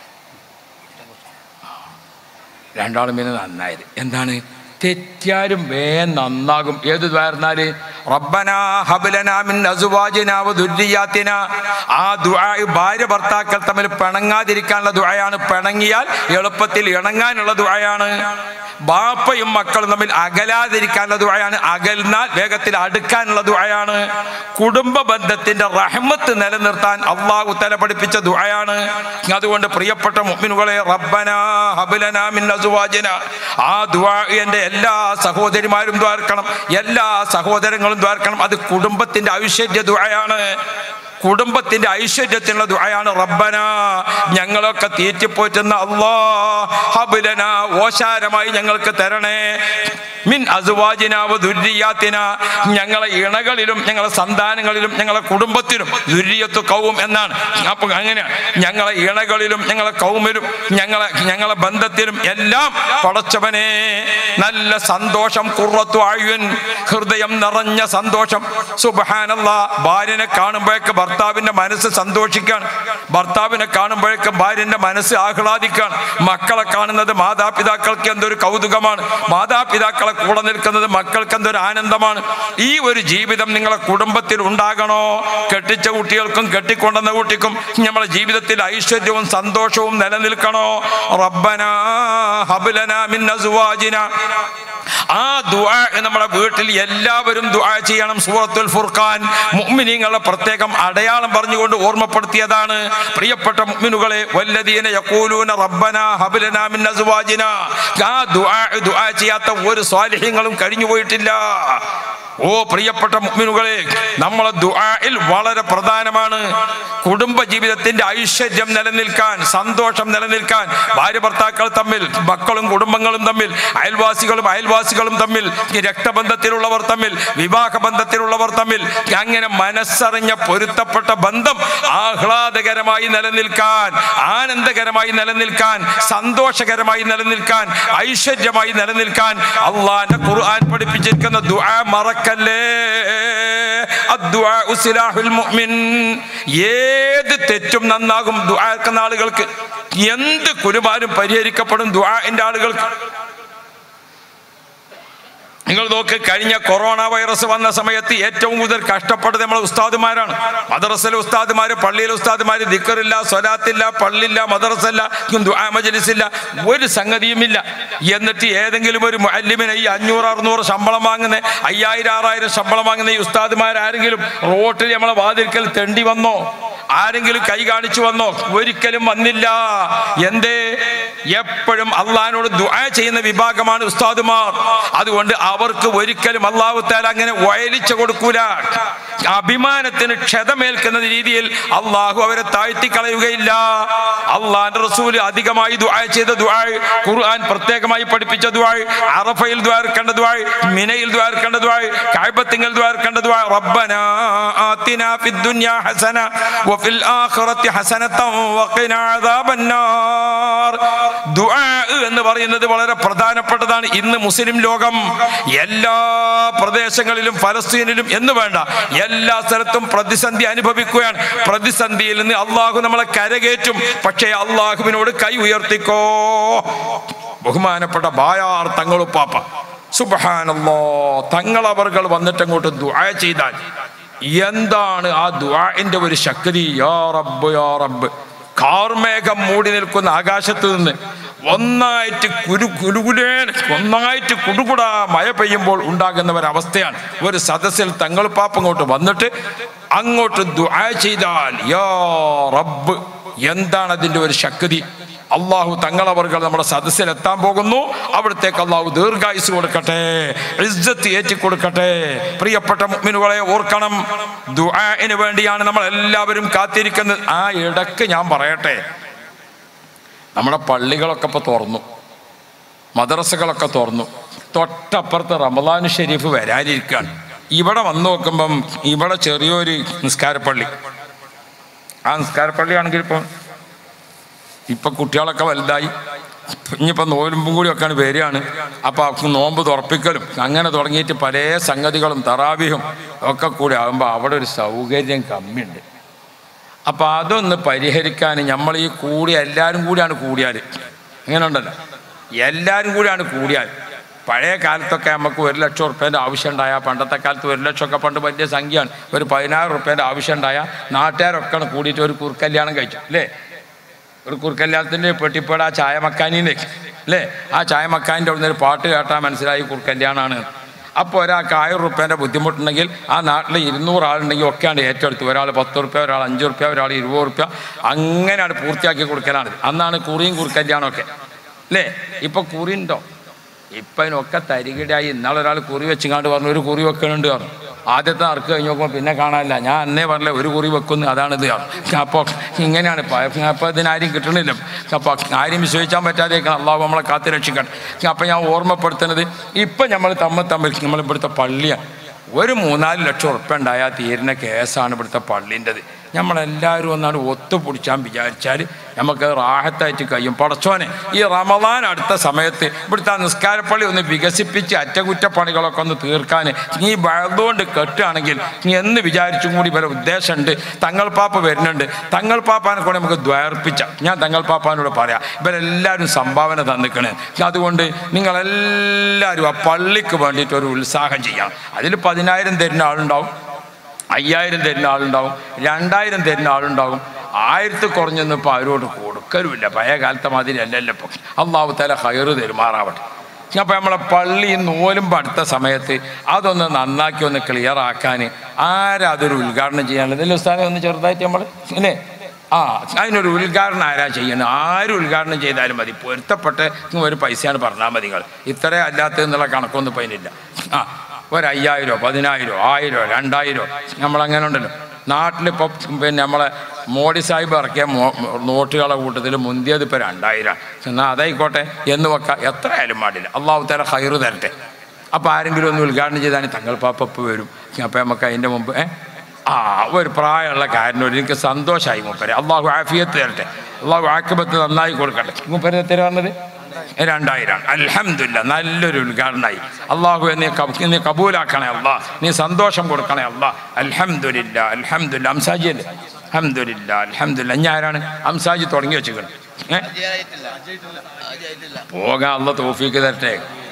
രണ്ടാളും പിന്നെ നന്നായത് എന്താണ് തെറ്റിയാലും വേഗം നന്നാകും ഏത് ദ്വാരന്നാല് റബ്ബനാ ഹബ്ലനാ മിൻ അസ്വാജിനാ വദുർരിയാത്തിനാ ആ ദുആ ഭാര്യ ഭർത്താക്കൾ തമ്മിൽ പിണങ്ങാതിരിക്കാനുള്ള ദുആയാണ് പിണങ്ങിയാൽ എളുപ്പത്തിൽ ഇണങ്ങാനുള്ള ദുആയാണ് ബാപ്പയും മക്കളും തമ്മിൽ അകലാതിരിക്കാനുള്ള ദുആയാണ് അകൽന്നാൽ വേഗത്തിൽ അടുക്കാനുള്ള ദുആയാണ് കുടുംബ ബന്ധത്തിന്റെ റഹ്മത്ത് നിലനിർത്താൻ അള്ളാഹു തല പഠിപ്പിച്ച ദുആയാണ് അതുകൊണ്ട് പ്രിയപ്പെട്ട മുഅ്മിനുകളെ റബ്ബനാ ഹബ്ലനാ മിൻ അസ്വാജിന ആ ദുആ എൻ്റെ എല്ലാ സഹോദരിമാരും ദ്വാർക്കണം എല്ലാ സഹോദരങ്ങളും ദ്വാർക്കണം അത് കുടുംബത്തിന്റെ ഐശ്വര്യ ദുആയാണ് കുടുംബത്തിന്റെ ഐശ്വര്യത്തിനുള്ള ദുആയാണ് റബ്ബന ഞങ്ങളൊക്കെ തീറ്റിപ്പോറ്റുന്ന അല്ലാ ഹബുലന ഓശാരമായി ഞങ്ങൾക്ക് തരണേ മിൻ അസുവാജിനാവ ദുര്യാത്തിന ഞങ്ങളെ ഇണകളിലും ഞങ്ങളെ സന്താനങ്ങളിലും ഞങ്ങളെ കുടുംബത്തിലും ദുര്യത്തു കൗവും എന്നാണ് അപ്പൊ അങ്ങനെയാണ് ഞങ്ങളെ ഇണകളിലും ഞങ്ങളെ കൗമിലും ഞങ്ങളെ ഞങ്ങളെ ബന്ധത്തിലും എല്ലാം പടച്ചവനെ നല്ല സന്തോഷം കുറത്തു ആയുൻ ഹൃദയം നിറഞ്ഞ സന്തോഷം സുബഹാനല്ല ഭാര്യനെ കാണുമ്പോഴേക്ക് ഭർത്താവിന്റെ മനസ്സ് സന്തോഷിക്കാണ് ഭർത്താവിനെ കാണുമ്പോഴേക്ക് ഭാര്യന്റെ മനസ്സ് ആഹ്ലാദിക്കാണ് മക്കളെ കാണുന്നത് മാതാപിതാക്കൾക്ക് എന്തൊരു കൗതുകമാണ് മാതാപിതാക്കളെ കൂടെ നിൽക്കുന്നത് മക്കൾക്ക് എന്തൊരു ആനന്ദമാണ് ഈ ഒരു ജീവിതം നിങ്ങളെ കുടുംബത്തിൽ ഉണ്ടാകണോ കെട്ടിച്ച കുട്ടികൾക്കും കെട്ടിക്കൊണ്ടുവന്ന കുട്ടിക്കും നമ്മുടെ ജീവിതത്തിൽ ഐശ്വര്യവും സന്തോഷവും നിലനിൽക്കണോ റബ്ബന ഹബുലന മിൻ അസ്വാജിന ആ ദുആ നമ്മുടെ വീട്ടിൽ എല്ലാവരും ദുആ ചെയ്യണം സൂറത്തുൽ ഫുർഖാൻ മുഅ്മിനീങ്ങളുടെ പ്രത്യേകം അടയാളം പറഞ്ഞുകൊണ്ട് ഓർമ്മപ്പെടുത്തിയതാണ് പ്രിയപ്പെട്ട മുഅ്മിനുകളെ വല്ലദീന യഖൂലൂന റബ്ബന ഹബ് ലനാ മിൻ അസ്വാജിന ആ ദുആ ദുആ ചെയ്യാത്ത ഒരു സ്വാലിഹ്യങ്ങളും കഴിഞ്ഞു പോയിട്ടില്ല ഓ പ്രിയപ്പെട്ട മുഅ്മിനുകളെ നമ്മളെ ദുആയിൽ വളരെ പ്രധാനമാണ് കുടുംബ ജീവിതത്തിന്റെ ഐശ്വര്യം നിലനിൽക്കാൻ സന്തോഷം നിലനിൽക്കാൻ ഭാര്യ ഭർത്താക്കൾ തമ്മിൽ മക്കളും കുടുംബങ്ങളും തമ്മിൽ അയൽവാസികളും അയൽവാസികളും തമ്മിൽ ഈ രക്തബന്ധത്തിലുള്ളവർ തമ്മിൽ വിവാഹ ബന്ധത്തിലുള്ളവർ തമ്മിൽ അങ്ങനെ മനസ്സറിഞ്ഞ പൊരുത്തപ്പെട്ട ബന്ധം ആഹ്ലാദകരമായി നിലനിൽക്കാൻ ആനന്ദകരമായി നിലനിൽക്കാൻ സന്തോഷകരമായി നിലനിൽക്കാൻ ഐശ്വര്യമായി നിലനിൽക്കാൻ അള്ളാന്റെ ഖുർആൻ പഠിപ്പിച്ചിരിക്കുന്ന ദുആ മറക്കല്ലേ അദ്ദുആ ഉസിലാഹുൽ മുഅ്മിൻ ഏത് തെറ്റും നന്നാകും ദുആക്കുന്ന ആളുകൾക്ക് എന്ത് കുരുമാരും പരിഹരിക്കപ്പെടും ദുആന്റെ ആളുകൾക്ക് നിങ്ങൾ നോക്ക് കഴിഞ്ഞ കൊറോണ വൈറസ് വന്ന സമയത്ത് ഏറ്റവും കൂടുതൽ കഷ്ടപ്പെട്ടത് നമ്മളെ ഉസ്താദുമാരാണ് മദ്രസയിലെ ഉസ്താദുമാര് പള്ളിയിലെ ഉസ്താദുമാര് ദിക്കറില്ല സ്വലാത്തില്ല പള്ളിയില്ല മദ്രസല്ല ദുആ മജ്ലിസില്ല ഒരു സംഗതിയുമില്ല എന്നിട്ട് ഏതെങ്കിലും ഒരു മുഅല്ലിമിനെ ഈ അഞ്ഞൂറ് അറുന്നൂറ് ശമ്പളം വാങ്ങുന്ന അയ്യായിരം ആറായിരം ശമ്പളം വാങ്ങുന്ന ഈ ഉസ്താദുമാരാരെങ്കിലും റോട്ടിൽ നമ്മളെ വാതിൽക്കൽ തെണ്ടി വന്നോ ആരെങ്കിലും കൈ കാണിച്ചു വന്നോ ഒരിക്കലും വന്നില്ല എന്തേ എപ്പോഴും അള്ളഹാനോട് ദുആ ചെയ്യുന്ന വിഭാഗമാണ് ഉസ്താദുമാർ അതുകൊണ്ട് അവർക്ക് ഒരിക്കലും അള്ളാഹു താല അങ്ങനെ വയലിച്ചു കൊടുക്കൂല അഭിമാനത്തിന് ക്ഷതമേൽക്കുന്ന രീതിയിൽ അള്ളാഹു അവരെ താഴ്ത്തി കളയുകയില്ല അള്ളാന്റെ റസൂല് അധികമായി ദുആ ചെയ്ത ദുആ ഖുർആൻ പ്രത്യേകമായി പഠിപ്പിച്ച ദുആ അറഫയിൽ ദ്വാർക്കേണ്ട ദുആ മിനയിൽ ദ്വാർക്കേണ്ട ദുആ കഅബത്തിങ്കൽ ദ്വാർക്കേണ്ട ദുആ റബ്ബനാ ആതിനാ ഫിദ് ദുനിയാ ഹസന വഫിൽ ആഖിറതി ഹസനതൻ വഖിനാ അദാബന്നാർ ദുആ എന്ന് പറയുന്നത് വളരെ പ്രധാനപ്പെട്ടതാണ് ഇന്ന് മുസ്ലിം ലോകം എല്ലാ പ്രദേശങ്ങളിലും ഫലസ്തീനിലും എന്ന് വേണ്ട എല്ലാ സ്ഥലത്തും പ്രതിസന്ധി അനുഭവിക്കുകയാണ് പ്രതിസന്ധിയിൽ നിന്ന് അള്ളാഹു നമ്മളെ കരകയറ്റും പക്ഷേ അള്ളാഹുവിനോട് കൈ ഉയർത്തിക്കോ ബഹുമാനപ്പെട്ട ബായാർ തങ്ങളുപ്പാപ്പ സുബഹാനല്ലോ തങ്ങളവർകൾ വന്നിട്ട് അങ്ങോട്ട് ദുആ ചെയ്താൽ എന്താണ് ആ ദുആന്റെ ഒരു ശക്തി യാ റബ്ബ് യാ റബ്ബ് കാർമേഘം മൂടി നിൽക്കുന്ന ആകാശത്ത് നിന്ന് ഒന്നായിട്ട് കുരു കുലുകുലേ ഒന്നായിട്ട് കുടുകുടാ മഴ പെയ്യുമ്പോൾ ഉണ്ടാകുന്ന ഒരവസ്ഥയാണ് ഒരു സദസ്സിൽ തങ്ങൾ പാപ്പ അങ്ങോട്ട് വന്നിട്ട് അങ്ങോട്ട് ദുആ ചെയ്താൽ യാ റബ്ബ് എന്താണ് അതിൻ്റെ ഒരു ശക്തി അള്ളാഹു തങ്ങളവർകൾ നമ്മുടെ സദസ്സിൽ എത്താൻ പോകുന്നു അവിടത്തേക്ക് അള്ളാഹു ദീർഘായുസ് കൊടുക്കട്ടെ ഇജ്ജത്ത് ഏറ്റി കൊടുക്കട്ടെ പ്രിയപ്പെട്ട മുഅ്മിനുകളെ ഓർക്കണം ദുആന് വേണ്ടിയാണ് നമ്മൾ എല്ലാവരും കാത്തിരിക്കുന്നത് ആ ഇടക്ക് ഞാൻ പറയട്ടെ നമ്മുടെ പള്ളികളൊക്കെ ഇപ്പോൾ തുറന്നു മദ്രസകളൊക്കെ തുറന്നു തൊട്ടപ്പുറത്ത് റമദാൻ ഷെരീഫ് വരാനിരിക്കുകയാണ് ഇവിടെ വന്നു നോക്കുമ്പം ഇവിടെ ചെറിയൊരു നിസ്കാരപ്പള്ളി ആ നിസ്കാരപ്പള്ളിയാണെങ്കിൽ ഇപ്പം ഇപ്പം കുട്ടികളൊക്കെ വലുതായി ഇനിയിപ്പോൾ നോലുമ്പും കൂടി ഒക്കെയാണ് വരികയാണ് അപ്പോൾ നോമ്പ് തുറപ്പിക്കലും അങ്ങനെ തുടങ്ങിയിട്ട് പല സംഗതികളും തറാവിയും ഒക്കെ കൂടി ആകുമ്പോൾ അവിടെ ഒരു സൗകര്യം കമ്മിയുണ്ട് അപ്പോൾ അതൊന്ന് പരിഹരിക്കാൻ നമ്മൾ ഈ കൂടി എല്ലാവരും കൂടിയാണ് കൂടിയാൽ അങ്ങനെ ഉണ്ടല്ലോ എല്ലാവരും കൂടിയാണ് കൂടിയാൽ പഴയ കാലത്തൊക്കെ നമുക്ക് ഒരു ലക്ഷം റുപ്യേൻ്റെ ആവശ്യം ഉണ്ടായാൽ പണ്ടത്തെ കാലത്ത് ഒരു ലക്ഷമൊക്കെ പണ്ട് വലിയ സംഖ്യയാണ് ഒരു പതിനായിരം റുപ്യേൻ്റെ ആവശ്യം ഉണ്ടായാൽ നാട്ടുകാരൊക്കെ കൂടിയിട്ട് ഒരു കുറുക്കല്യാണം കഴിച്ചു അല്ലേ ഒരു കുറുക്കല്യാണത്തിൻ്റെ പെട്ടിപ്പേട ആ ചായ മക്കാനിന്ന് അല്ലേ ആ ചായ മക്കാനിൻ്റെ അവിടെ നിന്ന് ഒരു പാട്ട് കേട്ടാൽ മനസ്സിലായി കുറുക്കല്യാണമാണ് അപ്പോൾ ഒരാൾക്ക് ആയിരം റുപ്യേൻ്റെ ബുദ്ധിമുട്ടുണ്ടെങ്കിൽ ആ നാട്ടിൽ ഇരുന്നൂറ് ആളുണ്ടെങ്കിൽ ഒക്കെയാണ് ഏറ്റെടുത്ത് ഒരാൾ പത്ത് റുപ്യ ഒരാൾ അഞ്ച് റുപ്യ ഒരാൾ ഇരുപത് റുപ്യ അങ്ങനെയാണ് പൂർത്തിയാക്കി കൊടുക്കലാണ് അന്നാണ് കുറിയും കുറുക്കല്യാണമൊക്കെ അല്ലേ ഇപ്പോൾ കുറി ഉണ്ടോ ഇപ്പം അതിനൊക്കെ തരികിടായി ഇന്നാളെ ഒരാൾ കുറി വെച്ചിങ്ങാണ്ട് പറഞ്ഞു ഒരു കുറി വെക്കണുണ്ട് പറഞ്ഞു ആദ്യത്തെ നറുക്ക് കഴിഞ്ഞ് നോക്കുമ്പോൾ പിന്നെ കാണാനില്ല ഞാൻ അന്നേ പറഞ്ഞില്ല ഒരു കുറി വെക്കുന്നു അതാണിത് അപ്പോൾ ഇങ്ങനെയാണ് ഇപ്പം അപ്പോൾ ഇതിനാരും കിട്ടണില്ല അപ്പോൾ ആരും വിശ്വസിക്കാൻ പറ്റാതെയൊക്കെ അള്ളാഹു നമ്മളെ കാത്തു രക്ഷിക്കട്ടെ അപ്പം ഞാൻ ഓർമ്മപ്പെടുത്തുന്നത് ഇപ്പം നമ്മൾ തമ്മിൽ തമ്മിൽ നമ്മൾ ഇവിടുത്തെ പള്ളിയാണ് ഒരു മൂന്നാല് ലക്ഷം ഉറുപ്പ്യ ഉണ്ടായാൽ തീരുന്ന കേസാണ് ഇവിടുത്തെ പള്ളിൻ്റെത് നമ്മളെല്ലാവരും ഒന്നാണ് ഒത്തുപിടിച്ചാൻ വിചാരിച്ചാൽ നമുക്ക് റാഹത്തായിട്ട് കഴിയും പടച്ചോനെ ഈ റമദാൻ അടുത്ത സമയത്ത് ഇവിടുത്തെ ആ നിസ്കാരപ്പള്ളി ഒന്ന് വികസിപ്പിച്ച് അറ്റകുറ്റപ്പണികളൊക്കെ ഒന്ന് തീർക്കാൻ നീ വഴുതുകൊണ്ട് കെട്ടുകയാണെങ്കിൽ നീ എന്ന് വിചാരിച്ചും കൂടി ഇവരെ ഉദ്ദേശമുണ്ട് തങ്ങൾ പാപ്പ വരുന്നുണ്ട് തങ്ങൾ പാപ്പാനെ കൂടെ നമുക്ക് ദ്വേർപ്പിച്ച ഞാൻ തങ്ങൾ പാപ്പാനോട് പറയാം ഇവരെല്ലാവരും സംഭാവന തന്നിക്കണേ അതുകൊണ്ട് നിങ്ങളെല്ലാവരും ആ പള്ളിക്ക് വേണ്ടിയിട്ട് ഒരു ഉത്സാഹം ചെയ്യാം അതിൽ പതിനായിരം തരുന്ന ആളുണ്ടാവും അയ്യായിരം തരുന്ന ആളുണ്ടാവും രണ്ടായിരം തരുന്ന ആളുണ്ടാവും ആയിരത്തി കുറഞ്ഞൊന്നും ഇപ്പോൾ അവരോട് കൊടുക്കലുമില്ല പഴയ കാലത്തെ മാതിരി അല്ലല്ലോ ഇപ്പം അള്ളാഹു തല ഹയറ് തെരുമാറാവട്ടെ അപ്പോൾ നമ്മളെ പള്ളി നോലുമ്പോൾ അടുത്ത സമയത്ത് അതൊന്ന് നന്നാക്കി ഒന്ന് ക്ലിയർ ആക്കാൻ ആരാ അതൊരു ഉദ്ഘാടനം ചെയ്യാനുള്ളത് ഇതിൽ ഉസ്താദെ ഒന്ന് ചെറുതായിട്ട് നമ്മൾ അല്ലേ ആ അതിനൊരു ഉദ്ഘാടനം ആരാ ചെയ്യണം ആരും ഉദ്ഘാടനം ചെയ്താലും മതി പൊരുത്തപ്പെട്ട ഒരു പൈസയാണ് പറഞ്ഞാൽ മതി നിങ്ങൾ ഇത്രേ അല്ലാത്തതെന്നുള്ള കണക്കൊന്നും ഇപ്പോൾ അതിനില്ല ആ ഒരു അയ്യായിരോ പതിനായിരോ ആയിരോ രണ്ടായിരോ നമ്മളങ്ങനെ ഉണ്ടല്ലോ നാട്ടിലിപ്പോൾ പിന്നെ നമ്മളെ മോഡി സാഹിബ് ഇറക്കിയ മോ നോട്ടുകളുടെ കൂട്ടത്തിൽ മുന്തിയത് ഇപ്പോൾ രണ്ടായിരം എന്നാൽ അതായിക്കോട്ടെ എന്ന് വെക്കാം എത്ര ആയാലും പാടില്ല അള്ളാഹു തല ഹൈറ് തരട്ടെ അപ്പോൾ ആരെങ്കിലും ഒന്ന് ഉദ്ഘാടനം ചെയ്താൽ തങ്ങൾ പാപ്പപ്പ് വരും അപ്പോൾ നമുക്ക് അതിൻ്റെ മുമ്പ് ഏ ആ ഒരു പ്രായമുള്ള കാരനോട് എനിക്ക് സന്തോഷമായി മൂപ്പരെ അള്ളാഹു ആഫിയത്ത് തരട്ടെ അള്ളാഹു ആക്കിബത്ത് നന്നായി കൊടുക്കട്ടെ മൂപ്പരെ എത്ര പറഞ്ഞത് രണ്ടായിരം അൽഹംദുലില്ലാ നല്ലൊരു ഉദ്ഘാടനമായി അള്ളാഹു നീ കബ- നീ കബൂലാക്കണേ അള്ളാഹ് നീ സന്തോഷം കൊടുക്കണേ അള്ളാഹ് അൽഹംദുലില്ല അൽഹംദുലില്ല അംസാജി അല്ലേ അൽഹംദുലില്ല അൽഹംദുലില്ല ഞാൻ ആരാണ് അംസാജി തുടങ്ങി വെച്ചിക്കണം ഏ അജയായിട്ടില്ല അജയായിട്ടില്ല പോകാൻ അള്ള തോഫിക്ക് തരട്ടെ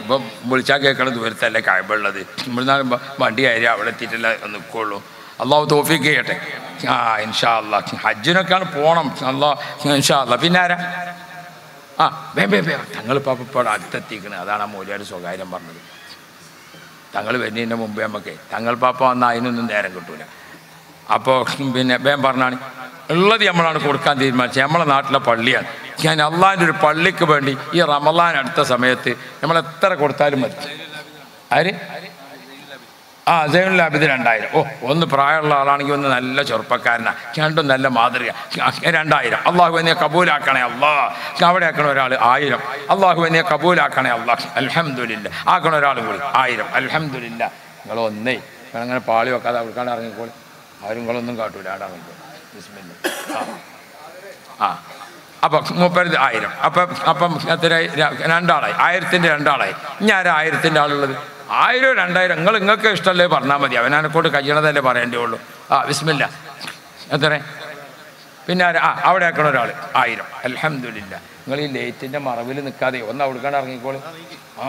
ഇപ്പം വിളിച്ചാൽ കേൾക്കണ ദൂരത്തല്ലേ കായബുള്ളത് ഇവിടുന്ന് വണ്ടി കയറി അവിടെ എത്തിയിട്ടല്ലേ നിൽക്കുള്ളൂ അള്ളാഹു തോഫിക്ക് ചെയ്യട്ടെ ആ ഇൻഷാ അല്ലാ ഹജ്ജിനൊക്കെയാണ് പോകണം അല്ലാ ഇൻഷാ അല്ലാ പിന്നെ ആരാ ആ വേ വേ വേ തങ്ങളിപ്പോൾ ഇപ്പോൾ അടുത്തെത്തിക്കണേ അതാണ് ആ മൂലയുടെ സ്വകാര്യം പറഞ്ഞത് തങ്ങൾ വരുന്നതിൻ്റെ മുമ്പേ നമുക്ക് തങ്ങൾ പാപ്പ വന്നാൽ അതിനൊന്നും നേരം കിട്ടൂല അപ്പോൾ പിന്നെ വേം പറഞ്ഞാണ് ഉള്ളത് നമ്മളാണ് കൊടുക്കാൻ തീരുമാനിച്ചത് നമ്മളെ നാട്ടിലെ പള്ളിയാണ് ഞാൻ അള്ളാഹിൻ്റെ ഒരു പള്ളിക്ക് വേണ്ടി ഈ റമലാൻ അടുത്ത സമയത്ത് നമ്മൾ എത്ര കൊടുത്താലും മതി ആര് ആ സൈനുൽ ലാബിദ് രണ്ടായിരം ഓ ഒന്ന് പ്രായമുള്ള ആളാണെങ്കിൽ ഒന്ന് നല്ല ചെറുപ്പക്കാരനാ രണ്ടും നല്ല മാതൃക രണ്ടായിരം അള്ളാഹു എന്നെ കബൂലാക്കണേ അള്ളാ അവിടെ ആക്കണ ഒരാൾ ആയിരം അള്ളാഹു എന്നെ കബൂലാക്കണേ അള്ളാഹ് അൽഹംദുലില്ല ആക്കണ ഒരാളും കൂടി ആയിരം അൽഹംദുലില്ല നിങ്ങൾ ഒന്നേ അങ്ങനെ പാളി വെക്കാതെ അവർക്കാണ്ട് ഇറങ്ങിക്കോളി ആരും നിങ്ങളൊന്നും കാട്ടൂല ആടെ ഇറങ്ങിക്കോളി ബിസ്മില്ല ആ ആ അപ്പം മുപ്പത് ആയിരം അപ്പം അപ്പം എത്ര രണ്ടാളായി ആയിരത്തിൻ്റെ രണ്ടാളായി ഇനി ആരാ ആയിരത്തിൻ്റെ ആളുള്ളത് ആയിരം രണ്ടായിരം നിങ്ങൾ നിങ്ങൾക്ക് ഇഷ്ടമല്ലേ പറഞ്ഞാൽ മതി അവനെക്കൊണ്ട് കഴിയണതല്ലേ പറയേണ്ടേ ഉള്ളൂ ആ വിസ്മില്ല എത്ര പിന്നെ ആരാ ആ അവിടെ ആക്കണ ഒരാൾ ആയിരം അലഹമില്ല നിങ്ങൾ ഈ ലേറ്റിൻ്റെ മറവിൽ നിൽക്കാതെ ഒന്ന് അവിടുക്കാണ്ട് ഇറങ്ങിക്കോളി ആ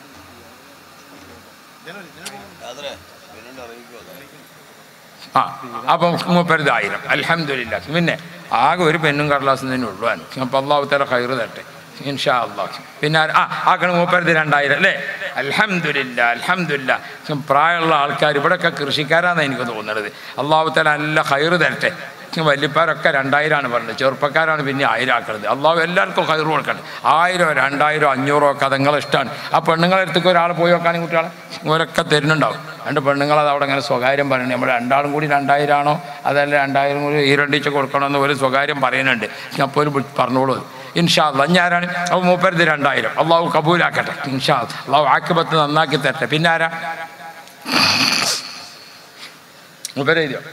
ആ അപ്പം മുപ്പരുത് ആയിരം അലഹമില്ല പിന്നെ ആകെ ഒരു പെണ്ണും കടലാസും തന്നെ ഉള്ളൂ അപ്പം അള്ളാഹുത്തല കയറ് തട്ടെ ഇൻഷാ അള്ളാഹ് പിന്നെ ആര്- ആ ആക്കണം മൂപ്പരുത് രണ്ടായിരം അല്ലേ അലഹമില്ല അലഹമില്ല പ്രായമുള്ള ആൾക്കാർ ഇവിടെയൊക്കെ കൃഷിക്കാരാണെന്ന് എനിക്ക് തോന്നുന്നത് അള്ളാഹുത്തല നല്ല കയറ് തരട്ടെ വല്യപ്പാരൊക്കെ രണ്ടായിരമാണ് പറഞ്ഞത് ചെറുപ്പക്കാരാണ് പിന്നെ ആയിരം ആക്കുന്നത് അള്ളാഹു എല്ലാവർക്കും കയറ് കൊടുക്കട്ടെ ആയിരം രണ്ടായിരം അഞ്ഞൂറോ ഒക്കെ അത് നിങ്ങളെ ഇഷ്ടമാണ് ആ പെണ്ണുങ്ങളെ അടുത്തേക്ക് ഒരാൾ പോയി നോക്കാനും കുട്ടികളെ ഓരൊക്കെ തരുന്നുണ്ടാവും രണ്ട് പെണ്ണുങ്ങളത് അവിടെ അങ്ങനെ സ്വകാര്യം പറയുന്നുണ്ട് നമ്മൾ രണ്ടാളും കൂടി രണ്ടായിരം ആണോ അതല്ല രണ്ടായിരം കൂടി ഈരണ്ടിച്ച് കൊടുക്കണമെന്ന് ഒരു സ്വകാര്യം പറയുന്നുണ്ട് അപ്പോൾ ഒരു പറഞ്ഞോളൂ ഇൻഷാ അല്ല ഞാനാണ് അപ്പോൾ മൂപ്പരുത് രണ്ടായിരം അള്ളാഹു കബൂലാക്കട്ടെ ഇൻഷാ അല്ലാ. അള്ളാഹു ആക്കിപത്ത് നന്നാക്കി തരട്ടെ പിന്നെ ആരാ മൂപ്പരെഴുതിയോ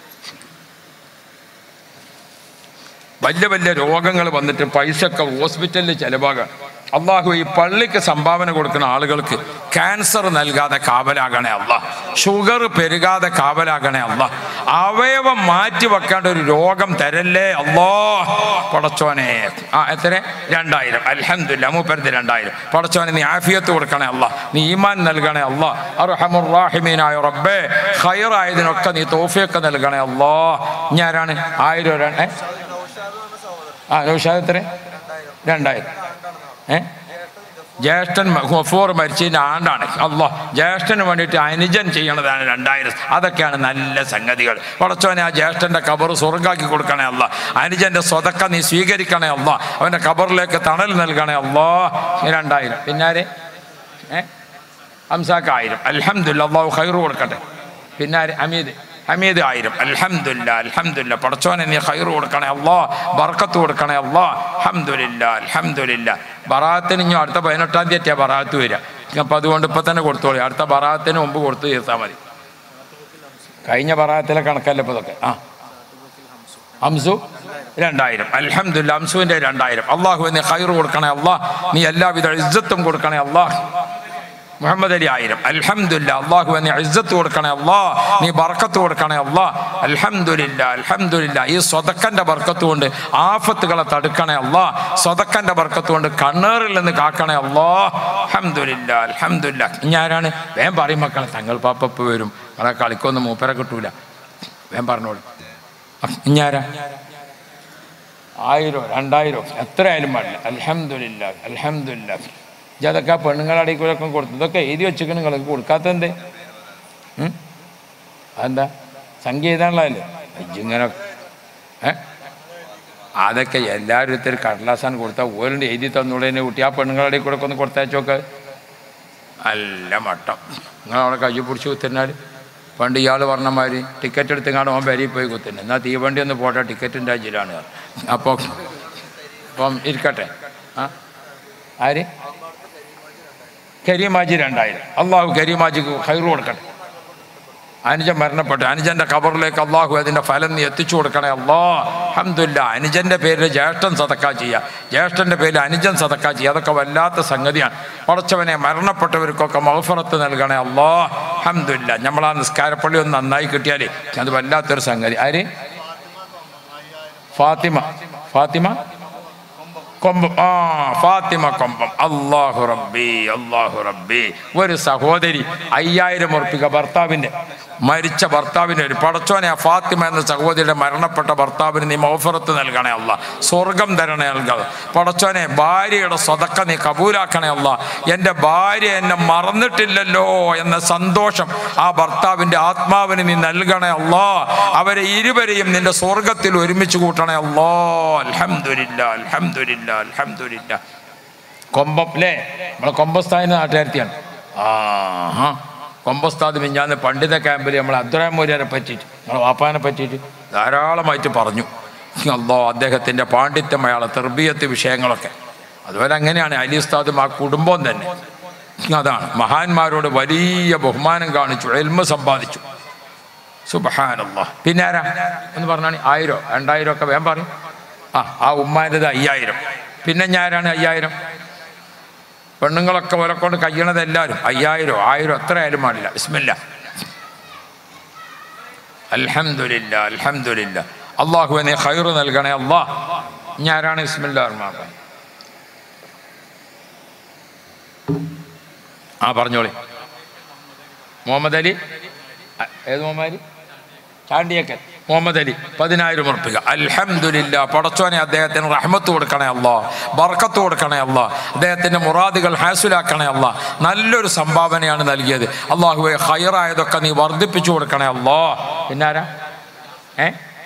വലിയ വലിയ രോഗങ്ങൾ വന്നിട്ട് പൈസ ഒക്കെ ഹോസ്പിറ്റലിൽ ചിലവാകാം അള്ളാഹു ഈ പള്ളിക്ക് സംഭാവന കൊടുക്കുന്ന ആളുകൾക്ക് ക്യാൻസർ നൽകാതെ കാവലാകണേ അല്ല ഷുഗർ പെരുകാതെ കാവലാകണേ അല്ല അവയവം മാറ്റി വെക്കേണ്ട ഒരു രോഗം തരല്ലേ അല്ലോ പടച്ചോനെ ആ എത്ര രണ്ടായിരം അൽഹംദുലില്ലാ മൂപ്പരുത് രണ്ടായിരം പടച്ചോനെ നീ ആഫിയത്ത് കൊടുക്കണേ അല്ല നീ ഈമാൻ നൽകണേ അല്ല അർഹമുറാഹിമീനായ റബ്ബേ ഖൈറായതിനൊക്കെ നീ തോഫിയൊക്കെ നൽകണേ അല്ലോ ഞാനാണ് ആയിരം ര- ഏ ആ നൗഷാദ് എത്ര രണ്ടായിരം ഏ ജ്യേഷ്ഠൻ ഗഫൂർ മരിച്ചതിൻ്റെ ആണ്ടാണ് അല്ലോ ജ്യേഷ്ഠന് വേണ്ടിയിട്ട് അനുജൻ ചെയ്യണതാണ് രണ്ടായിരം അതൊക്കെയാണ് നല്ല സംഗതികൾ പടച്ചോനെ ആ ജ്യേഷ്ഠൻ്റെ കബർ സ്വർഗാക്കി കൊടുക്കണേ അല്ല അനുജൻ്റെ സ്വതക്ക നീ സ്വീകരിക്കണേ അല്ല അവൻ്റെ കബറിലേക്ക് തണൽ നൽകണേ അല്ലോ രണ്ടായിരം പിന്നാരെ ഏ ഹംസാക്ക് ആയിരം അൽഹംദുലില്ലാ അള്ളാഹു ഖൈറ് കൊടുക്കട്ടെ പിന്നാരെ ഹമീദ് ഹമീദ് ആയിരം അൽഹംദുലില്ല അൽഹംദുലില്ല പടച്ചോനെ നീ ഖൈറ് കൊടുക്കണേ അല്ലാ ബർക്കത്ത് കൊടുക്കണേ അല്ലാ അൽഹംദുലില്ല അൽഹംദുലില്ല ബറാത്തിന് ഇനി അടുത്ത പതിനെട്ടാം തീയതിയാ ബറാത്ത് വരിക അപ്പം അതുകൊണ്ട് ഇപ്പം തന്നെ കൊടുത്തോളി അടുത്ത ബറാത്തിന് മുമ്പ് കൊടുത്തു തീർത്താൽ മതി കഴിഞ്ഞ ബറാത്തിലെ കണക്കല്ല ഇപ്പോൾ ഇതൊക്കെ ആ ഹംസു രണ്ടായിരം അൽഹംദുലില്ല ഹംസുവിൻ്റെ രണ്ടായിരം അള്ളാഹു നീ ഖൈറ് കൊടുക്കണേ അല്ലാ നീ എല്ലാവിധ ഇജ്ജത്തും കൊടുക്കണേ അല്ലാ മുഹമ്മദ് അലി ആയിരം അൽഹംദുലില്ല അള്ളാഹു നീ ഇജ്ജത്ത് കൊടുക്കണേ അല്ലാ നീ ബർക്കത്ത് കൊടുക്കണേ അല്ലാ അൽഹംദുലില്ല അൽഹംദുലില്ല ഈ സ്വതക്കന്റെ ബർക്കത്ത് കൊണ്ട് ആഫത്തുകളെ തടുക്കണേ അല്ലാ സ്വതക്കന്റെ ബർക്കത്ത് കൊണ്ട് കണ്ണേറിൽ നിന്ന് കാക്കണേ അല്ലാ അൽഹംദുലില്ല അൽഹംദുലില്ല ഇനി ആരാണ് വേം പറയും മക്കളെ തങ്ങൾ പാപ്പപ്പ് വരും നിങ്ങളെ കളിക്കൊന്നും മൂപ്പരെ കിട്ടൂല വേം പറഞ്ഞോളൂ ഇനി ആരാ ആയിരോ രണ്ടായിരോ എത്ര ആയാലും പാടില്ല അൽഹംദുലില്ല അൽഹംദുലില്ല ഇതൊക്കെ ആ പെണ്ണുങ്ങളുടെ അടിക്കൂലൊക്കെ കൊടുത്തു ഇതൊക്കെ എഴുതി വെച്ചിട്ട് നിങ്ങൾക്ക് കൊടുക്കാത്തതെന്തേ ഉം? അതെന്താ സംഖ്യ എഴുതാനുള്ളതല്ലേ ഇങ്ങനെ ഏ അതൊക്കെ എല്ലാവരും ഇത്തിരി കടലാസാണ് കൊടുത്താൽ ഓരോണ്ട് എഴുതി തന്നൂടെ കുട്ടി ആ പെണ്ണുങ്ങളുടെ അടിയിൽ കൂടെ ഒക്കെ ഒന്ന് കൊടുത്തയച്ചോക്കെ നല്ല മട്ടം നിങ്ങൾ അവിടെ കൈ പിടിച്ച് കുത്തിരുന്നാൽ പണ്ട് ഇയാൾ പറഞ്ഞ മാതിരി ടിക്കറ്റ് എടുത്തങ്ങാണ്ട് അവൻ വരി പോയി കുത്തുന്നു എന്നാൽ തീവണ്ടി ഒന്ന് പോട്ടെ ടിക്കറ്റിൻ്റെ അജിലാണ് അപ്പോൾ അപ്പം ഇരിക്കട്ടെ ആ ആര് കരീമാജി രണ്ടായിരം അള്ളാഹു കരീമാജിക്ക് ഹൈറ് കൊടുക്കട്ടെ അനുജൻ മരണപ്പെട്ടു അനുജന്റെ കബറിലേക്ക് അള്ളാഹു അതിന്റെ ഫലം നീ എത്തിച്ചു കൊടുക്കണേ അല്ലാ അഹമ്മദില്ല അനുജന്റെ പേരിൽ ജ്യേഷ്ഠൻ സതക്ക ചെയ്യുക ജ്യേഷ്ഠന്റെ പേരിൽ അനുജൻ സതക്ക ചെയ്യുക അതൊക്കെ വല്ലാത്ത സംഗതിയാണ് ഉടച്ചവനെ മരണപ്പെട്ടവർക്കൊക്കെ മഹഫറത്ത് നൽകണേ അല്ലാ അഹമ്മദില്ല നമ്മൾ ആ നിസ്കാരപ്പള്ളി ഒന്ന് നന്നായി കിട്ടിയാലേ അത് വല്ലാത്തൊരു സംഗതി ആര് ഫാത്തിമ ഫാത്തിമ കൊമ്പം ആ ഫാത്തിമ കൊമ്പം അള്ളാഹു റബ്ബി അള്ളാഹു റബ്ബി ഒരു സഹോദരി അയ്യായിരം ഉറപ്പിക ഭർത്താവിൻ്റെ മരിച്ച ഭർത്താവിന് ഒരു പടച്ചോനെ ആ ഫാത്തിമ എന്ന സഹോദരിയുടെ മരണപ്പെട്ട ഭർത്താവിന് നീ മൗഫറത്ത് നൽകണേ അല്ല സ്വർഗം തരണേ നൽകാതെ പടച്ചോനെ ഭാര്യയുടെ സ്വതക്ക നീ കബൂലാക്കണേ അല്ല എൻ്റെ ഭാര്യ എന്നെ മറന്നിട്ടില്ലല്ലോ എന്ന സന്തോഷം ആ ഭർത്താവിൻ്റെ ആത്മാവിന് നീ നൽകണേ അല്ലാ അവരെ ഇരുവരെയും നിന്റെ സ്വർഗത്തിൽ ഒരുമിച്ച് കൂട്ടണേ അല്ലാ അൽഹംദുലില്ലാ അൽഹംദുലില്ലാ അൽഹംദുലില്ലാ കൊമ്പം അല്ലേ നമ്മളെ കൊമ്പസ്ഥാനിന് നാട്ടുകാരത്തിയാണ് ആ കൊമ്പസ്താദ് മിഞ്ഞാന്ന് പണ്ഡിത ക്യാമ്പിൽ നമ്മൾ അബ്ദുറഹ്മാൻ മൗര്യരെ പറ്റിയിട്ട് നമ്മളെ വാപ്പാനെ പറ്റിയിട്ട് ധാരാളമായിട്ട് പറഞ്ഞു അല്ലോ അദ്ദേഹത്തിൻ്റെ പാണ്ഡിത്യം അയാളെ തെർബീയത്ത് വിഷയങ്ങളൊക്കെ അതുപോലെ അങ്ങനെയാണ് അലി ഉസ്താദും ആ കുടുംബം തന്നെ അതാണ് മഹാന്മാരോട് വലിയ ബഹുമാനം കാണിച്ചു എൽമ സമ്പാദിച്ചു സുബഹാനല്ലാ പിന്നെ ആരാ എന്ന് പറഞ്ഞാണ് ആയിരോ രണ്ടായിരം ഒക്കെ വേഗം പറയും ആ ആ ഉമ്മാൻ്റെത് അയ്യായിരം പിന്നെ ഞാനാണ് അയ്യായിരം പെണ്ണുങ്ങളൊക്കെ ഓലെ കൊണ്ട് കഴിയണത് എല്ലാവരും അയ്യായിരം ആയിരം എത്ര ആയാലും പാടില്ല ബിസ്മില്ല അൽഹംദുലില്ല അൽഹംദുലില്ല അള്ളാഹുവിനെ ഖൈർ നൽകണേ അള്ളാഹ് ഞാനാണ് ബിസ്മില്ല റഹ്മാൻ ആ പറഞ്ഞോളി മുഹമ്മദ് അലി അ, ഏത് മുഹമ്മദ് അലി ചാണ്ടിയക്കൽ മുഹമ്മദ് അലി പതിനായിരം ഉറപ്പിക അൽഹംദുലില്ല പടച്ചോനെ അദ്ദേഹത്തിന് റഹ്മത്ത് കൊടുക്കണേ അല്ലാ ബർക്കത്ത് കൊടുക്കണേ അല്ലാ അദ്ദേഹത്തിൻ്റെ മുറാദുകൾ ഹാസുലാക്കണേ അല്ലാ നല്ലൊരു സംഭാവനയാണ് നൽകിയത് അള്ളാഹുവെ ഹൈറായതൊക്കെ നീ വർദ്ധിപ്പിച്ചു കൊടുക്കണേ അല്ലാ പിന്നെ ആരാ ഏ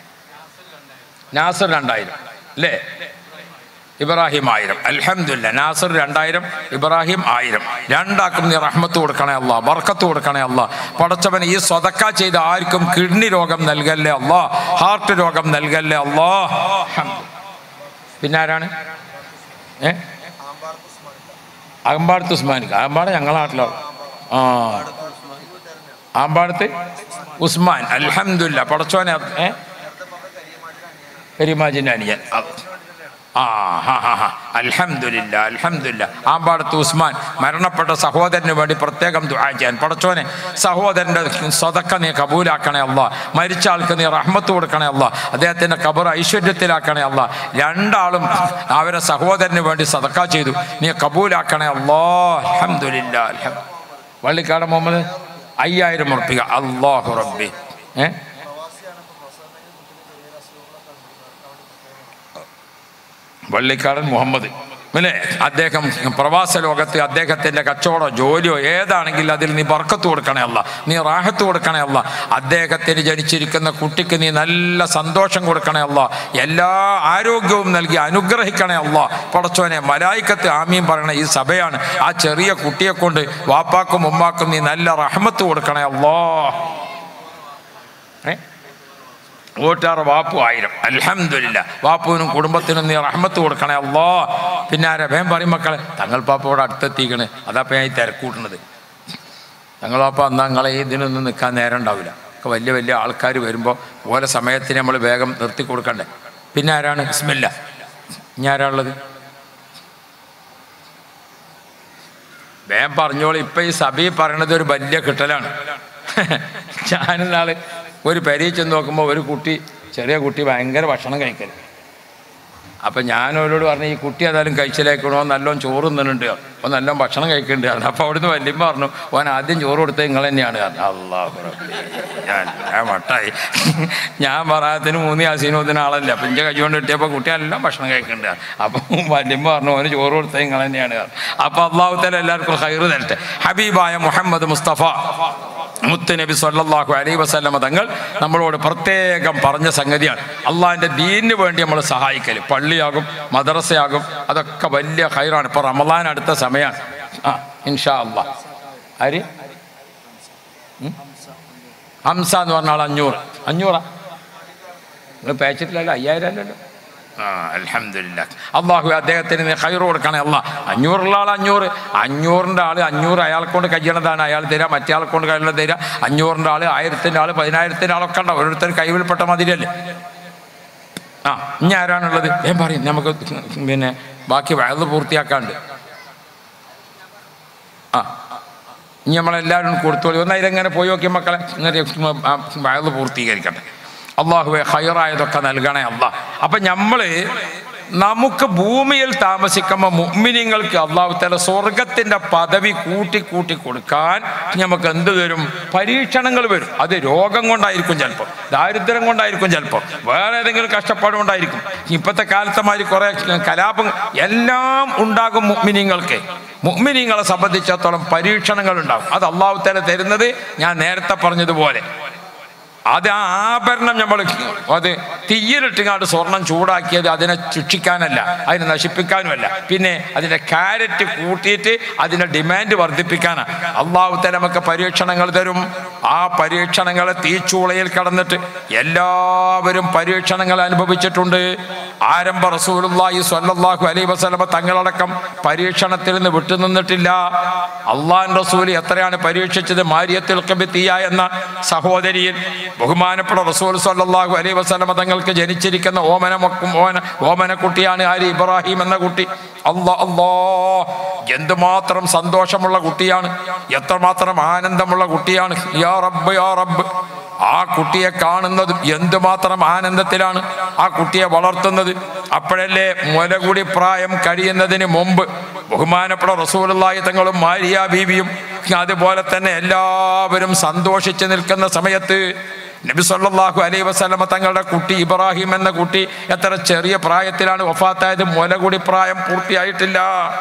നാസർ രണ്ടായിരം അല്ലേ ഇബ്രാഹിം ആയിരം അൽഹംദുലില്ല നാസർ രണ്ടായിരം ഇബ്രാഹിം ആയിരം രണ്ടാക്കും നീ റഹ്മത്ത് കൊടുക്കണേ അല്ല ബർക്കത്ത് കൊടുക്കണേ അല്ല പടച്ചവൻ ഈ സ്വതക്ക ചെയ്ത ആർക്കും കിഡ്നി രോഗം നൽകല്ലേ അല്ലാ ഹാർട്ട് രോഗം നൽകല്ലേ അല്ലാ ഹംദ്. പിന്നെ ആരാണ് ഏ അകമ്പാടത്ത് ഉസ്മാനിക്ക് അകമ്പാട് ഞങ്ങളെ നാട്ടിലാണ് ആ ആമ്പാടത്ത് ഉസ്മാൻ അൽഹംദുലില്ല പടച്ചോനെ ഏ പെരുമാജിൻ്റെ അനിയൻ അത് ആ ഹാ ഹാ ഹാ അൽഹംദുലില്ല അൽഹംദുലില്ല ആമ്പാടത്ത് ഉസ്മാൻ മരണപ്പെട്ട സഹോദരന് വേണ്ടി പ്രത്യേകം ദുആ ചെയ്യാൻ പടച്ചോനെ സഹോദരൻ്റെ സ്വതക്ക നീ കബൂലാക്കണേ അല്ല മരിച്ച ആൾക്ക് നീ റഹ്മത്ത് കൊടുക്കണേ അല്ല അദ്ദേഹത്തിൻ്റെ കബർ ഐശ്വര്യത്തിലാക്കണേ അല്ല രണ്ടാളും അവരെ സഹോദരന് വേണ്ടി സതക്ക ചെയ്തു നീ കബൂലാക്കണേ അല്ലാ അൽഹംദുലില്ല അൽഹം വള്ളിക്കാട് മുഹമ്മദ് അയ്യായിരം ഉറപ്പിക അള്ളാഹു റബ്ബി ഏ വള്ളിക്കാടൻ മുഹമ്മദ് അല്ലേ അദ്ദേഹം പ്രവാസ ലോകത്ത് അദ്ദേഹത്തിൻ്റെ കച്ചവടമോ ജോലിയോ ഏതാണെങ്കിൽ അതിൽ നീ ബർക്കത്ത് കൊടുക്കണേ അല്ല നീ റാഹത്ത് കൊടുക്കണേ അല്ല അദ്ദേഹത്തിന് ജനിച്ചിരിക്കുന്ന കുട്ടിക്ക് നീ നല്ല സന്തോഷം കൊടുക്കണേ അല്ല എല്ലാ ആരോഗ്യവും നൽകി അനുഗ്രഹിക്കണേ അല്ല പടച്ചോനെ മലായിക്കത്ത് ആമീൻ പറയണ ഈ സഭയാണ് ആ ചെറിയ കുട്ടിയെ കൊണ്ട് വാപ്പാക്കും ഉമ്മാക്കും നീ നല്ല റഹ്മത്ത് കൊടുക്കണേ അല്ലോ ഏ വോട്ടാറ് വാപ്പു ആയിരം അൽഹംദുലില്ല വാപ്പുവിനും കുടുംബത്തിനും നീ റഹ്മത്ത് കൊടുക്കണേ അല്ലോ പിന്നെ ആരാ വേം പറയും മക്കളെ തങ്ങൾ പാപ്പ ഇവിടെ അടുത്തെത്തിക്കണേ അതാപ്പം ഞാൻ ഈ തിരക്കൂട്ടുന്നത് തങ്ങൾ പാപ്പ എന്നാ നിങ്ങളെ ഈ ഇതിനൊന്നും നിൽക്കാൻ നേരം ഉണ്ടാവില്ല ഒക്കെ വലിയ വലിയ ആൾക്കാർ വരുമ്പോൾ ഓരോ സമയത്തിന് നമ്മൾ വേഗം നിർത്തി കൊടുക്കണ്ടേ പിന്നെ ആരാണ് ബിസ്മില്ല ഇനി ആരാളുള്ളത് വേഗം പറഞ്ഞോളൂ ഇപ്പം ഈ സഭയിൽ പറയണത് ഒരു വലിയ കിട്ടലാണ് ഞാനിന്നാള് ഒരു പെരയിൽ ചെന്ന് നോക്കുമ്പോൾ ഒരു കുട്ടി ചെറിയ കുട്ടി ഭയങ്കര ഭക്ഷണം കഴിക്കൽ അപ്പം ഞാൻ അവരോട് പറഞ്ഞു ഈ കുട്ടി ഏതായാലും കഴിച്ചിലേക്കണോ നല്ലോണം ചോറ് തിന്നുന്നുണ്ട് അപ്പോൾ നല്ലോണം ഭക്ഷണം കഴിക്കുന്നുണ്ട് പറഞ്ഞു അപ്പോൾ അവിടുന്ന് വല്യമ്മ പറഞ്ഞു ഓൻ ആദ്യം ചോറ് കൊടുത്തത് നിങ്ങൾ തന്നെയാണ് പറഞ്ഞു അള്ളാഹു റബ്ബേ. ഞാൻ ഞാൻ മട്ടായി ഞാൻ പറയാത്തിന് മൂന്ന് യാസീനോദിന ആളല്ല അപ്പം ഇഞ്ചെ കഴിച്ചുകൊണ്ട് കിട്ടിയപ്പോൾ കുട്ടി എല്ലാം ഭക്ഷണം കഴിക്കുന്നുണ്ട് അപ്പം വല്യമ്മ പറഞ്ഞു ഓന് ചോറ് കൊടുത്തത് നിങ്ങൾ തന്നെയാണ് പറഞ്ഞു അപ്പോൾ അള്ളാഹുത്തല എല്ലാവർക്കും ഹൈറ് തരട്ടെ ഹബീബായ മുഹമ്മദ് മുസ്തഫ മുത്തുനബി സല്ലല്ലാഹു അലൈഹി വസല്ലമ തങ്ങൾ നമ്മളോട് പ്രത്യേകം പറഞ്ഞ സംഗതിയാണ് അള്ളാഹിൻ്റെ ദീനിന് വേണ്ടി നമ്മൾ സഹായിക്കൽ പള്ളിയാകും മദ്രസയാകും അതൊക്കെ വലിയ ഹൈറാണ് ഇപ്പോൾ റമദാൻ അടുത്ത സമയമാണ് ആ ഇൻഷാ അള്ളാ ആര് ഉം? ഹംസ എന്ന് പറഞ്ഞ ആൾ അഞ്ഞൂറ് അഞ്ഞൂറാ നിങ്ങൾ പേച്ചിട്ടില്ലല്ലോ അയ്യായിരം അല്ലല്ലോ ആ അലഹമില്ല അള്ളാഹു അദ്ദേഹത്തിന് നീ ഹൈർ കൊടുക്കണേ അല്ല അഞ്ഞൂറുള്ള ആൾ അഞ്ഞൂറ് അഞ്ഞൂറിൻ്റെ ആൾ അഞ്ഞൂറ് അയാളെ കൊണ്ട് കഴിയണതാണ് അയാൾ തരാം മറ്റേ ആളെ കൊണ്ട് കഴിയണത് തരാം അഞ്ഞൂറിൻ്റെ ആൾ ആയിരത്തിൻ്റെ ആൾ പതിനായിരത്തിൻ്റെ ആളൊക്കെ ഉണ്ടാവും ഓരോരുത്തർ കൈവിൽപ്പെട്ട മതിരല്ലേ ആ ഇനി ആരാണുള്ളത് ഞാൻ പറയും നമുക്ക് പിന്നെ ബാക്കി വയത് പൂർത്തിയാക്കാണ്ട് ആ ഇനി നമ്മളെല്ലാവരും കൊടുത്തോളി ഒന്ന് അതിലെങ്ങനെ പോയി നോക്കിയ മക്കളെ ഇങ്ങനെ വയത് പൂർത്തീകരിക്കട്ടെ അള്ളാഹുവെ ഹൈറായതൊക്കെ നൽകണേ അല്ല അപ്പം നമ്മൾ നമുക്ക് ഭൂമിയിൽ താമസിക്കുമ്പോൾ മുഅ്മിനീങ്ങൾക്ക് അള്ളാഹു തല സ്വർഗത്തിന്റെ പദവി കൂട്ടി കൂട്ടി കൊടുക്കാൻ നമുക്ക് എന്ത് വരും പരീക്ഷണങ്ങൾ വരും അത് രോഗം കൊണ്ടായിരിക്കും ചിലപ്പോൾ ദാരിദ്ര്യം കൊണ്ടായിരിക്കും ചിലപ്പോൾ വേറെ ഏതെങ്കിലും കഷ്ടപ്പാട് കൊണ്ടായിരിക്കും ഇപ്പോഴത്തെ കാലത്തെ മാതിരി കുറെ കലാപം എല്ലാം ഉണ്ടാകും മുഅ്മിനീങ്ങൾക്ക് മുഅ്മിനീങ്ങളെ സംബന്ധിച്ചിടത്തോളം പരീക്ഷണങ്ങൾ ഉണ്ടാകും അത് അള്ളാഹു തല തരുന്നത് ഞാൻ നേരത്തെ പറഞ്ഞതുപോലെ അത് ആ ആഭരണം നമ്മൾ അത് തീയിലിട്ടുകാണ്ട് സ്വർണം ചൂടാക്കിയത് അതിനെ ശിക്ഷിക്കാനല്ല അതിനെ നശിപ്പിക്കാനുമല്ല പിന്നെ അതിൻ്റെ ക്യാരറ്റ് കൂട്ടിയിട്ട് അതിൻ്റെ ഡിമാൻഡ് വർദ്ധിപ്പിക്കാനാണ് അള്ളാഹു തല നമുക്ക് പരീക്ഷണങ്ങൾ തരും ആ പരീക്ഷണങ്ങളെ തീച്ചൂളയിൽ കടന്നിട്ട് എല്ലാവരും പരീക്ഷണങ്ങൾ അനുഭവിച്ചിട്ടുണ്ട് ആരംഭ റസൂലുള്ളാഹി സ്വല്ലല്ലാഹു അലൈഹി വസല്ലമ തങ്ങളടക്കം പരീക്ഷണത്തിൽ നിന്ന് വിട്ടുനിന്നിട്ടില്ല അള്ളാൻ റസൂൽ എത്രയാണ് പരീക്ഷിച്ചത് മാരിയത്തിൽ കബിത്തിയ എന്ന സഹോദരിയിൽ ബഹുമാനപ്പെട്ട റസൂൽ സല്ലല്ലാഹു അലൈഹി വസല്ലമ തങ്ങൾക്ക് ജനിച്ചിരിക്കുന്ന ഓമന മക്കും ഓമന ഓമന കുട്ടിയാണ് ആര് ഇബ്രാഹിം എന്ന കുട്ടി അല്ലാ അല്ലാ എന്തുമാത്രം സന്തോഷമുള്ള കുട്ടിയാണ് എത്രമാത്രം ആനന്ദമുള്ള കുട്ടിയാണ് യാ റബ്ബ് യാ റബ്ബ് ആ കുട്ടിയെ കാണുന്നതും എന്തുമാത്രം ആനന്ദത്തിലാണ് ആ കുട്ടിയെ വളർത്തുന്നത് അപ്പോഴല്ലേ മുലകുടി പ്രായം കഴിയുന്നതിന് മുമ്പ് ബഹുമാനപ്പെട്ട റസൂലുള്ളാഹി തങ്ങളും മാരിയ ബീവിയും അതുപോലെ തന്നെ എല്ലാവരും സന്തോഷിച്ച് നിൽക്കുന്ന സമയത്ത് നബി സല്ലല്ലാഹു അലൈഹി വസല്ലമ തങ്ങളുടെ കുട്ടി ഇബ്രാഹിം എന്ന കുട്ടി എത്ര ചെറിയ പ്രായത്തിലാണ് വഫാത്തായത് മുലകുടി പ്രായം പൂർത്തിയായിട്ടില്ല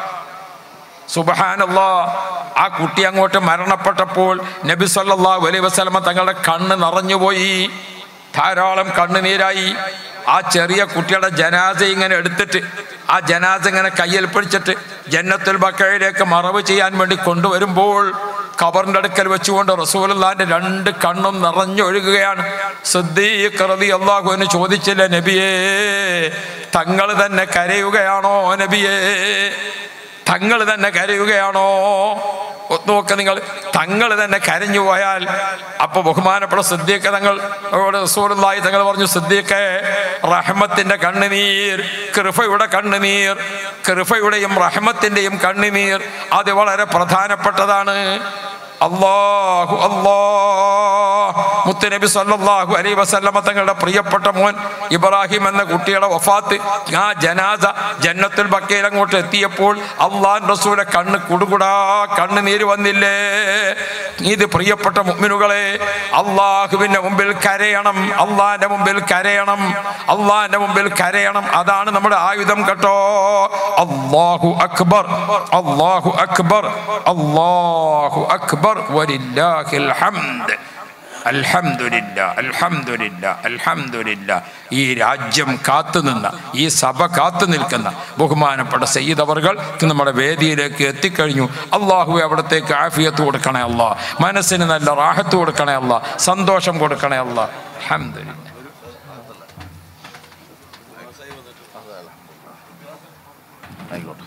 സുബഹാനല്ലാ ആ കുട്ടി അങ്ങോട്ട് മരണപ്പെട്ടപ്പോൾ നബി സല്ലല്ലാഹു അലൈഹി വസല്ലമ തങ്ങളുടെ കണ്ണ് നിറഞ്ഞുപോയി ധാരാളം കണ്ണുനീരായി ആ ചെറിയ കുട്ടിയുടെ ജനാസ ഇങ്ങനെ എടുത്തിട്ട് ആ ജനാസ ഇങ്ങനെ കയ്യിൽ പിടിച്ചിട്ട് ജന്നത്തുൽ ബക്കയിലേക്ക് മറവ് ചെയ്യാൻ വേണ്ടി കൊണ്ടുവരുമ്പോൾ ഖബറിന്റെ അടുക്കൽ വെച്ചുകൊണ്ട് റസൂലുള്ളാന്റെ രണ്ട് കണ്ണും നിറഞ്ഞൊഴുകുകയാണ് സിദ്ദീഖ് റളിയല്ലാഹു അൻഹു ചോദിച്ചില്ല നബിയേ തങ്ങൾ തന്നെ കരയുകയാണോ നബിയേ തങ്ങൾ തന്നെ കരയുകയാണോ നോക്ക നിങ്ങൾ തങ്ങൾ തന്നെ കരഞ്ഞു പോയാൽ അപ്പൊ ബഹുമാനപ്പെട്ട സിദ്ദീഖ് തങ്ങൾ അവരോട് റസൂലുള്ളാഹി തങ്ങൾ പറഞ്ഞു സിദ്ദീഖെ റഹ്മത്തിന്റെ കണ്ണുനീർ കൃഫയുടെ കണ്ണുനീർ കൃഫയുടെയും റഹ്മത്തിന്റെയും കണ്ണുനീർ അത് വളരെ പ്രധാനപ്പെട്ടതാണ് അള്ളാഹു അല്ലാ മുത്തുനബി സല്ലല്ലാഹു അലൈഹി വസല്ലമ തങ്ങളുടെ പ്രിയപ്പെട്ട മോൻ ഇബ്രാഹിം എന്ന കുട്ടിയുടെ വഫാത്ത് ആ ജനാസ ജന്നത്തുൽ ബക്കയിൽ അങ്ങോട്ട് എത്തിയപ്പോൾ അള്ളാൻ റസൂലെ കണ്ണ് കുടുകുടാ കണ്ണ് നീര് വന്നില്ലേ ഇത് പ്രിയപ്പെട്ട മുഅ്മിനുകളെ അള്ളാഹുവിന്റെ മുമ്പിൽ കരയണം അള്ളാന്റെ മുമ്പിൽ കരയണം അള്ളാന്റെ മുമ്പിൽ കരയണം അതാണ് നമ്മുടെ ആയുധം കേട്ടോ അള്ളാഹു അക്ബർ അള്ളാഹു അക്ബർ അള്ളാഹു അക്ബർ വലില്ലാഹിൽ ഹംദ് അൽഹംദുലില്ല അൽഹംദുലില്ല അൽഹംദുലില്ല ഈ രാജ്യം കാത്തുനിന്ന ഈ സഭ കാത്തു നിൽക്കുന്ന ബഹുമാനപ്പെട്ട സയ്യിദ് അവർകൾ നമ്മുടെ വേദിയിലേക്ക് എത്തിക്കഴിഞ്ഞു അള്ളാഹു അവിടത്തേക്ക് ആഫിയത്ത് കൊടുക്കണേ അല്ല മനസ്സിന് നല്ല റാഹത്ത് കൊടുക്കണേ അല്ല സന്തോഷം കൊടുക്കണേ അല്ല അൽഹംദുലില്ല ആയിക്കോട്ടെ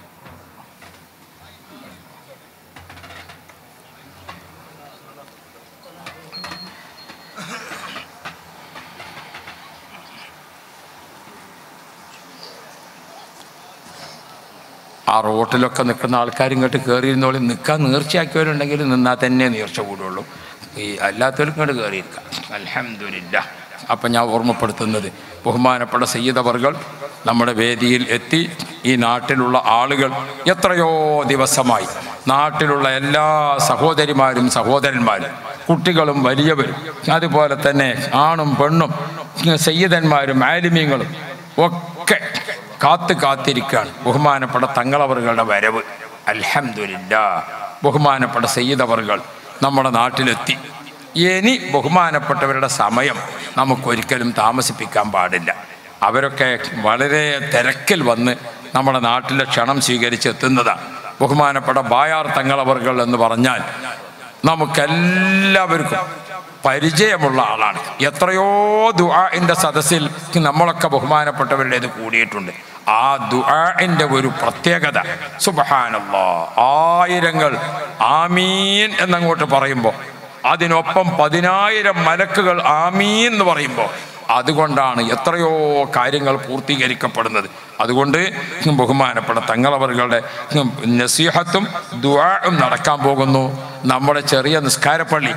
ആ റോട്ടിലൊക്കെ നിൽക്കുന്ന ആൾക്കാർ ഇങ്ങോട്ട് കയറിയിരുന്നോളി നിൽക്കാൻ നേർച്ചയാക്കിയവരുണ്ടെങ്കിൽ നിന്നാൽ തന്നെ നേർച്ച കൂടുള്ളൂ ഈ അല്ലാത്തവർക്ക് ഇങ്ങോട്ട് കയറിയിരിക്കാം അൽഹംദുലില്ല അപ്പം ഞാൻ ഓർമ്മപ്പെടുത്തുന്നത് ബഹുമാനപ്പെട്ട സയ്യിദവർകൾ നമ്മുടെ വേദിയിൽ എത്തി ഈ നാട്ടിലുള്ള ആളുകൾ എത്രയോ ദിവസമായി നാട്ടിലുള്ള എല്ലാ സഹോദരിമാരും സഹോദരന്മാരും കുട്ടികളും വലിയവരും അതുപോലെ തന്നെ ആണും പെണ്ണും സയ്യിദന്മാരും ആലിമ്യങ്ങളും ഒക്കെ കാത്തു കാത്തിരിക്കുകയാണ് ബഹുമാനപ്പെട്ട തങ്ങളവറുകളുടെ വരവ് അൽഹംദുലില്ല ബഹുമാനപ്പെട്ട സയ്യിദവറുകൾ നമ്മുടെ നാട്ടിലെത്തി ഇനി ബഹുമാനപ്പെട്ടവരുടെ സമയം നമുക്കൊരിക്കലും താമസിപ്പിക്കാൻ പാടില്ല അവരൊക്കെ വളരെ തിരക്കിൽ വന്ന് നമ്മുടെ നാട്ടിലെ ക്ഷണം സ്വീകരിച്ച് എത്തുന്നതാണ് ബഹുമാനപ്പെട്ട ബായാർ തങ്ങളവറുകൾ എന്ന് പറഞ്ഞാൽ നമുക്കെല്ലാവർക്കും പരിചയമുള്ള ആളാണ് എത്രയോ ദുആഇൻ്റെ സദസ്സിൽ നമ്മളൊക്കെ ബഹുമാനപ്പെട്ടവരുടേത് കൂടിയിട്ടുണ്ട് ആ ദുആഇൻ്റെ ഒരു പ്രത്യേകത സുബഹാനല്ലാ ആയിരങ്ങൾ ആമീൻ എന്നങ്ങോട്ട് പറയുമ്പോൾ അതിനൊപ്പം പതിനായിരം മലക്കുകൾ ആമീൻ എന്ന് പറയുമ്പോൾ അതുകൊണ്ടാണ് എത്രയോ കാര്യങ്ങൾ പൂർത്തീകരിക്കപ്പെടുന്നത് അതുകൊണ്ട് ബഹുമാനപ്പെട്ട തങ്ങളവറുകളുടെ നസീഹത്തും ദുആഉം നടക്കാൻ പോകുന്നു നമ്മുടെ ചെറിയ നിസ്കാരപ്പള്ളി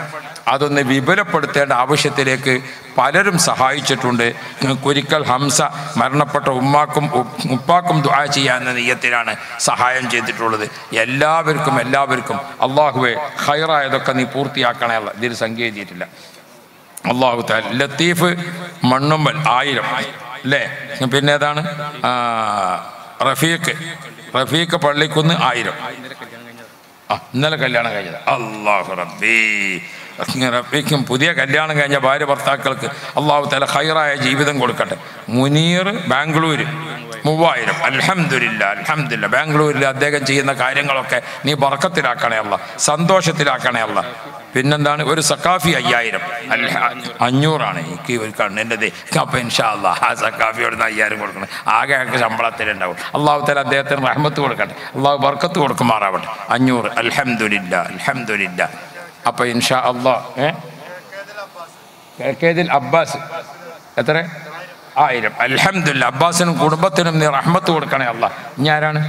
അതൊന്ന് വിപുലപ്പെടുത്തേണ്ട ആവശ്യത്തിലേക്ക് പലരും സഹായിച്ചിട്ടുണ്ട് കുരിക്കൽ ഹംസ മരണപ്പെട്ട ഉമ്മാക്കും ഉ- ഉപ്പാക്കും ദുആ ചെയ്യാവുന്ന നെയ്യത്തിലാണ് സഹായം ചെയ്തിട്ടുള്ളത് എല്ലാവർക്കും എല്ലാവർക്കും അള്ളാഹുവെ ഹൈറായതൊക്കെ നീ പൂർത്തിയാക്കണേ അല്ല ഇതിൽ സംഖ്യ എഴുതിയിട്ടില്ല അള്ളാഹു താല ലത്തീഫ് മണ്ണുമ്പൽ ആയിരം അല്ലേ പിന്നെ ഏതാണ് ആ, റഫീഖ് റഫീഖ് പള്ളിക്കുന്ന് ആയിരം ആ ഇന്നലെ കല്യാണം കഴിഞ്ഞത് അള്ളാഹു റബ്ബി റബ്ബിക്കും പുതിയ കല്യാണം കഴിഞ്ഞ ഭാര്യ ഭർത്താക്കൾക്ക് അള്ളാഹു തല ഹൈറായ ജീവിതം കൊടുക്കട്ടെ മുനീർ ബാംഗ്ലൂർ മൂവായിരം അൽഹംദുലില്ല അൽഹംദുലില്ല ബാംഗ്ലൂരിൽ അദ്ദേഹം ചെയ്യുന്ന കാര്യങ്ങളൊക്കെ നീ ബർക്കത്തിലാക്കണേ അല്ല സന്തോഷത്തിലാക്കണേ അല്ല പിന്നെന്താണ് ഒരു സക്കാഫി അയ്യായിരം അല്ല അഞ്ഞൂറാണ് എനിക്ക് ഒരു കണ്ണിൻ്റെത് അപ്പം ഇൻഷാ അല്ലാ ആ സക്കാഫിയോട് നിന്ന് അയ്യായിരം കൊടുക്കണം ആകെ ആൾക്ക് ശമ്പളത്തിലുണ്ടാവും അള്ളാഹു തല അദ്ദേഹത്തിന് റഹ്മത്ത് കൊടുക്കട്ടെ അള്ളാഹു ബർക്കത്ത് കൊടുക്കുമാറാവട്ടെ അഞ്ഞൂറ് അൽഹംദുലില്ല അൽഹംദുലില്ല അപ്പം ഇൻഷാ അള്ളാ ഏ കേദിൽ അബ്ബാസ് എത്ര ആയിരം അൽഹംദുലില്ല അബ്ബാസിനും കുടുംബത്തിനും നീ റഹ്മത്ത് കൊടുക്കണേ അല്ല ഇനി ആരാണ്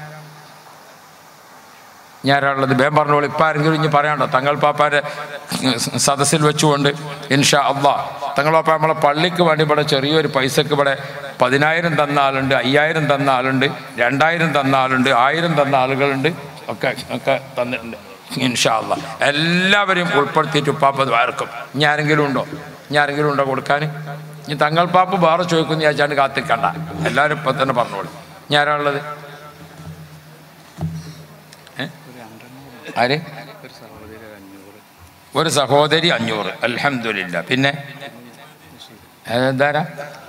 ഞാനുള്ളത് വേം പറഞ്ഞോളൂ ഇപ്പം ആരെങ്കിലും ഇനി പറയാണ്ടോ തങ്ങൾ പാപ്പാരെ സദസ്സിൽ വെച്ചുകൊണ്ട് ഇൻഷാ അള്ളാ തങ്ങൾ പാപ്പ നമ്മളെ പള്ളിക്ക് വേണ്ടി ഇവിടെ ചെറിയൊരു പൈസക്ക് ഇവിടെ പതിനായിരം തന്ന ആളുണ്ട് അയ്യായിരം തന്ന ആളുണ്ട് രണ്ടായിരം തന്ന ആളുണ്ട് ആയിരം തന്ന ആളുകളുണ്ട് ഒക്കെ ഒക്കെ തന്നിട്ടുണ്ട് ഇൻഷാ അള്ളാ എല്ലാവരെയും ഉൾപ്പെടുത്തിയിട്ട് ഉപ്പാപ്പത് വാർക്കും ഇനി ആരെങ്കിലും ഉണ്ടോ ഇനി ആരെങ്കിലും ഉണ്ടോ കൊടുക്കാൻ ഇനി തങ്ങൾ പാപ്പ വേറെ ചോദിക്കുന്നു ചോദിച്ചാണ്ട് കാത്തിക്കണ്ട എല്ലാവരും ഇപ്പം തന്നെ പറഞ്ഞോളൂ ഇനി ആരാളുള്ളത് ആര് ഒരു സഹോദരി അഞ്ഞൂറ് അൽഹംദുലില്ല പിന്നെ എന്താരാ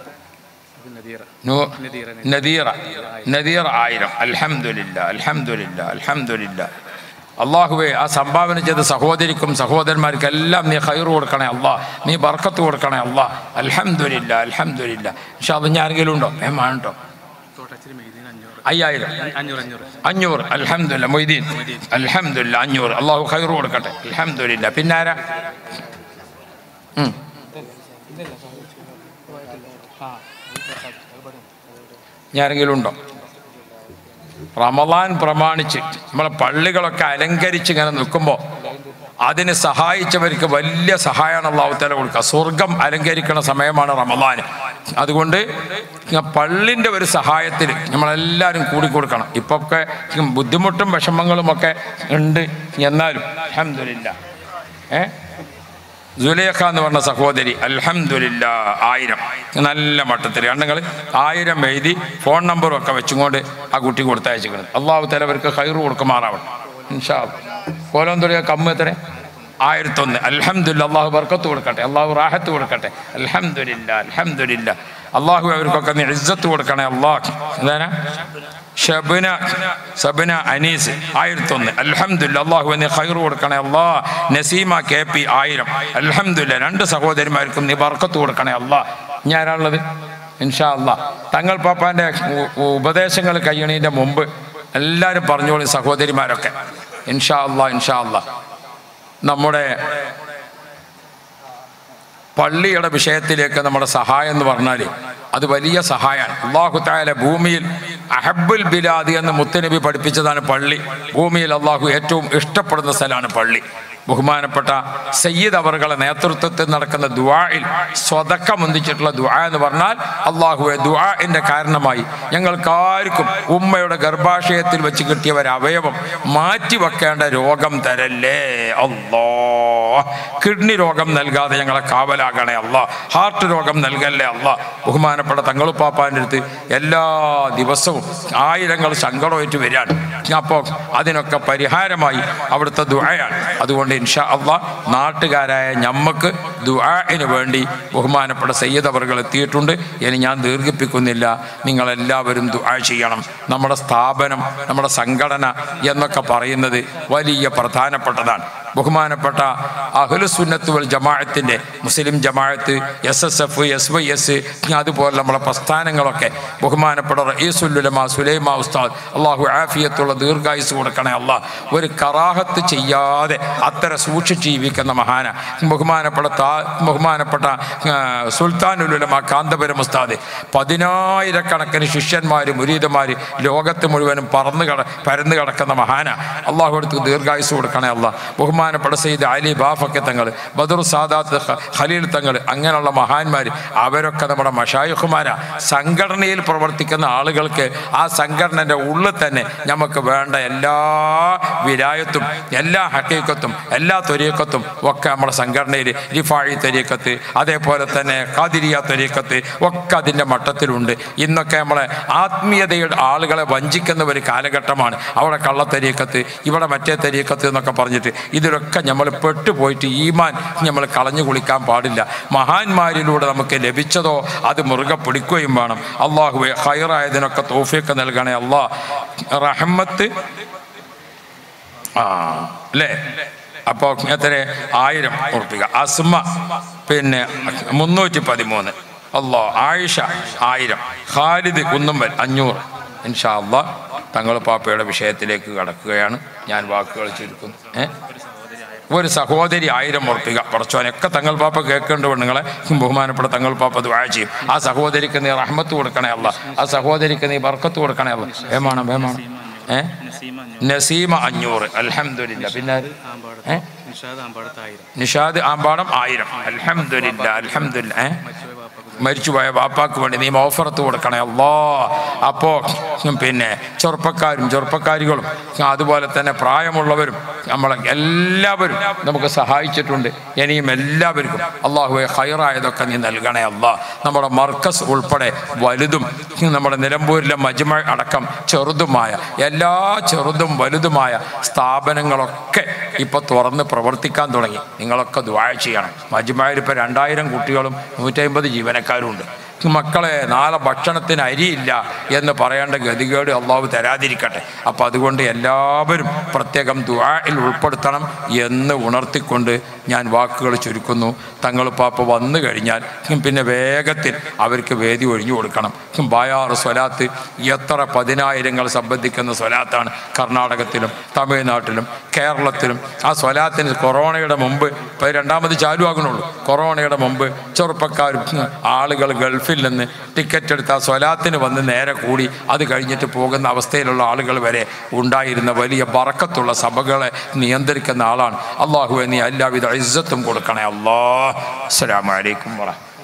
നൂ- നദീറ നദീറ ആയിരം അൽഹംദുലില്ല അൽഹംദുലില്ല അൽഹംദുലില്ല അള്ളാഹുവേ ആ സംഭാവന ചെയ്ത സഹോദരിക്കും സഹോദരന്മാർക്കും എല്ലാം നീ ഹൈർ കൊടുക്കണേ അള്ളാ നീ ബർക്കത്ത് കൊടുക്കണേ അള്ളാ അൽഹംദുലില്ല അൽഹംദുലില്ല പക്ഷെ അത് ഞാൻ ആരെങ്കിലും ഉണ്ടോ വേമാണ്ടോ അയ്യായിരം അഞ്ഞൂറ് അൽഹംദുലില്ല മൊയ്തീൻ അൽഹംദുലില്ല അഞ്ഞൂറ് അള്ളാഹു ഖൈർ കൊടുക്കട്ടെ അൽഹംദുലില്ല പിന്നെ ആരാ ഉം. ഇനി ആരെങ്കിലും ഉണ്ടോ റമദാൻ പ്രമാണിച്ച് നമ്മളെ പള്ളികളൊക്കെ അലങ്കരിച്ച് ഇങ്ങനെ നിൽക്കുമ്പോൾ അതിന് സഹായിച്ചവർക്ക് വലിയ സഹായമാണ് അള്ളാഹുത്തല കൊടുക്കുക സ്വർഗം അലങ്കരിക്കുന്ന സമയമാണ് റമദാൻ അതുകൊണ്ട് പള്ളിൻ്റെ ഒരു സഹായത്തിൽ നമ്മളെല്ലാവരും കൂടി കൊടുക്കണം ഇപ്പൊ ഒക്കെ ബുദ്ധിമുട്ടും വിഷമങ്ങളും ഒക്കെ ഉണ്ട് എന്നാലും അൽഹംദുലില്ലാ ഏ സുലേഖ എന്ന് പറഞ്ഞ സഹോദരി അൽഹംദുലില്ല ആയിരം നല്ല മട്ടത്തിൽ കണ്ടങ്ങൾ ആയിരം എഴുതി ഫോൺ നമ്പറും ഒക്കെ വെച്ചുകൊണ്ട് ആ കുട്ടി കൊടുത്തയച്ചിരിക്കുന്നത് അള്ളാഹു തലവർക്ക് ഹൈറ് കൊടുക്കുമാറാവണം ഇൻഷാ കോലം തൊഴിയ കമ്മ് എത്ര ആയിരത്തൊന്ന് അൽഹംദുലില്ല അള്ളാഹു ബർക്കത്ത് കൊടുക്കട്ടെ അള്ളാഹു റാഹത്ത് കൊടുക്കട്ടെ അൽഹംദുലില്ല അൽഹംദുലില്ല അള്ളാഹു അവർക്കൊക്കെ നീ ഇജ്ജത്ത് കൊടുക്കണേ അള്ളാഹ് എന്താണ് ഷബന സബന അനീസ് ആയിരത്തൊന്ന് അൽഹംദുലില്ല അള്ളാഹു നീ ഖൈർ കൊടുക്കണേ അല്ലാ നസീമ കെ പി ആയിരം അൽഹംദുലില്ല രണ്ട് സഹോദരിമാർക്കും നീ ബർക്കത്ത് കൊടുക്കണേ അല്ലാ ഞാൻ ആരാളുള്ളത് ഇൻഷാ അല്ലാ തങ്ങൾ പാപ്പാൻ്റെ ഉ- ഉ- ഉപദേശങ്ങൾ കഴിയണതിൻ്റെ മുമ്പ് എല്ലാവരും പറഞ്ഞോളി സഹോദരിമാരൊക്കെ ഇൻഷാ അല്ലാ ഇൻഷാ അല്ലാ നമ്മുടെ പള്ളിയുടെ വിഷയത്തിലേക്ക് നമ്മുടെ സഹായം എന്ന് പറഞ്ഞാൽ അത് വലിയ സഹായമാണ് അള്ളാഹു താല ഭൂമിയിൽ അഹബുൽ ബിലാദി എന്ന് മുത്തനബി പഠിപ്പിച്ചതാണ് പള്ളി ഭൂമിയിൽ അള്ളാഹു ഏറ്റവും ഇഷ്ടപ്പെടുന്ന സ്ഥലമാണ് പള്ളി ബഹുമാനപ്പെട്ട സയ്യിദ് അവറുകളെ നേതൃത്വത്തിൽ നടക്കുന്ന ദുആയിൽ സ്വതക്ക മുന്തിച്ചിട്ടുള്ള ദുആ എന്ന് പറഞ്ഞാൽ അള്ളാഹുവെ ദുആന്റെ കാരണമായി ഞങ്ങൾക്കാർക്കും ഉമ്മയുടെ ഗർഭാശയത്തിൽ വെച്ച് കിട്ടിയ ഒരു അവയവം മാറ്റി വെക്കേണ്ട രോഗം തരല്ലേ അള്ളാ കിഡ്നി രോഗം നൽകാതെ ഞങ്ങളെ കാവലാകണേ അല്ല ഹാർട്ട് രോഗം നൽകല്ലേ അല്ല ബഹുമാനപ്പെട്ട തങ്ങളുപ്പാപ്പാൻ്റെ അടുത്ത് എല്ലാ ദിവസവും ആയിരങ്ങൾ സങ്കടമായിട്ട് വരികയാണ് അപ്പോൾ അതിനൊക്കെ പരിഹാരമായി അവിടുത്തെ ദുആയാണ് അതുകൊണ്ട് ഇൻഷാ അള്ളാ നാട്ടുകാരായ ഞമ്മക്ക് ദുആന് വേണ്ടി ബഹുമാനപ്പെട്ട സയ്യദ് അവറുകൾ എത്തിയിട്ടുണ്ട് ഇനി ഞാൻ ദീർഘിപ്പിക്കുന്നില്ല നിങ്ങളെല്ലാവരും ദുആ ചെയ്യണം നമ്മുടെ സ്ഥാപനം നമ്മുടെ സംഘടന എന്നൊക്കെ പറയുന്നത് വലിയ പ്രധാനപ്പെട്ടതാണ് ബഹുമാനപ്പെട്ട അഹ്ലുസുന്നത്ത് വൽ ജമാഅത്തിൻ്റെ Muslim Jamaat S S F S Y S അതുപോലെ നമ്മളെ പ്രസ്ഥാനങ്ങളൊക്കെ ബഹുമാനപ്പെട്ട റയീസുല്ലുലമ സുലൈമ ഉസ്താദ് അള്ളാഹു ആഫിയത്തുള്ള ദീർഘായുസ് കൊടുക്കണേ അള്ളാഹ് ഒരു കറാഹത്ത് ചെയ്യാതെ അത്തരം അത്ര സൂക്ഷിച്ച് ജീവിക്കുന്ന മഹാന ബഹുമാനപ്പെട്ട താ ബഹുമാനപ്പെട്ട ആ, സുൽത്താനുലുലമ കാന്തപുരം ഉസ്താദ് പതിനായിരക്കണക്കിന് ശിഷ്യന്മാർ മുരീദന്മാർ ലോകത്ത് മുഴുവനും പറന്ന് കട പരന്ന് കിടക്കുന്ന മഹാന അള്ളാഹു അടുത്ത് ദീർഘായുസ് കൊടുക്കണേ അല്ല ബഹുമാനപ്പെട്ട സെയ്ദ് അലി ബാഫക്കെ തങ്ങൾ ബദർ സാദാത്ത് ഖ- ഖലീൽ തങ്ങൾ അങ്ങനെയുള്ള മഹാന്മാർ അവരൊക്കെ നമ്മുടെ മഷായുഹുമാരാ സംഘടനയിൽ പ്രവർത്തിക്കുന്ന ആളുകൾക്ക് ആ സംഘടനയുടെ ഉള്ളിൽ തന്നെ നമുക്ക് വേണ്ട എല്ലാ വിരായത്തും എല്ലാ ഹക്കീക്കത്തും എല്ലാ തൊരീക്കത്തും ഒക്കെ നമ്മുടെ സംഘടനയിൽ റിഫാഴി തൊരീക്കത്ത് അതേപോലെ തന്നെ ഖാദിരിയ തൊരീക്കത്ത് ഒക്കെ അതിൻ്റെ മട്ടത്തിലുണ്ട് ഇന്നൊക്കെ നമ്മളെ ആത്മീയതയുടെ ആളുകളെ വഞ്ചിക്കുന്ന ഒരു കാലഘട്ടമാണ് അവിടെ കള്ളത്തരീക്കത്ത് ഇവിടെ മറ്റേ തരീക്കത്ത് എന്നൊക്കെ പറഞ്ഞിട്ട് ഇതിലൊക്കെ നമ്മൾ പെട്ടുപോയിട്ട് ഈമാൻ നമ്മൾ കളഞ്ഞു കുളിക്കാൻ പാടില്ല മഹാന്മാരിലൂടെ നമുക്ക് ലഭിച്ചതോ അത് മുറുകെ പിടിക്കുകയും വേണം അള്ളാഹുവെ ഹൈറായതിനൊക്കെ തോഫിയൊക്കെ നൽകണേ അള്ളാ റഹമ്മത്ത് ആ അല്ലേ അപ്പോൾ എത്ര ആയിരം ഉറപ്പിക അസ്മ പിന്നെ മുന്നൂറ്റി പതിമൂന്ന് അല്ലോ ആയിഷ ആയിരം ഖാലിദ് കുന്നുമ്പൽ അഞ്ഞൂറ് ഇൻഷാ അള്ളാ തങ്ങൾ പാപ്പയുടെ വിഷയത്തിലേക്ക് കടക്കുകയാണ് ഞാൻ വാക്കുകൾ ചുരുക്കുന്നു ഏ ഒരു സഹോദരി ആയിരം ഉറപ്പിക പടച്ചോനൊക്കെ തങ്ങൾ പാപ്പ കേൾക്കേണ്ട പെണ്ണുങ്ങളെ ബഹുമാനപ്പെട്ട തങ്ങൾ പാപ്പ ദ്വാഴ ചെയ്യും ആ സഹോദരിക്ക് നീ റഹ്മത്ത് കൊടുക്കണേ അല്ല ആ സഹോദരിക്ക് നീ ബർക്കത്ത് കൊടുക്കണേ അല്ല വേമാണ് വേമാണ് ഏ നസീമ നസീമ അഞ്ഞൂറ് അൽഹംദുലില്ല പിന്നെ ആര്? ആമ്പാടത്ത് ഏ? നിഷാദ് ആമ്പാടത്ത് ആയിരം നിഷാദ് ആമ്പാടം ആയിരം അൽഹംദുലില്ല അൽഹംദുലില്ല ഏ മറ്റുപോയ വാപ്പക്ക് മരിച്ചുപോയ വാപ്പാക്ക് വേണ്ടി നീ ഓഫറത്ത് കൊടുക്കണേ അല്ലോ അപ്പോൾ പിന്നെ ചെറുപ്പക്കാരും ചെറുപ്പക്കാരികളും അതുപോലെ തന്നെ പ്രായമുള്ളവരും നമ്മളെ എല്ലാവരും നമുക്ക് സഹായിച്ചിട്ടുണ്ട് ഇനിയും എല്ലാവർക്കും അള്ളാഹുവെ ഹൈറായതൊക്കെ നീ നൽകണേ അല്ലാ നമ്മുടെ മർക്കസ് ഉൾപ്പെടെ വലുതും നമ്മുടെ നിലമ്പൂരിലെ മജ്മ അടക്കം ചെറുതുമായ എല്ലാ ചെറുതും വലുതുമായ സ്ഥാപനങ്ങളൊക്കെ ഇപ്പോൾ തുറന്ന് പ്രവർത്തിക്കാൻ തുടങ്ങി നിങ്ങളൊക്കെ ദ്വാഴ ചെയ്യണം മജ്മയിൽ ഇപ്പോൾ രണ്ടായിരം കുട്ടികളും നൂറ്റമ്പത് ജീവനക്കാരും ഉണ്ട് മക്കളെ നാളെ ഭക്ഷണത്തിന് അരിയില്ല എന്ന് പറയേണ്ട ഗതികേട് അള്ളാഹു തരാതിരിക്കട്ടെ അപ്പം അതുകൊണ്ട് എല്ലാവരും പ്രത്യേകം ദുആയിൽ ഉൾപ്പെടുത്തണം എന്ന് ഉണർത്തിക്കൊണ്ട് ഞാൻ വാക്കുകൾ ചുരുക്കുന്നു തങ്ങൾ പാപ്പ വന്നു കഴിഞ്ഞാൽ പിന്നെ വേഗത്തിൽ അവർക്ക് വേദി ഒഴിഞ്ഞു കൊടുക്കണം ബായാറ് സ്വലാത്ത് എത്ര പതിനായിരങ്ങൾ സംബന്ധിക്കുന്ന സ്വലാത്താണ് കർണാടകത്തിലും തമിഴ്നാട്ടിലും കേരളത്തിലും ആ സ്വലാത്തിന് കൊറോണയുടെ മുമ്പ് ഇപ്പം രണ്ടാമത് ചാലുവാകണുള്ളൂ കൊറോണയുടെ മുമ്പ് ചെറുപ്പക്കാരും ആളുകൾ ഗൾഫിൽ നിന്ന് ടിക്കറ്റ് എടുത്ത് ആ സ്വലാത്തിന് വന്ന് നേരെ കൂടി അത് കഴിഞ്ഞിട്ട് പോകുന്ന അവസ്ഥയിലുള്ള ആളുകൾ വരെ ഉണ്ടായിരുന്ന വലിയ ബറക്കത്തുള്ള സഭകളെ നിയന്ത്രിക്കുന്ന ആളാണ് അള്ളാഹു നീ എല്ലാവിധ ഇസ്സത്തും കൊടുക്കണേ അല്ലാ അസ്സലാമു അലൈക്കും വറഹ്മത്തുള്ളാഹി